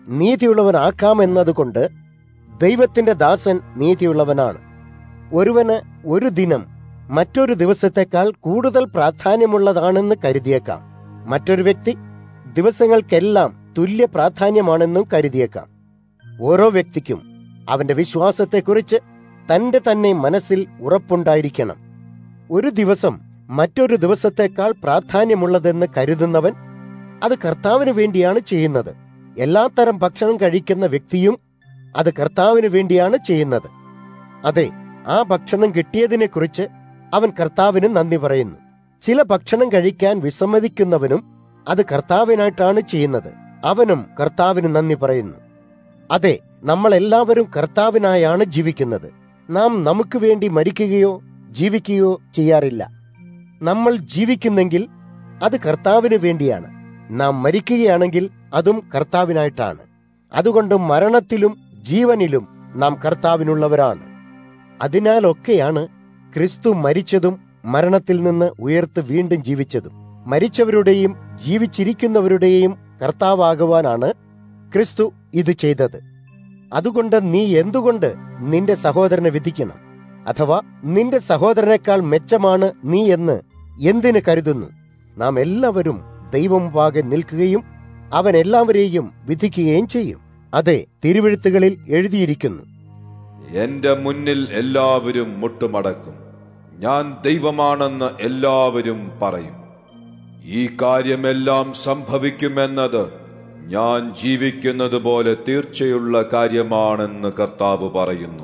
നീതിയുള്ളവനാക്കാമെന്നതുകൊണ്ട് ദൈവത്തിന്റെ ദാസൻ നീതിയുള്ളവനാണ് ഒരുവന് ഒരു ദിനം മറ്റൊരു ദിവസത്തെക്കാൾ കൂടുതൽ പ്രാധാന്യമുള്ളതാണെന്ന് കരുതിയേക്കാം മറ്റൊരു വ്യക്തി ദിവസങ്ങൾക്കെല്ലാം തുല്യ പ്രാധാന്യമാണെന്നും കരുതിയേക്കാം ഓരോ വ്യക്തിക്കും അവന്റെ വിശ്വാസത്തെക്കുറിച്ച് തന്റെ തന്നെ മനസ്സിൽ ഉറപ്പുണ്ടായിരിക്കണം ഒരു ദിവസം മറ്റൊരു ദിവസത്തെക്കാൾ പ്രാധാന്യമുള്ളതെന്ന് കരുതുന്നവൻ അത് കർത്താവിന് വേണ്ടിയാണ് ചെയ്യുന്നത് എല്ലാത്തരം ഭക്ഷണം കഴിക്കുന്ന വ്യക്തിയും അത് കർത്താവിന് വേണ്ടിയാണ് ചെയ്യുന്നത് അതെ ആ ഭക്ഷണം കിട്ടിയതിനെക്കുറിച്ച് അവൻ കർത്താവിന് നന്ദി പറയുന്നു ചില ഭക്ഷണം കഴിക്കാൻ വിസമ്മതിക്കുന്നവനും അത് കർത്താവിനായിട്ടാണ് ചെയ്യുന്നത് അവനും കർത്താവിന് നന്ദി പറയുന്നു അതെ നമ്മൾ എല്ലാവരും കർത്താവിനായാണ് ജീവിക്കുന്നത് നാം നമുക്ക് വേണ്ടി മരിക്കുകയോ ജീവിക്കുകയോ ചെയ്യാറില്ല നമ്മൾ ജീവിക്കുന്നെങ്കിൽ അത് കർത്താവിന് വേണ്ടിയാണ് നാം മരിക്കുകയാണെങ്കിൽ അതും കർത്താവിനായിട്ടാണ് അതുകൊണ്ട് മരണത്തിലും ജീവനിലും നാം കർത്താവിനുള്ളവരാണ് അതിനാലൊക്കെയാണ് ക്രിസ്തു മരിച്ചതും മരണത്തിൽ നിന്ന് ഉയർത്ത് വീണ്ടും ജീവിച്ചതും മരിച്ചവരുടെയും ജീവിച്ചിരിക്കുന്നവരുടെയും കർത്താവാകുവാനാണ് ക്രിസ്തു ഇത് ചെയ്തത് അതുകൊണ്ട് നീ എന്തുകൊണ്ട് നിന്റെ സഹോദരനെ വിധിക്കണം അഥവാ നിന്റെ സഹോദരനേക്കാൾ മെച്ചമാണ് നീ എന്ന് എന്തിന് കരുതുന്നു നാം എല്ലാവരും ദൈവം പാകെ നിൽക്കുകയും അവൻ എല്ലാവരെയും വിധിക്കുകയും ചെയ്യും അതെ തിരുവെഴുത്തുകളിൽ എഴുതിയിരിക്കുന്നു എന്റെ മുന്നിൽ എല്ലാവരും മുട്ടുമടക്കും ഞാൻ ദൈവമാണെന്ന് എല്ലാവരും പറയും ഈ കാര്യമെല്ലാം സംഭവിക്കുമെന്നത് ഞാൻ ജീവിക്കുന്നത് പോലെ തീർച്ചയുള്ള കാര്യമാണെന്ന് കർത്താവ് പറയുന്നു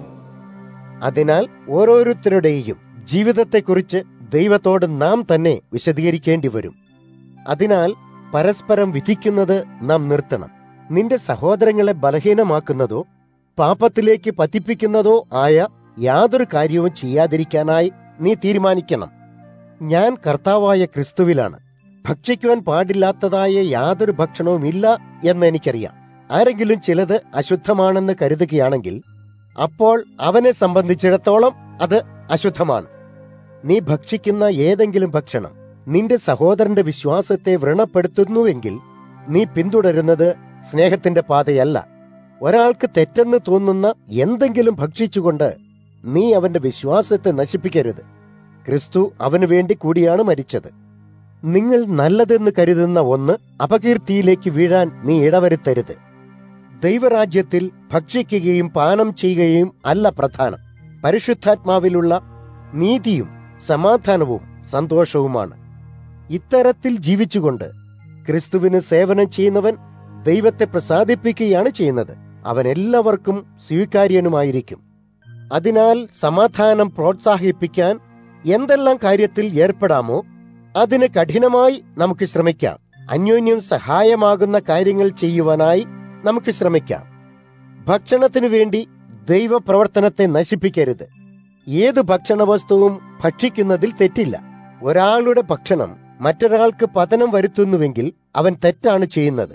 അതിനാൽ ഓരോരുത്തരുടെയും ജീവിതത്തെക്കുറിച്ച് ദൈവത്തോട് നാം തന്നെ വിശദീകരിക്കേണ്ടി വരും അതിനാൽ പരസ്പരം വിധിക്കുന്നത് നാം നിർത്തണം നിന്റെ സഹോദരങ്ങളെ ബലഹീനമാക്കുന്നതോ പാപത്തിലേക്ക് പതിപ്പിക്കുന്നതോ ആയ യാതൊരു കാര്യവും ചെയ്യാതിരിക്കാനായി നീ തീരുമാനിക്കണം ഞാൻ കർത്താവായ ക്രിസ്തുവിലാണ് ഭക്ഷിക്കുവാൻ പാടില്ലാത്തതായ യാതൊരു ഭക്ഷണവും ഇല്ല എന്ന് എനിക്കറിയാം ആരെങ്കിലും ചിലത് അശുദ്ധമാണെന്ന് കരുതുകയാണെങ്കിൽ അപ്പോൾ അവനെ സംബന്ധിച്ചിടത്തോളം അത് അശുദ്ധമാണ് നീ ഭക്ഷിക്കുന്ന ഏതെങ്കിലും ഭക്ഷണം നിന്റെ സഹോദരന്റെ വിശ്വാസത്തെ വ്രണപ്പെടുത്തുന്നുവെങ്കിൽ നീ പിന്തുടരുന്നത് സ്നേഹത്തിന്റെ പാതയല്ല ഒരാൾക്ക് തെറ്റെന്ന് തോന്നുന്ന എന്തെങ്കിലും ഭക്ഷിച്ചുകൊണ്ട് നീ അവന്റെ വിശ്വാസത്തെ നശിപ്പിക്കരുത് ക്രിസ്തു അവനു വേണ്ടി കൂടിയാണ് മരിച്ചത് നിങ്ങൾ നല്ലതെന്ന് കരുതുന്ന ഒന്ന് അപകീർത്തിയിലേക്ക് വീഴാൻ നീ ഇടവരുത്തരുത് ദൈവരാജ്യത്തിൽ ഭക്ഷിക്കുകയും പാനം ചെയ്യുകയും അല്ല പ്രധാനം പരിശുദ്ധാത്മാവിലുള്ള നീതിയും സമാധാനവും സന്തോഷവുമാണ് ഇത്തരത്തിൽ ജീവിച്ചുകൊണ്ട് ക്രിസ്തുവിന് സേവനം ചെയ്യുന്നവൻ ദൈവത്തെ പ്രസാദിപ്പിക്കുകയാണ് ചെയ്യുന്നത് അവൻ എല്ലാവർക്കും സ്വീകാര്യനുമായിരിക്കും അതിനാൽ സമാധാനം പ്രോത്സാഹിപ്പിക്കാൻ എന്തെല്ലാം കാര്യത്തിൽ ഏർപ്പെടാമോ അതിന് കഠിനമായി നമുക്ക് ശ്രമിക്കാം അന്യോന്യം സഹായമാകുന്ന കാര്യങ്ങൾ ചെയ്യുവാനായി നമുക്ക് ശ്രമിക്കാം ഭക്ഷണത്തിനു വേണ്ടി ദൈവപ്രവർത്തനത്തെ നശിപ്പിക്കരുത് ഏത് ഭക്ഷണവസ്തുവും ഭക്ഷിക്കുന്നതിൽ തെറ്റില്ല ഒരാളുടെ ഭക്ഷണം മറ്റൊരാൾക്ക് പതനം വരുത്തുന്നുവെങ്കിൽ അവൻ തെറ്റാണ് ചെയ്യുന്നത്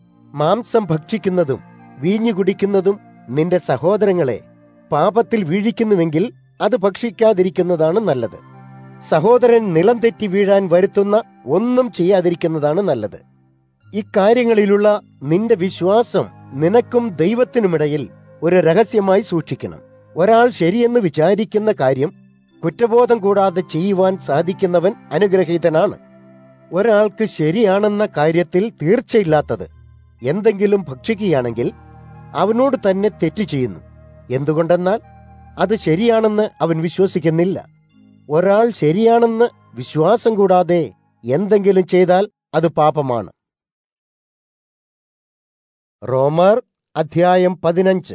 മാംസം ഭക്ഷിക്കുന്നതും വീഞ്ഞു കുടിക്കുന്നതും നിന്റെ സഹോദരങ്ങളെ പാപത്തിൽ വീഴിക്കുന്നുവെങ്കിൽ അത് ഭക്ഷിക്കാതിരിക്കുന്നതാണ് നല്ലത് സഹോദരൻ നിലം തെറ്റി വീഴാൻ വരുത്തുന്ന ഒന്നും ചെയ്യാതിരിക്കുന്നതാണ് നല്ലത് ഇക്കാര്യങ്ങളിലുള്ള നിന്റെ വിശ്വാസം നിനക്കും ദൈവത്തിനുമിടയിൽ ഒരു രഹസ്യമായി സൂക്ഷിക്കണം ഒരാൾ ശരിയെന്ന് വിചാരിക്കുന്ന കാര്യം കുറ്റബോധം കൂടാതെ ചെയ്യുവാൻ സാധിക്കുന്നവൻ അനുഗ്രഹീതനാണ് ഒരാൾക്ക് ശരിയാണെന്ന കാര്യത്തിൽ തീർച്ചയില്ലാത്തത് എന്തെങ്കിലും ഭക്ഷിക്കുകയാണെങ്കിൽ അവനോട് തന്നെ തെറ്റ് ചെയ്യുന്നു എന്തുകൊണ്ടെന്നാൽ അത് ശരിയാണെന്ന് അവൻ വിശ്വസിക്കുന്നില്ല ഒരാൾ ശരിയാണെന്ന് വിശ്വാസം കൂടാതെ എന്തെങ്കിലും ചെയ്താൽ അത് പാപമാണ് റോമർ അധ്യായം പതിനഞ്ച്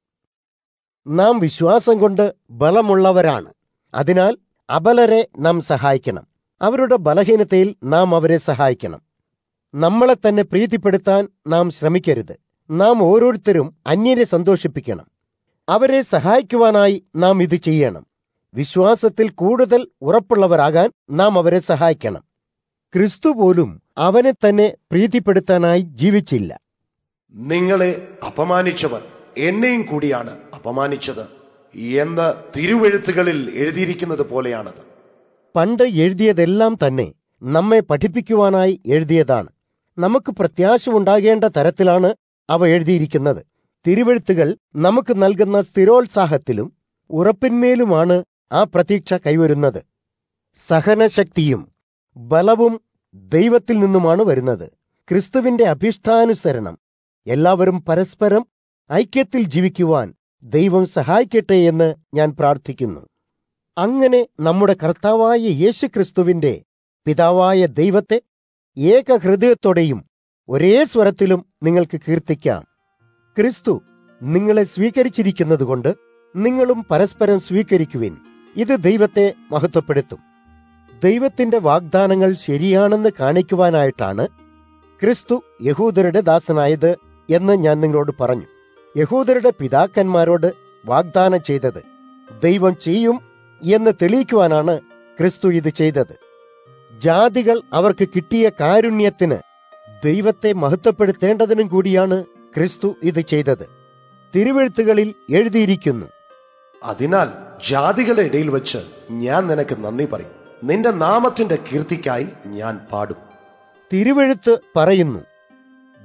നാം വിശ്വാസം കൊണ്ട് ബലമുള്ളവരാണ് അതിനാൽ അബലരെ നാം സഹായിക്കണം അവരുടെ ബലഹീനതയിൽ നാം അവരെ സഹായിക്കണം നമ്മളെ തന്നെ പ്രീതിപ്പെടുത്താൻ നാം ശ്രമിക്കരുത് നാം ഓരോരുത്തരും അന്യരെ സന്തോഷിപ്പിക്കണം അവരെ സഹായിക്കുവാനായി നാം ഇത് ചെയ്യണം വിശ്വാസത്തിൽ കൂടുതൽ ഉറപ്പുള്ളവരാകാൻ നാം അവരെ സഹായിക്കണം ക്രിസ്തു പോലും അവനെ തന്നെ പ്രീതിപ്പെടുത്താനായി ജീവിച്ചില്ല നിങ്ങളെ അപമാനിച്ചവർ എന്നെയും കൂടിയാണ് അപമാനിച്ചത് എന്ന് തിരുവെഴുത്തുകളിൽ എഴുതിയിരിക്കുന്നത് പോലെയാണത് പണ്ട് എഴുതിയതെല്ലാം തന്നെ നമ്മെ പഠിപ്പിക്കുവാനായി എഴുതിയതാണ് നമുക്ക് പ്രത്യാശ ഉണ്ടാകേണ്ട തരത്തിലാണ് അവ എഴുതിയിരിക്കുന്നത് തിരുവെഴുത്തുകൾ നമുക്ക് നൽകുന്ന സ്ഥിരോത്സാഹത്തിലും ഉറപ്പിന്മേലുമാണ് ആ പ്രതീക്ഷ കൈവരുന്നത് സഹനശക്തിയും ബലവും ദൈവത്തിൽ നിന്നുമാണ് വരുന്നത് ക്രിസ്തുവിന്റെ അഭിഷ്ടാനുസരണം എല്ലാവരും പരസ്പരം ഐക്യത്തിൽ ജീവിക്കുവാൻ ദൈവം സഹായിക്കട്ടെ എന്ന് ഞാൻ പ്രാർത്ഥിക്കുന്നു അങ്ങനെ നമ്മുടെ കർത്താവായ യേശുക്രിസ്തുവിന്റെ പിതാവായ ദൈവത്തെ ഏകഹൃദയത്തോടെയും ഒരേ സ്വരത്തിലും നിങ്ങൾക്ക് കീർത്തിക്കാം ക്രിസ്തു നിങ്ങളെ സ്വീകരിച്ചിരിക്കുന്നതുകൊണ്ട് നിങ്ങളും പരസ്പരം സ്വീകരിക്കുവിൻ ഇത് ദൈവത്തെ മഹത്വപ്പെടുത്തും ദൈവത്തിന്റെ വാഗ്ദാനങ്ങൾ ശരിയാണെന്ന് കാണിക്കുവാനായിട്ടാണ് ക്രിസ്തു യഹൂദരുടെ ദാസനായത് എന്ന് ഞാൻ നിങ്ങളോട് പറഞ്ഞു യഹൂദരുടെ പിതാക്കന്മാരോട് വാഗ്ദാനം ചെയ്തത് ദൈവം ചെയ്യും എന്ന് തെളിയിക്കുവാനാണ് ക്രിസ്തു ഇത് ചെയ്തത് ജാതികൾ അവർക്ക് കിട്ടിയ കാരുണ്യത്തിന് ദൈവത്തെ മഹത്വപ്പെടുത്തേണ്ടതിനും കൂടിയാണ് ക്രിസ്തു ഇത് ചെയ്തത് തിരുവെഴുത്തുകളിൽ എഴുതിയിരിക്കുന്നു അതിനാൽ ജാതികളുടെ ഇടയിൽ വെച്ച് ഞാൻ നിനക്ക് നന്ദി പറയും നിന്റെ നാമത്തിന്റെ കീർത്തിക്കായി ഞാൻ പാടും തിരുവെഴുത്ത് പറയുന്നു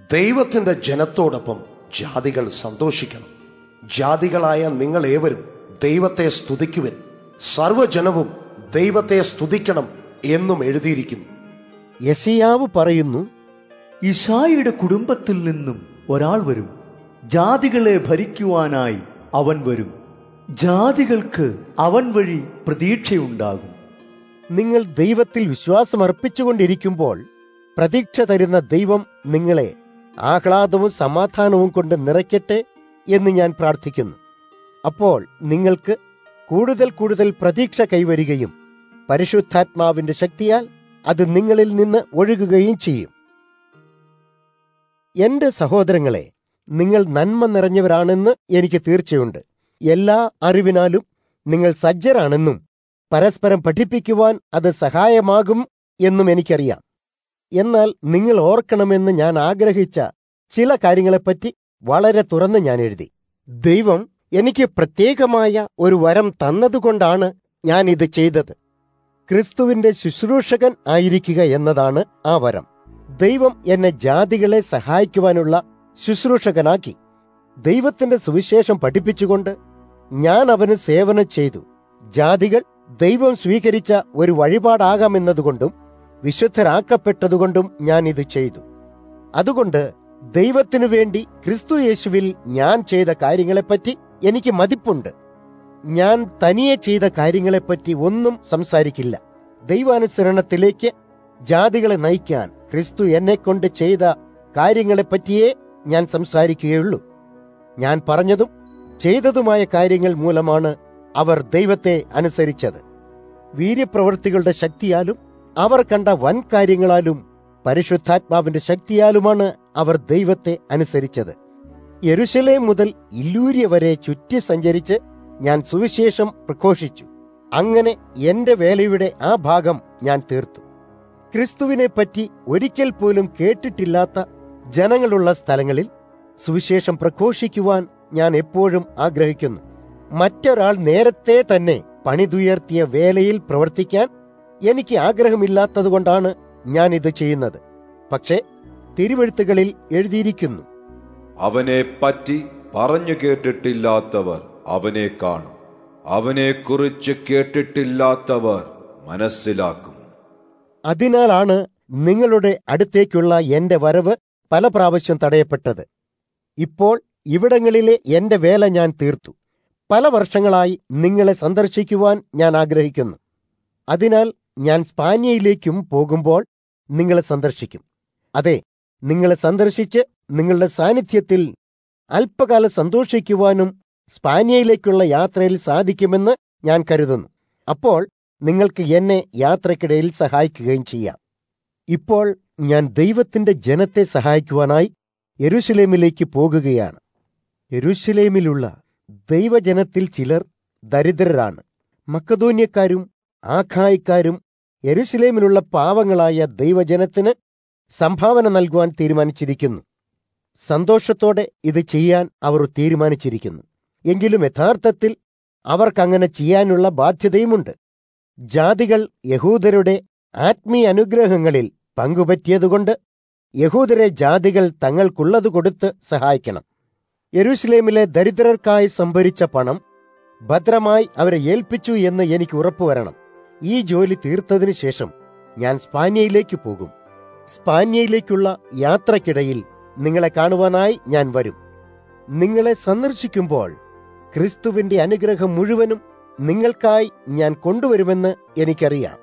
ദൈവത്തിന്റെ ജനത്തോടൊപ്പം ജാതികൾ സന്തോഷിക്കണം ജാതികളായ നിങ്ങൾ ഏവരും ദൈവത്തെ സ്തുതിക്കുവിൻ സർവജനവും ദൈവത്തെ സ്തുതിക്കണം എന്നും എഴുതിയിരിക്കുന്നു യശയാവ് പറയുന്നു ഇഷായിയുടെ കുടുംബത്തിൽ നിന്നും ഒരാൾ വരും ജാതികളെ ഭരിക്കുവാനായി അവൻ വരും ജാതികൾക്ക് അവൻ വഴി പ്രതീക്ഷയുണ്ടാകും നിങ്ങൾ ദൈവത്തിൽ വിശ്വാസം അർപ്പിച്ചുകൊണ്ടിരിക്കുമ്പോൾ പ്രതീക്ഷ തരുന്ന ദൈവം നിങ്ങളെ ആഹ്ലാദവും സമാധാനവും കൊണ്ട് നിറയ്ക്കട്ടെ എന്ന് ഞാൻ പ്രാർത്ഥിക്കുന്നു അപ്പോൾ നിങ്ങൾക്ക് കൂടുതൽ കൂടുതൽ പ്രതീക്ഷ കൈവരികയും പരിശുദ്ധാത്മാവിന്റെ ശക്തിയാൽ അത് നിങ്ങളിൽ നിന്ന് ഒഴുകുകയും ചെയ്യും എന്റെ സഹോദരങ്ങളെ നിങ്ങൾ നന്മ നിറഞ്ഞവരാണെന്ന് എനിക്ക് തീർച്ചയുണ്ട് എല്ലാ അറിവിനാലും നിങ്ങൾ സജ്ജരാണെന്നും പരസ്പരം പഠിപ്പിക്കുവാൻ അത് സഹായമാകും എന്നും എനിക്കറിയാം എന്നാൽ നിങ്ങൾ ഓർക്കണമെന്ന് ഞാൻ ആഗ്രഹിച്ച ചില കാര്യങ്ങളെപ്പറ്റി വളരെ തുറന്ന് ഞാൻ എഴുതി ദൈവം എനിക്ക് പ്രത്യേകമായ ഒരു വരം തന്നതുകൊണ്ടാണ് ഞാൻ ഇത് ചെയ്തത് ക്രിസ്തുവിന്റെ ശുശ്രൂഷകൻ ആയിരിക്കുക എന്നതാണ് ആ വരം ദൈവം എന്നെ ജാതികളെ സഹായിക്കുവാനുള്ള ശുശ്രൂഷകനാക്കി ദൈവത്തിന്റെ സുവിശേഷം പഠിപ്പിച്ചുകൊണ്ട് ഞാൻ അവന് സേവനം ചെയ്തു ജാതികൾ ദൈവം സ്വീകരിച്ച ഒരു വഴിപാടാകാമെന്നതുകൊണ്ടും വിശുദ്ധരാക്കപ്പെട്ടതുകൊണ്ടും ഞാൻ ഇത് ചെയ്തു അതുകൊണ്ട് ദൈവത്തിനു വേണ്ടി ക്രിസ്തു യേശുവിൽ ഞാൻ ചെയ്ത കാര്യങ്ങളെപ്പറ്റി എനിക്ക് മതിപ്പുണ്ട് ഞാൻ തനിയെ ചെയ്ത കാര്യങ്ങളെപ്പറ്റി ഒന്നും സംസാരിക്കില്ല ദൈവാനുസരണത്തിലേക്ക് ജാതികളെ നയിക്കാൻ ക്രിസ്തു എന്നെക്കൊണ്ട് ചെയ്ത കാര്യങ്ങളെപ്പറ്റിയേ ഞാൻ സംസാരിക്കുകയുള്ളൂ ഞാൻ പറഞ്ഞതും ചെയ്തതുമായ കാര്യങ്ങൾ മൂലമാണ് അവർ ദൈവത്തെ അനുസരിച്ചത് വീര്യപ്രവൃത്തികളുടെ ശക്തിയാലും അവർ കണ്ട വൻ കാര്യങ്ങളാലും പരിശുദ്ധാത്മാവിന്റെ ശക്തിയാലുമാണ് അവർ ദൈവത്തെ അനുസരിച്ചത് യെരുശലേം മുതൽ ഇല്ലൂര്യ വരെ ചുറ്റി സഞ്ചരിച്ച് ഞാൻ സുവിശേഷം പ്രഘോഷിച്ചു അങ്ങനെ എന്റെ വേലയുടെ ആ ഭാഗം ഞാൻ തീർത്തു ക്രിസ്തുവിനെ പറ്റി ഒരിക്കൽ പോലും കേട്ടിട്ടില്ലാത്ത ജനങ്ങളുള്ള സ്ഥലങ്ങളിൽ സുവിശേഷം പ്രഘോഷിക്കുവാൻ ഞാൻ എപ്പോഴും ആഗ്രഹിക്കുന്നു മറ്റൊരാൾ നേരത്തെ തന്നെ പണിതുയർത്തിയ വേലയിൽ പ്രവർത്തിക്കാൻ എനിക്ക് ആഗ്രഹമില്ലാത്തതുകൊണ്ടാണ് ഞാൻ ഇത് ചെയ്യുന്നത് പക്ഷേ തിരുവെഴുത്തുകളിൽ എഴുതിയിരിക്കുന്നു അവനെ പറ്റി പറഞ്ഞു കേട്ടിട്ടില്ലാത്തവർ അവനെ കാണും അവനെക്കുറിച്ച് കേട്ടിട്ടില്ലാത്തവർ മനസ്സിലാക്കും അതിനാലാണ് നിങ്ങളുടെ അടുത്തേക്കുള്ള എന്റെ വരവ് പല പ്രാവശ്യം തടയപ്പെട്ടത് ഇപ്പോൾ ഇവിടങ്ങളിലെ എന്റെ വേല ഞാൻ തീർത്തു പല വർഷങ്ങളായി നിങ്ങളെ സന്ദർശിക്കുവാൻ ഞാൻ ആഗ്രഹിക്കുന്നു അതിനാൽ ഞാൻ സ്പാനിയയിലേക്കും പോകുമ്പോൾ നിങ്ങളെ സന്ദർശിക്കും അതെ നിങ്ങളെ സന്ദർശിച്ച് നിങ്ങളുടെ സാന്നിധ്യത്തിൽ അല്പകാലം സന്തോഷിക്കുവാനും സ്പാനിയയിലേക്കുള്ള യാത്രയിൽ സാധിക്കുമെന്ന് ഞാൻ കരുതുന്നു അപ്പോൾ നിങ്ങൾക്ക് എന്നെ യാത്രക്കിടയിൽ സഹായിക്കുകയും ചെയ്യാം ഇപ്പോൾ ഞാൻ ദൈവത്തിന്റെ ജനത്തെ സഹായിക്കുവാനായി യെരുശലേമിലേക്ക് പോകുകയാണ് യെരുശലേമിലുള്ള ദൈവജനത്തിൽ ചിലർ ദരിദ്രരാണ് മക്കതോന്യക്കാരും ആഖായിക്കാരും യെരുശലേമിലുള്ള പാവങ്ങളായ ദൈവജനത്തിന് സംഭാവന നൽകുവാൻ തീരുമാനിച്ചിരിക്കുന്നു സന്തോഷത്തോടെ ഇത് ചെയ്യാൻ അവർ തീരുമാനിച്ചിരിക്കുന്നു എങ്കിലും യഥാർത്ഥത്തിൽ അവർക്കങ്ങനെ ചെയ്യാനുള്ള ബാധ്യതയുമുണ്ട് ജാതികൾ യഹൂദരുടെ ആത്മീയ അനുഗ്രഹങ്ങളിൽ പങ്കുപറ്റിയതുകൊണ്ട് യഹൂദരെ ജാതികൾ തങ്ങൾക്കുള്ളത് കൊടുത്ത് സഹായിക്കണം യെരൂശലേമിലെ ദരിദ്രർക്കായി സംഭരിച്ച പണം ഭദ്രമായി അവരെ ഏൽപ്പിച്ചു എന്ന് എനിക്ക് ഉറപ്പുവരണം ഈ ജോലി തീർത്തതിനു ശേഷം ഞാൻ സ്പാനിയയിലേക്ക് പോകും സ്പാനിയയിലേക്കുള്ള യാത്രക്കിടയിൽ നിങ്ങളെ കാണുവാനായി ഞാൻ വരും നിങ്ങളെ സന്ദർശിക്കുമ്പോൾ ക്രിസ്തുവിന്റെ അനുഗ്രഹം മുഴുവനും നിങ്ങൾക്കായി ഞാൻ കൊണ്ടുവരുമെന്ന് എനിക്കറിയാം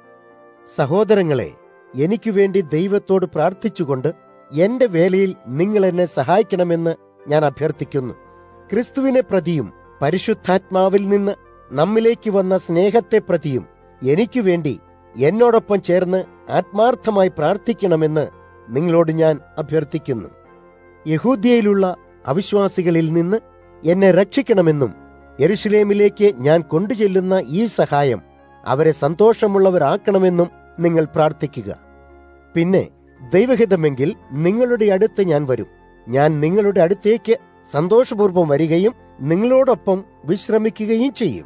സഹോദരങ്ങളെ എനിക്കു വേണ്ടി ദൈവത്തോട് പ്രാർത്ഥിച്ചുകൊണ്ട് എന്റെ വേലയിൽ നിങ്ങൾ എന്നെ സഹായിക്കണമെന്ന് ഞാൻ അഭ്യർത്ഥിക്കുന്നു ക്രിസ്തുവിനെ പ്രതിയും പരിശുദ്ധാത്മാവിൽ നിന്ന് നമ്മിലേക്ക് വന്ന സ്നേഹത്തെ പ്രതിയും എനിക്കു വേണ്ടി എന്നോടൊപ്പം ചേർന്ന് ആത്മാർത്ഥമായി പ്രാർത്ഥിക്കണമെന്ന് നിങ്ങളോട് ഞാൻ അഭ്യർത്ഥിക്കുന്നു യഹൂദ്യയിലുള്ള അവിശ്വാസികളിൽ നിന്ന് എന്നെ രക്ഷിക്കണമെന്നും യെരുശലേമിലേക്ക് ഞാൻ കൊണ്ടുചെല്ലുന്ന ഈ സഹായം അവരെ സന്തോഷമുള്ളവരാക്കണമെന്നും നിങ്ങൾ പ്രാർത്ഥിക്കുക പിന്നെ ദൈവഹിതമെങ്കിൽ നിങ്ങളുടെ അടുത്ത് ഞാൻ വരും ഞാൻ നിങ്ങളുടെ അടുത്തേക്ക് സന്തോഷപൂർവ്വം വരികയും നിങ്ങളോടൊപ്പം വിശ്രമിക്കുകയും ചെയ്യും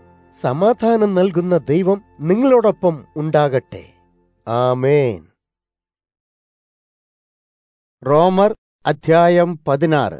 സമാധാനം നൽകുന്ന ദൈവം നിങ്ങളോടൊപ്പം ഉണ്ടാകട്ടെ ആമേൻ റോമർ അധ്യായം പതിനാറ്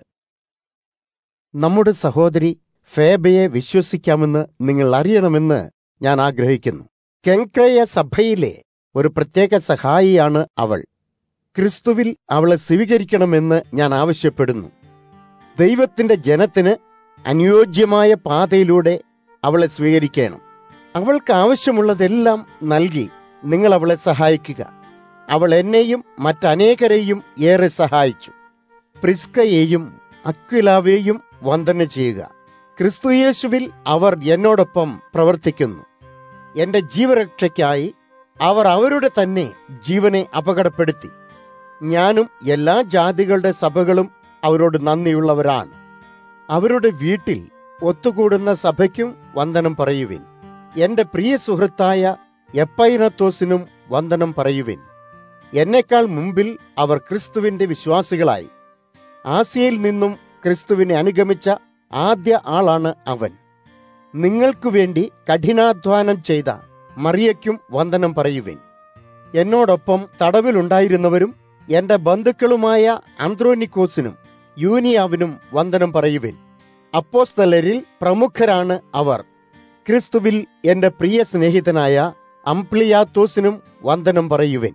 നമ്മുടെ സഹോദരി ഫേബയെ വിശ്വസിക്കാമെന്ന് നിങ്ങൾ അറിയണമെന്ന് ഞാൻ ആഗ്രഹിക്കുന്നു കെങ്ക്രയ സഭയിലെ ഒരു പ്രത്യേക സഹായിയാണ് അവൾ ക്രിസ്തുവിൽ അവളെ സ്വീകരിക്കണമെന്ന് ഞാൻ ആവശ്യപ്പെടുന്നു ദൈവത്തിന്റെ ജനത്തിന് അനുയോജ്യമായ പാതയിലൂടെ അവളെ സ്വീകരിക്കണം അവൾക്ക് ആവശ്യമുള്ളതെല്ലാം നൽകി നിങ്ങൾ അവളെ സഹായിക്കുക അവൾ എന്നെയും മറ്റനേകരെയും ഏറെ സഹായിച്ചു പ്രിസ്കയെയും അക്വിലാവെയും വന്ദന ചെയ്യുക ക്രിസ്തുയേശുവിൽ അവർ എന്നോടൊപ്പം പ്രവർത്തിക്കുന്നു എന്റെ ജീവരക്ഷയ്ക്കായി അവർ അവരുടെ തന്നെ ജീവനെ അപകടപ്പെടുത്തി ഞാനും എല്ലാ ജാതികളുടെ സഭകളും അവരോട് നന്ദിയുള്ളവരാണ് അവരുടെ വീട്ടിൽ ഒത്തുകൂടുന്ന സഭയ്ക്കും വന്ദനം പറയുവിൻ എന്റെ പ്രിയ സുഹൃത്തായ എപ്പൈനത്തോസിനും വന്ദനം പറയുവിൻ എന്നെക്കാൾ മുമ്പിൽ അവർ ക്രിസ്തുവിന്റെ വിശ്വാസികളായി ആസിയയിൽ നിന്നും ക്രിസ്തുവിനെ അനുഗമിച്ച ആദ്യ ആളാണ് അവൻ നിങ്ങൾക്കു വേണ്ടി കഠിനാധ്വാനം ചെയ്ത മറിയയ്ക്കും വന്ദനം പറയുവിൻ എന്നോടൊപ്പം തടവിലുണ്ടായിരുന്നവരും എന്റെ ബന്ധുക്കളുമായ അന്ത്രോനിക്കോസിനും യൂനിയാവിനും വന്ദനം പറയുവിൻ അപ്പോസ്തലരിൽ പ്രമുഖരാണ് അവർ ക്രിസ്തുവിൽ എന്റെ പ്രിയ സ്നേഹിതനായ അംപ്ലിയാത്തോസിനും വന്ദനം പറയുവിൻ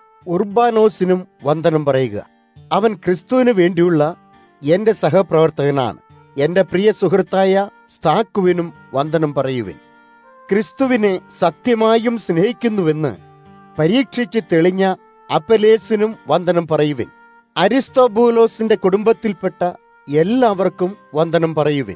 ഉർബാനോസിനും വന്ദനം പറയുക അവൻ ക്രിസ്തുവിന് വേണ്ടിയുള്ള എന്റെ സഹപ്രവർത്തകനാണ് എന്റെ പ്രിയ സുഹൃത്തായ സ്താക്കുവിനും വന്ദനം പറയുവിൻ ക്രിസ്തുവിനെ സത്യമായും സ്നേഹിക്കുന്നുവെന്ന് പരീക്ഷിച്ച് തെളിഞ്ഞ അപ്പലേസിനും വന്ദനം പറയുവിൻ അരിസ്തോബൂലോസിന്റെ കുടുംബത്തിൽപ്പെട്ട എല്ലാവർക്കും വന്ദനം പറയുവിൻ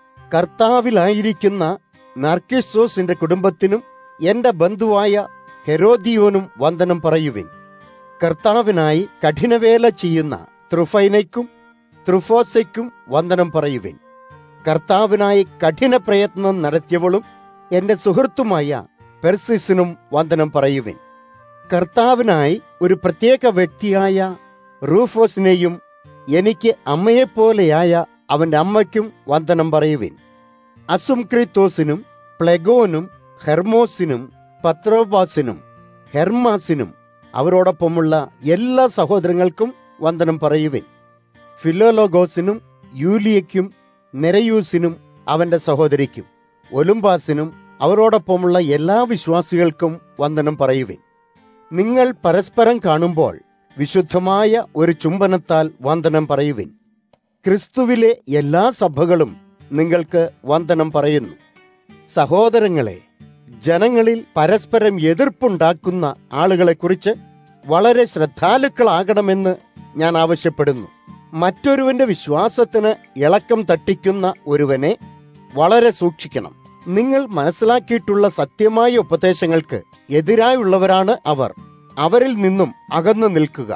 കർത്താവിലായിരിക്കുന്ന നാർക്കിസോസിന്റെ കുടുംബത്തിനും എന്റെ ബന്ധുവായ ഹെരോദിയോനും വന്ദനം പറയുവിൻ കർത്താവിനായി കഠിനവേല ചെയ്യുന്ന ത്രുഫൈനയ്ക്കും ത്രുഫോസയ്ക്കും വന്ദനം പറയുവിൻ കർത്താവിനായി കഠിന പ്രയത്നം നടത്തിയവളും എന്റെ സുഹൃത്തുമായ പെർസിസിനും വന്ദനം പറയുവിൻ കർത്താവിനായി ഒരു പ്രത്യേക വ്യക്തിയായ റൂഫോസിനെയും എനിക്ക് അമ്മയെപ്പോലെയായ അവന്റെ അമ്മയ്ക്കും വന്ദനം പറയുവിൻ അസുംക്രിത്തോസിനും പ്ലെഗോനും ഹെർമോസിനും പത്രോബാസിനും ഹെർമാസിനും അവരോടൊപ്പമുള്ള എല്ലാ സഹോദരങ്ങൾക്കും വന്ദനം പറയുവിൻ ഫിലോലോഗോസിനും യൂലിയയ്ക്കും നെരയൂസിനും അവന്റെ സഹോദരിക്കും ഒലുംബാസിനും അവരോടൊപ്പമുള്ള എല്ലാ വിശ്വാസികൾക്കും വന്ദനം പറയുവിൻ നിങ്ങൾ പരസ്പരം കാണുമ്പോൾ വിശുദ്ധമായ ഒരു ചുംബനത്താൽ വന്ദനം പറയുവിൻ ക്രിസ്തുവിലെ എല്ലാ സഭകളും നിങ്ങൾക്ക് വന്ദനം പറയുന്നു സഹോദരങ്ങളെ ജനങ്ങളിൽ പരസ്പരം എതിർപ്പുണ്ടാക്കുന്ന ആളുകളെക്കുറിച്ച് വളരെ ശ്രദ്ധാലുക്കളാകണമെന്ന് ഞാൻ ആവശ്യപ്പെടുന്നു മറ്റൊരുവന്റെ വിശ്വാസത്തിന് ഇളക്കം തട്ടിക്കുന്ന ഒരുവനെ വളരെ സൂക്ഷിക്കണം നിങ്ങൾ മനസ്സിലാക്കിയിട്ടുള്ള സത്യമായ ഉപദേശങ്ങൾക്ക് എതിരായുള്ളവരാണ് അവർ അവരിൽ നിന്നും അകന്നു നിൽക്കുക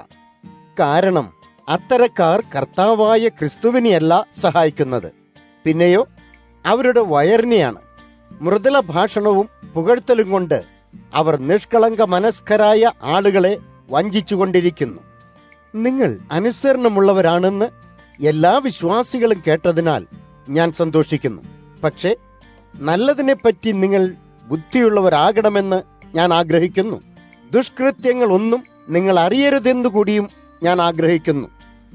കാരണം അത്തരക്കാർ കർത്താവായ ക്രിസ്തുവിനെയല്ല സഹായിക്കുന്നത് പിന്നെയോ അവരുടെ വയറിനെയാണ് മൃദുല ഭാഷണവും പുകഴ്ത്തലും കൊണ്ട് അവർ നിഷ്കളങ്ക മനസ്കരായ ആളുകളെ വഞ്ചിച്ചുകൊണ്ടിരിക്കുന്നു നിങ്ങൾ അനുസരണമുള്ളവരാണെന്ന് എല്ലാ വിശ്വാസികളും കേട്ടതിനാൽ ഞാൻ സന്തോഷിക്കുന്നു പക്ഷേ നല്ലതിനെപ്പറ്റി നിങ്ങൾ ബുദ്ധിയുള്ളവരാകണമെന്ന് ഞാൻ ആഗ്രഹിക്കുന്നു ദുഷ്കൃത്യങ്ങളൊന്നും നിങ്ങൾ അറിയരുതെന്നു കൂടിയും ഞാൻ ആഗ്രഹിക്കുന്നു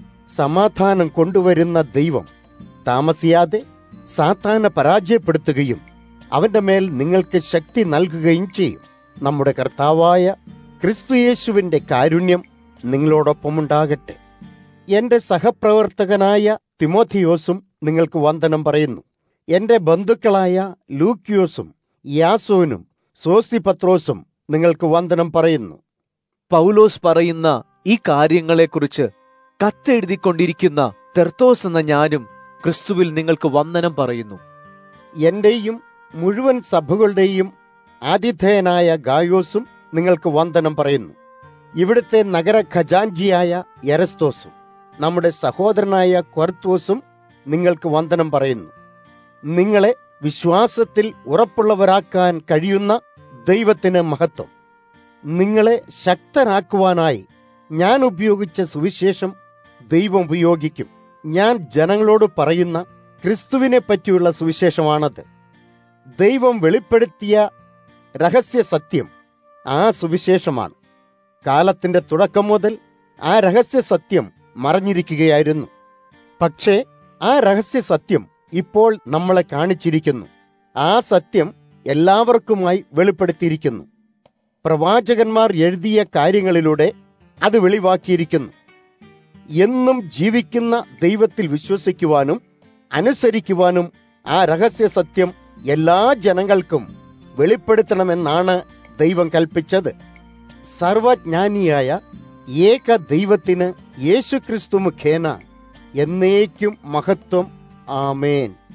സമാധാനം കൊണ്ടുവരുന്ന ദൈവം താമസിയാതെ സാത്താനെ പരാജയപ്പെടുത്തുകയും അവന്റെ മേൽ നിങ്ങൾക്ക് ശക്തി നൽകുകയും ചെയ്യും നമ്മുടെ കർത്താവായ ക്രിസ്തുയേശുവിന്റെ കാരുണ്യം നിങ്ങളോടൊപ്പമുണ്ടാകട്ടെ എന്റെ സഹപ്രവർത്തകനായ തിമോഥിയോസും നിങ്ങൾക്ക് വന്ദനം പറയുന്നു എന്റെ ബന്ധുക്കളായ ലൂക്യോസും യാസോനും സോസിപത്രോസും നിങ്ങൾക്ക് വന്ദനം പറയുന്നു പൗലോസ് പറയുന്ന ഈ കാര്യങ്ങളെക്കുറിച്ച് കത്തെഴുതിക്കൊണ്ടിരിക്കുന്ന തെർത്തോസ് എന്ന ഞാനും ക്രിസ്തുവിൽ നിങ്ങൾക്ക് വന്ദനം പറയുന്നു എന്റെയും മുഴുവൻ സഭകളുടെയും ആതിഥേയനായ ഗായോസും നിങ്ങൾക്ക് വന്ദനം പറയുന്നു ഇവിടുത്തെ നഗര ഖജാൻജിയായ എരസ്തോസും നമ്മുടെ സഹോദരനായ ക്വർത്തോസും നിങ്ങൾക്ക് വന്ദനം പറയുന്നു നിങ്ങളെ വിശ്വാസത്തിൽ ഉറപ്പുള്ളവരാക്കാൻ കഴിയുന്ന ദൈവത്തിന് മഹത്വം നിങ്ങളെ ശക്തരാക്കുവാനായി ഞാൻ ഉപയോഗിച്ച സുവിശേഷം ദൈവം ഉപയോഗിക്കും ഞാൻ ജനങ്ങളോട് പറയുന്ന ക്രിസ്തുവിനെ പറ്റിയുള്ള സുവിശേഷമാണത് ദൈവം വെളിപ്പെടുത്തിയ രഹസ്യ സത്യം ആ സുവിശേഷമാണ് കാലത്തിന്റെ തുടക്കം മുതൽ ആ രഹസ്യ സത്യം മറഞ്ഞിരിക്കുകയായിരുന്നു പക്ഷേ ആ രഹസ്യ സത്യം ഇപ്പോൾ നമ്മളെ കാണിച്ചിരിക്കുന്നു ആ സത്യം എല്ലാവർക്കുമായി വെളിപ്പെടുത്തിയിരിക്കുന്നു പ്രവാചകന്മാർ എഴുതിയ കാര്യങ്ങളിലൂടെ അത് വെളിവാക്കിയിരിക്കുന്നു എന്നും ജീവിക്കുന്ന ദൈവത്തിൽ വിശ്വസിക്കുവാനും അനുസരിക്കുവാനും ആ രഹസ്യ സത്യം എല്ലാ ജനങ്ങൾക്കും വെളിപ്പെടുത്തണമെന്നാണ് ദൈവം കൽപ്പിച്ചത് സർവജ്ഞാനിയായ ഏക ദൈവത്തിന് യേശുക്രിസ്തു മുഖേന എന്നേക്കും മഹത്വം ആമേൻ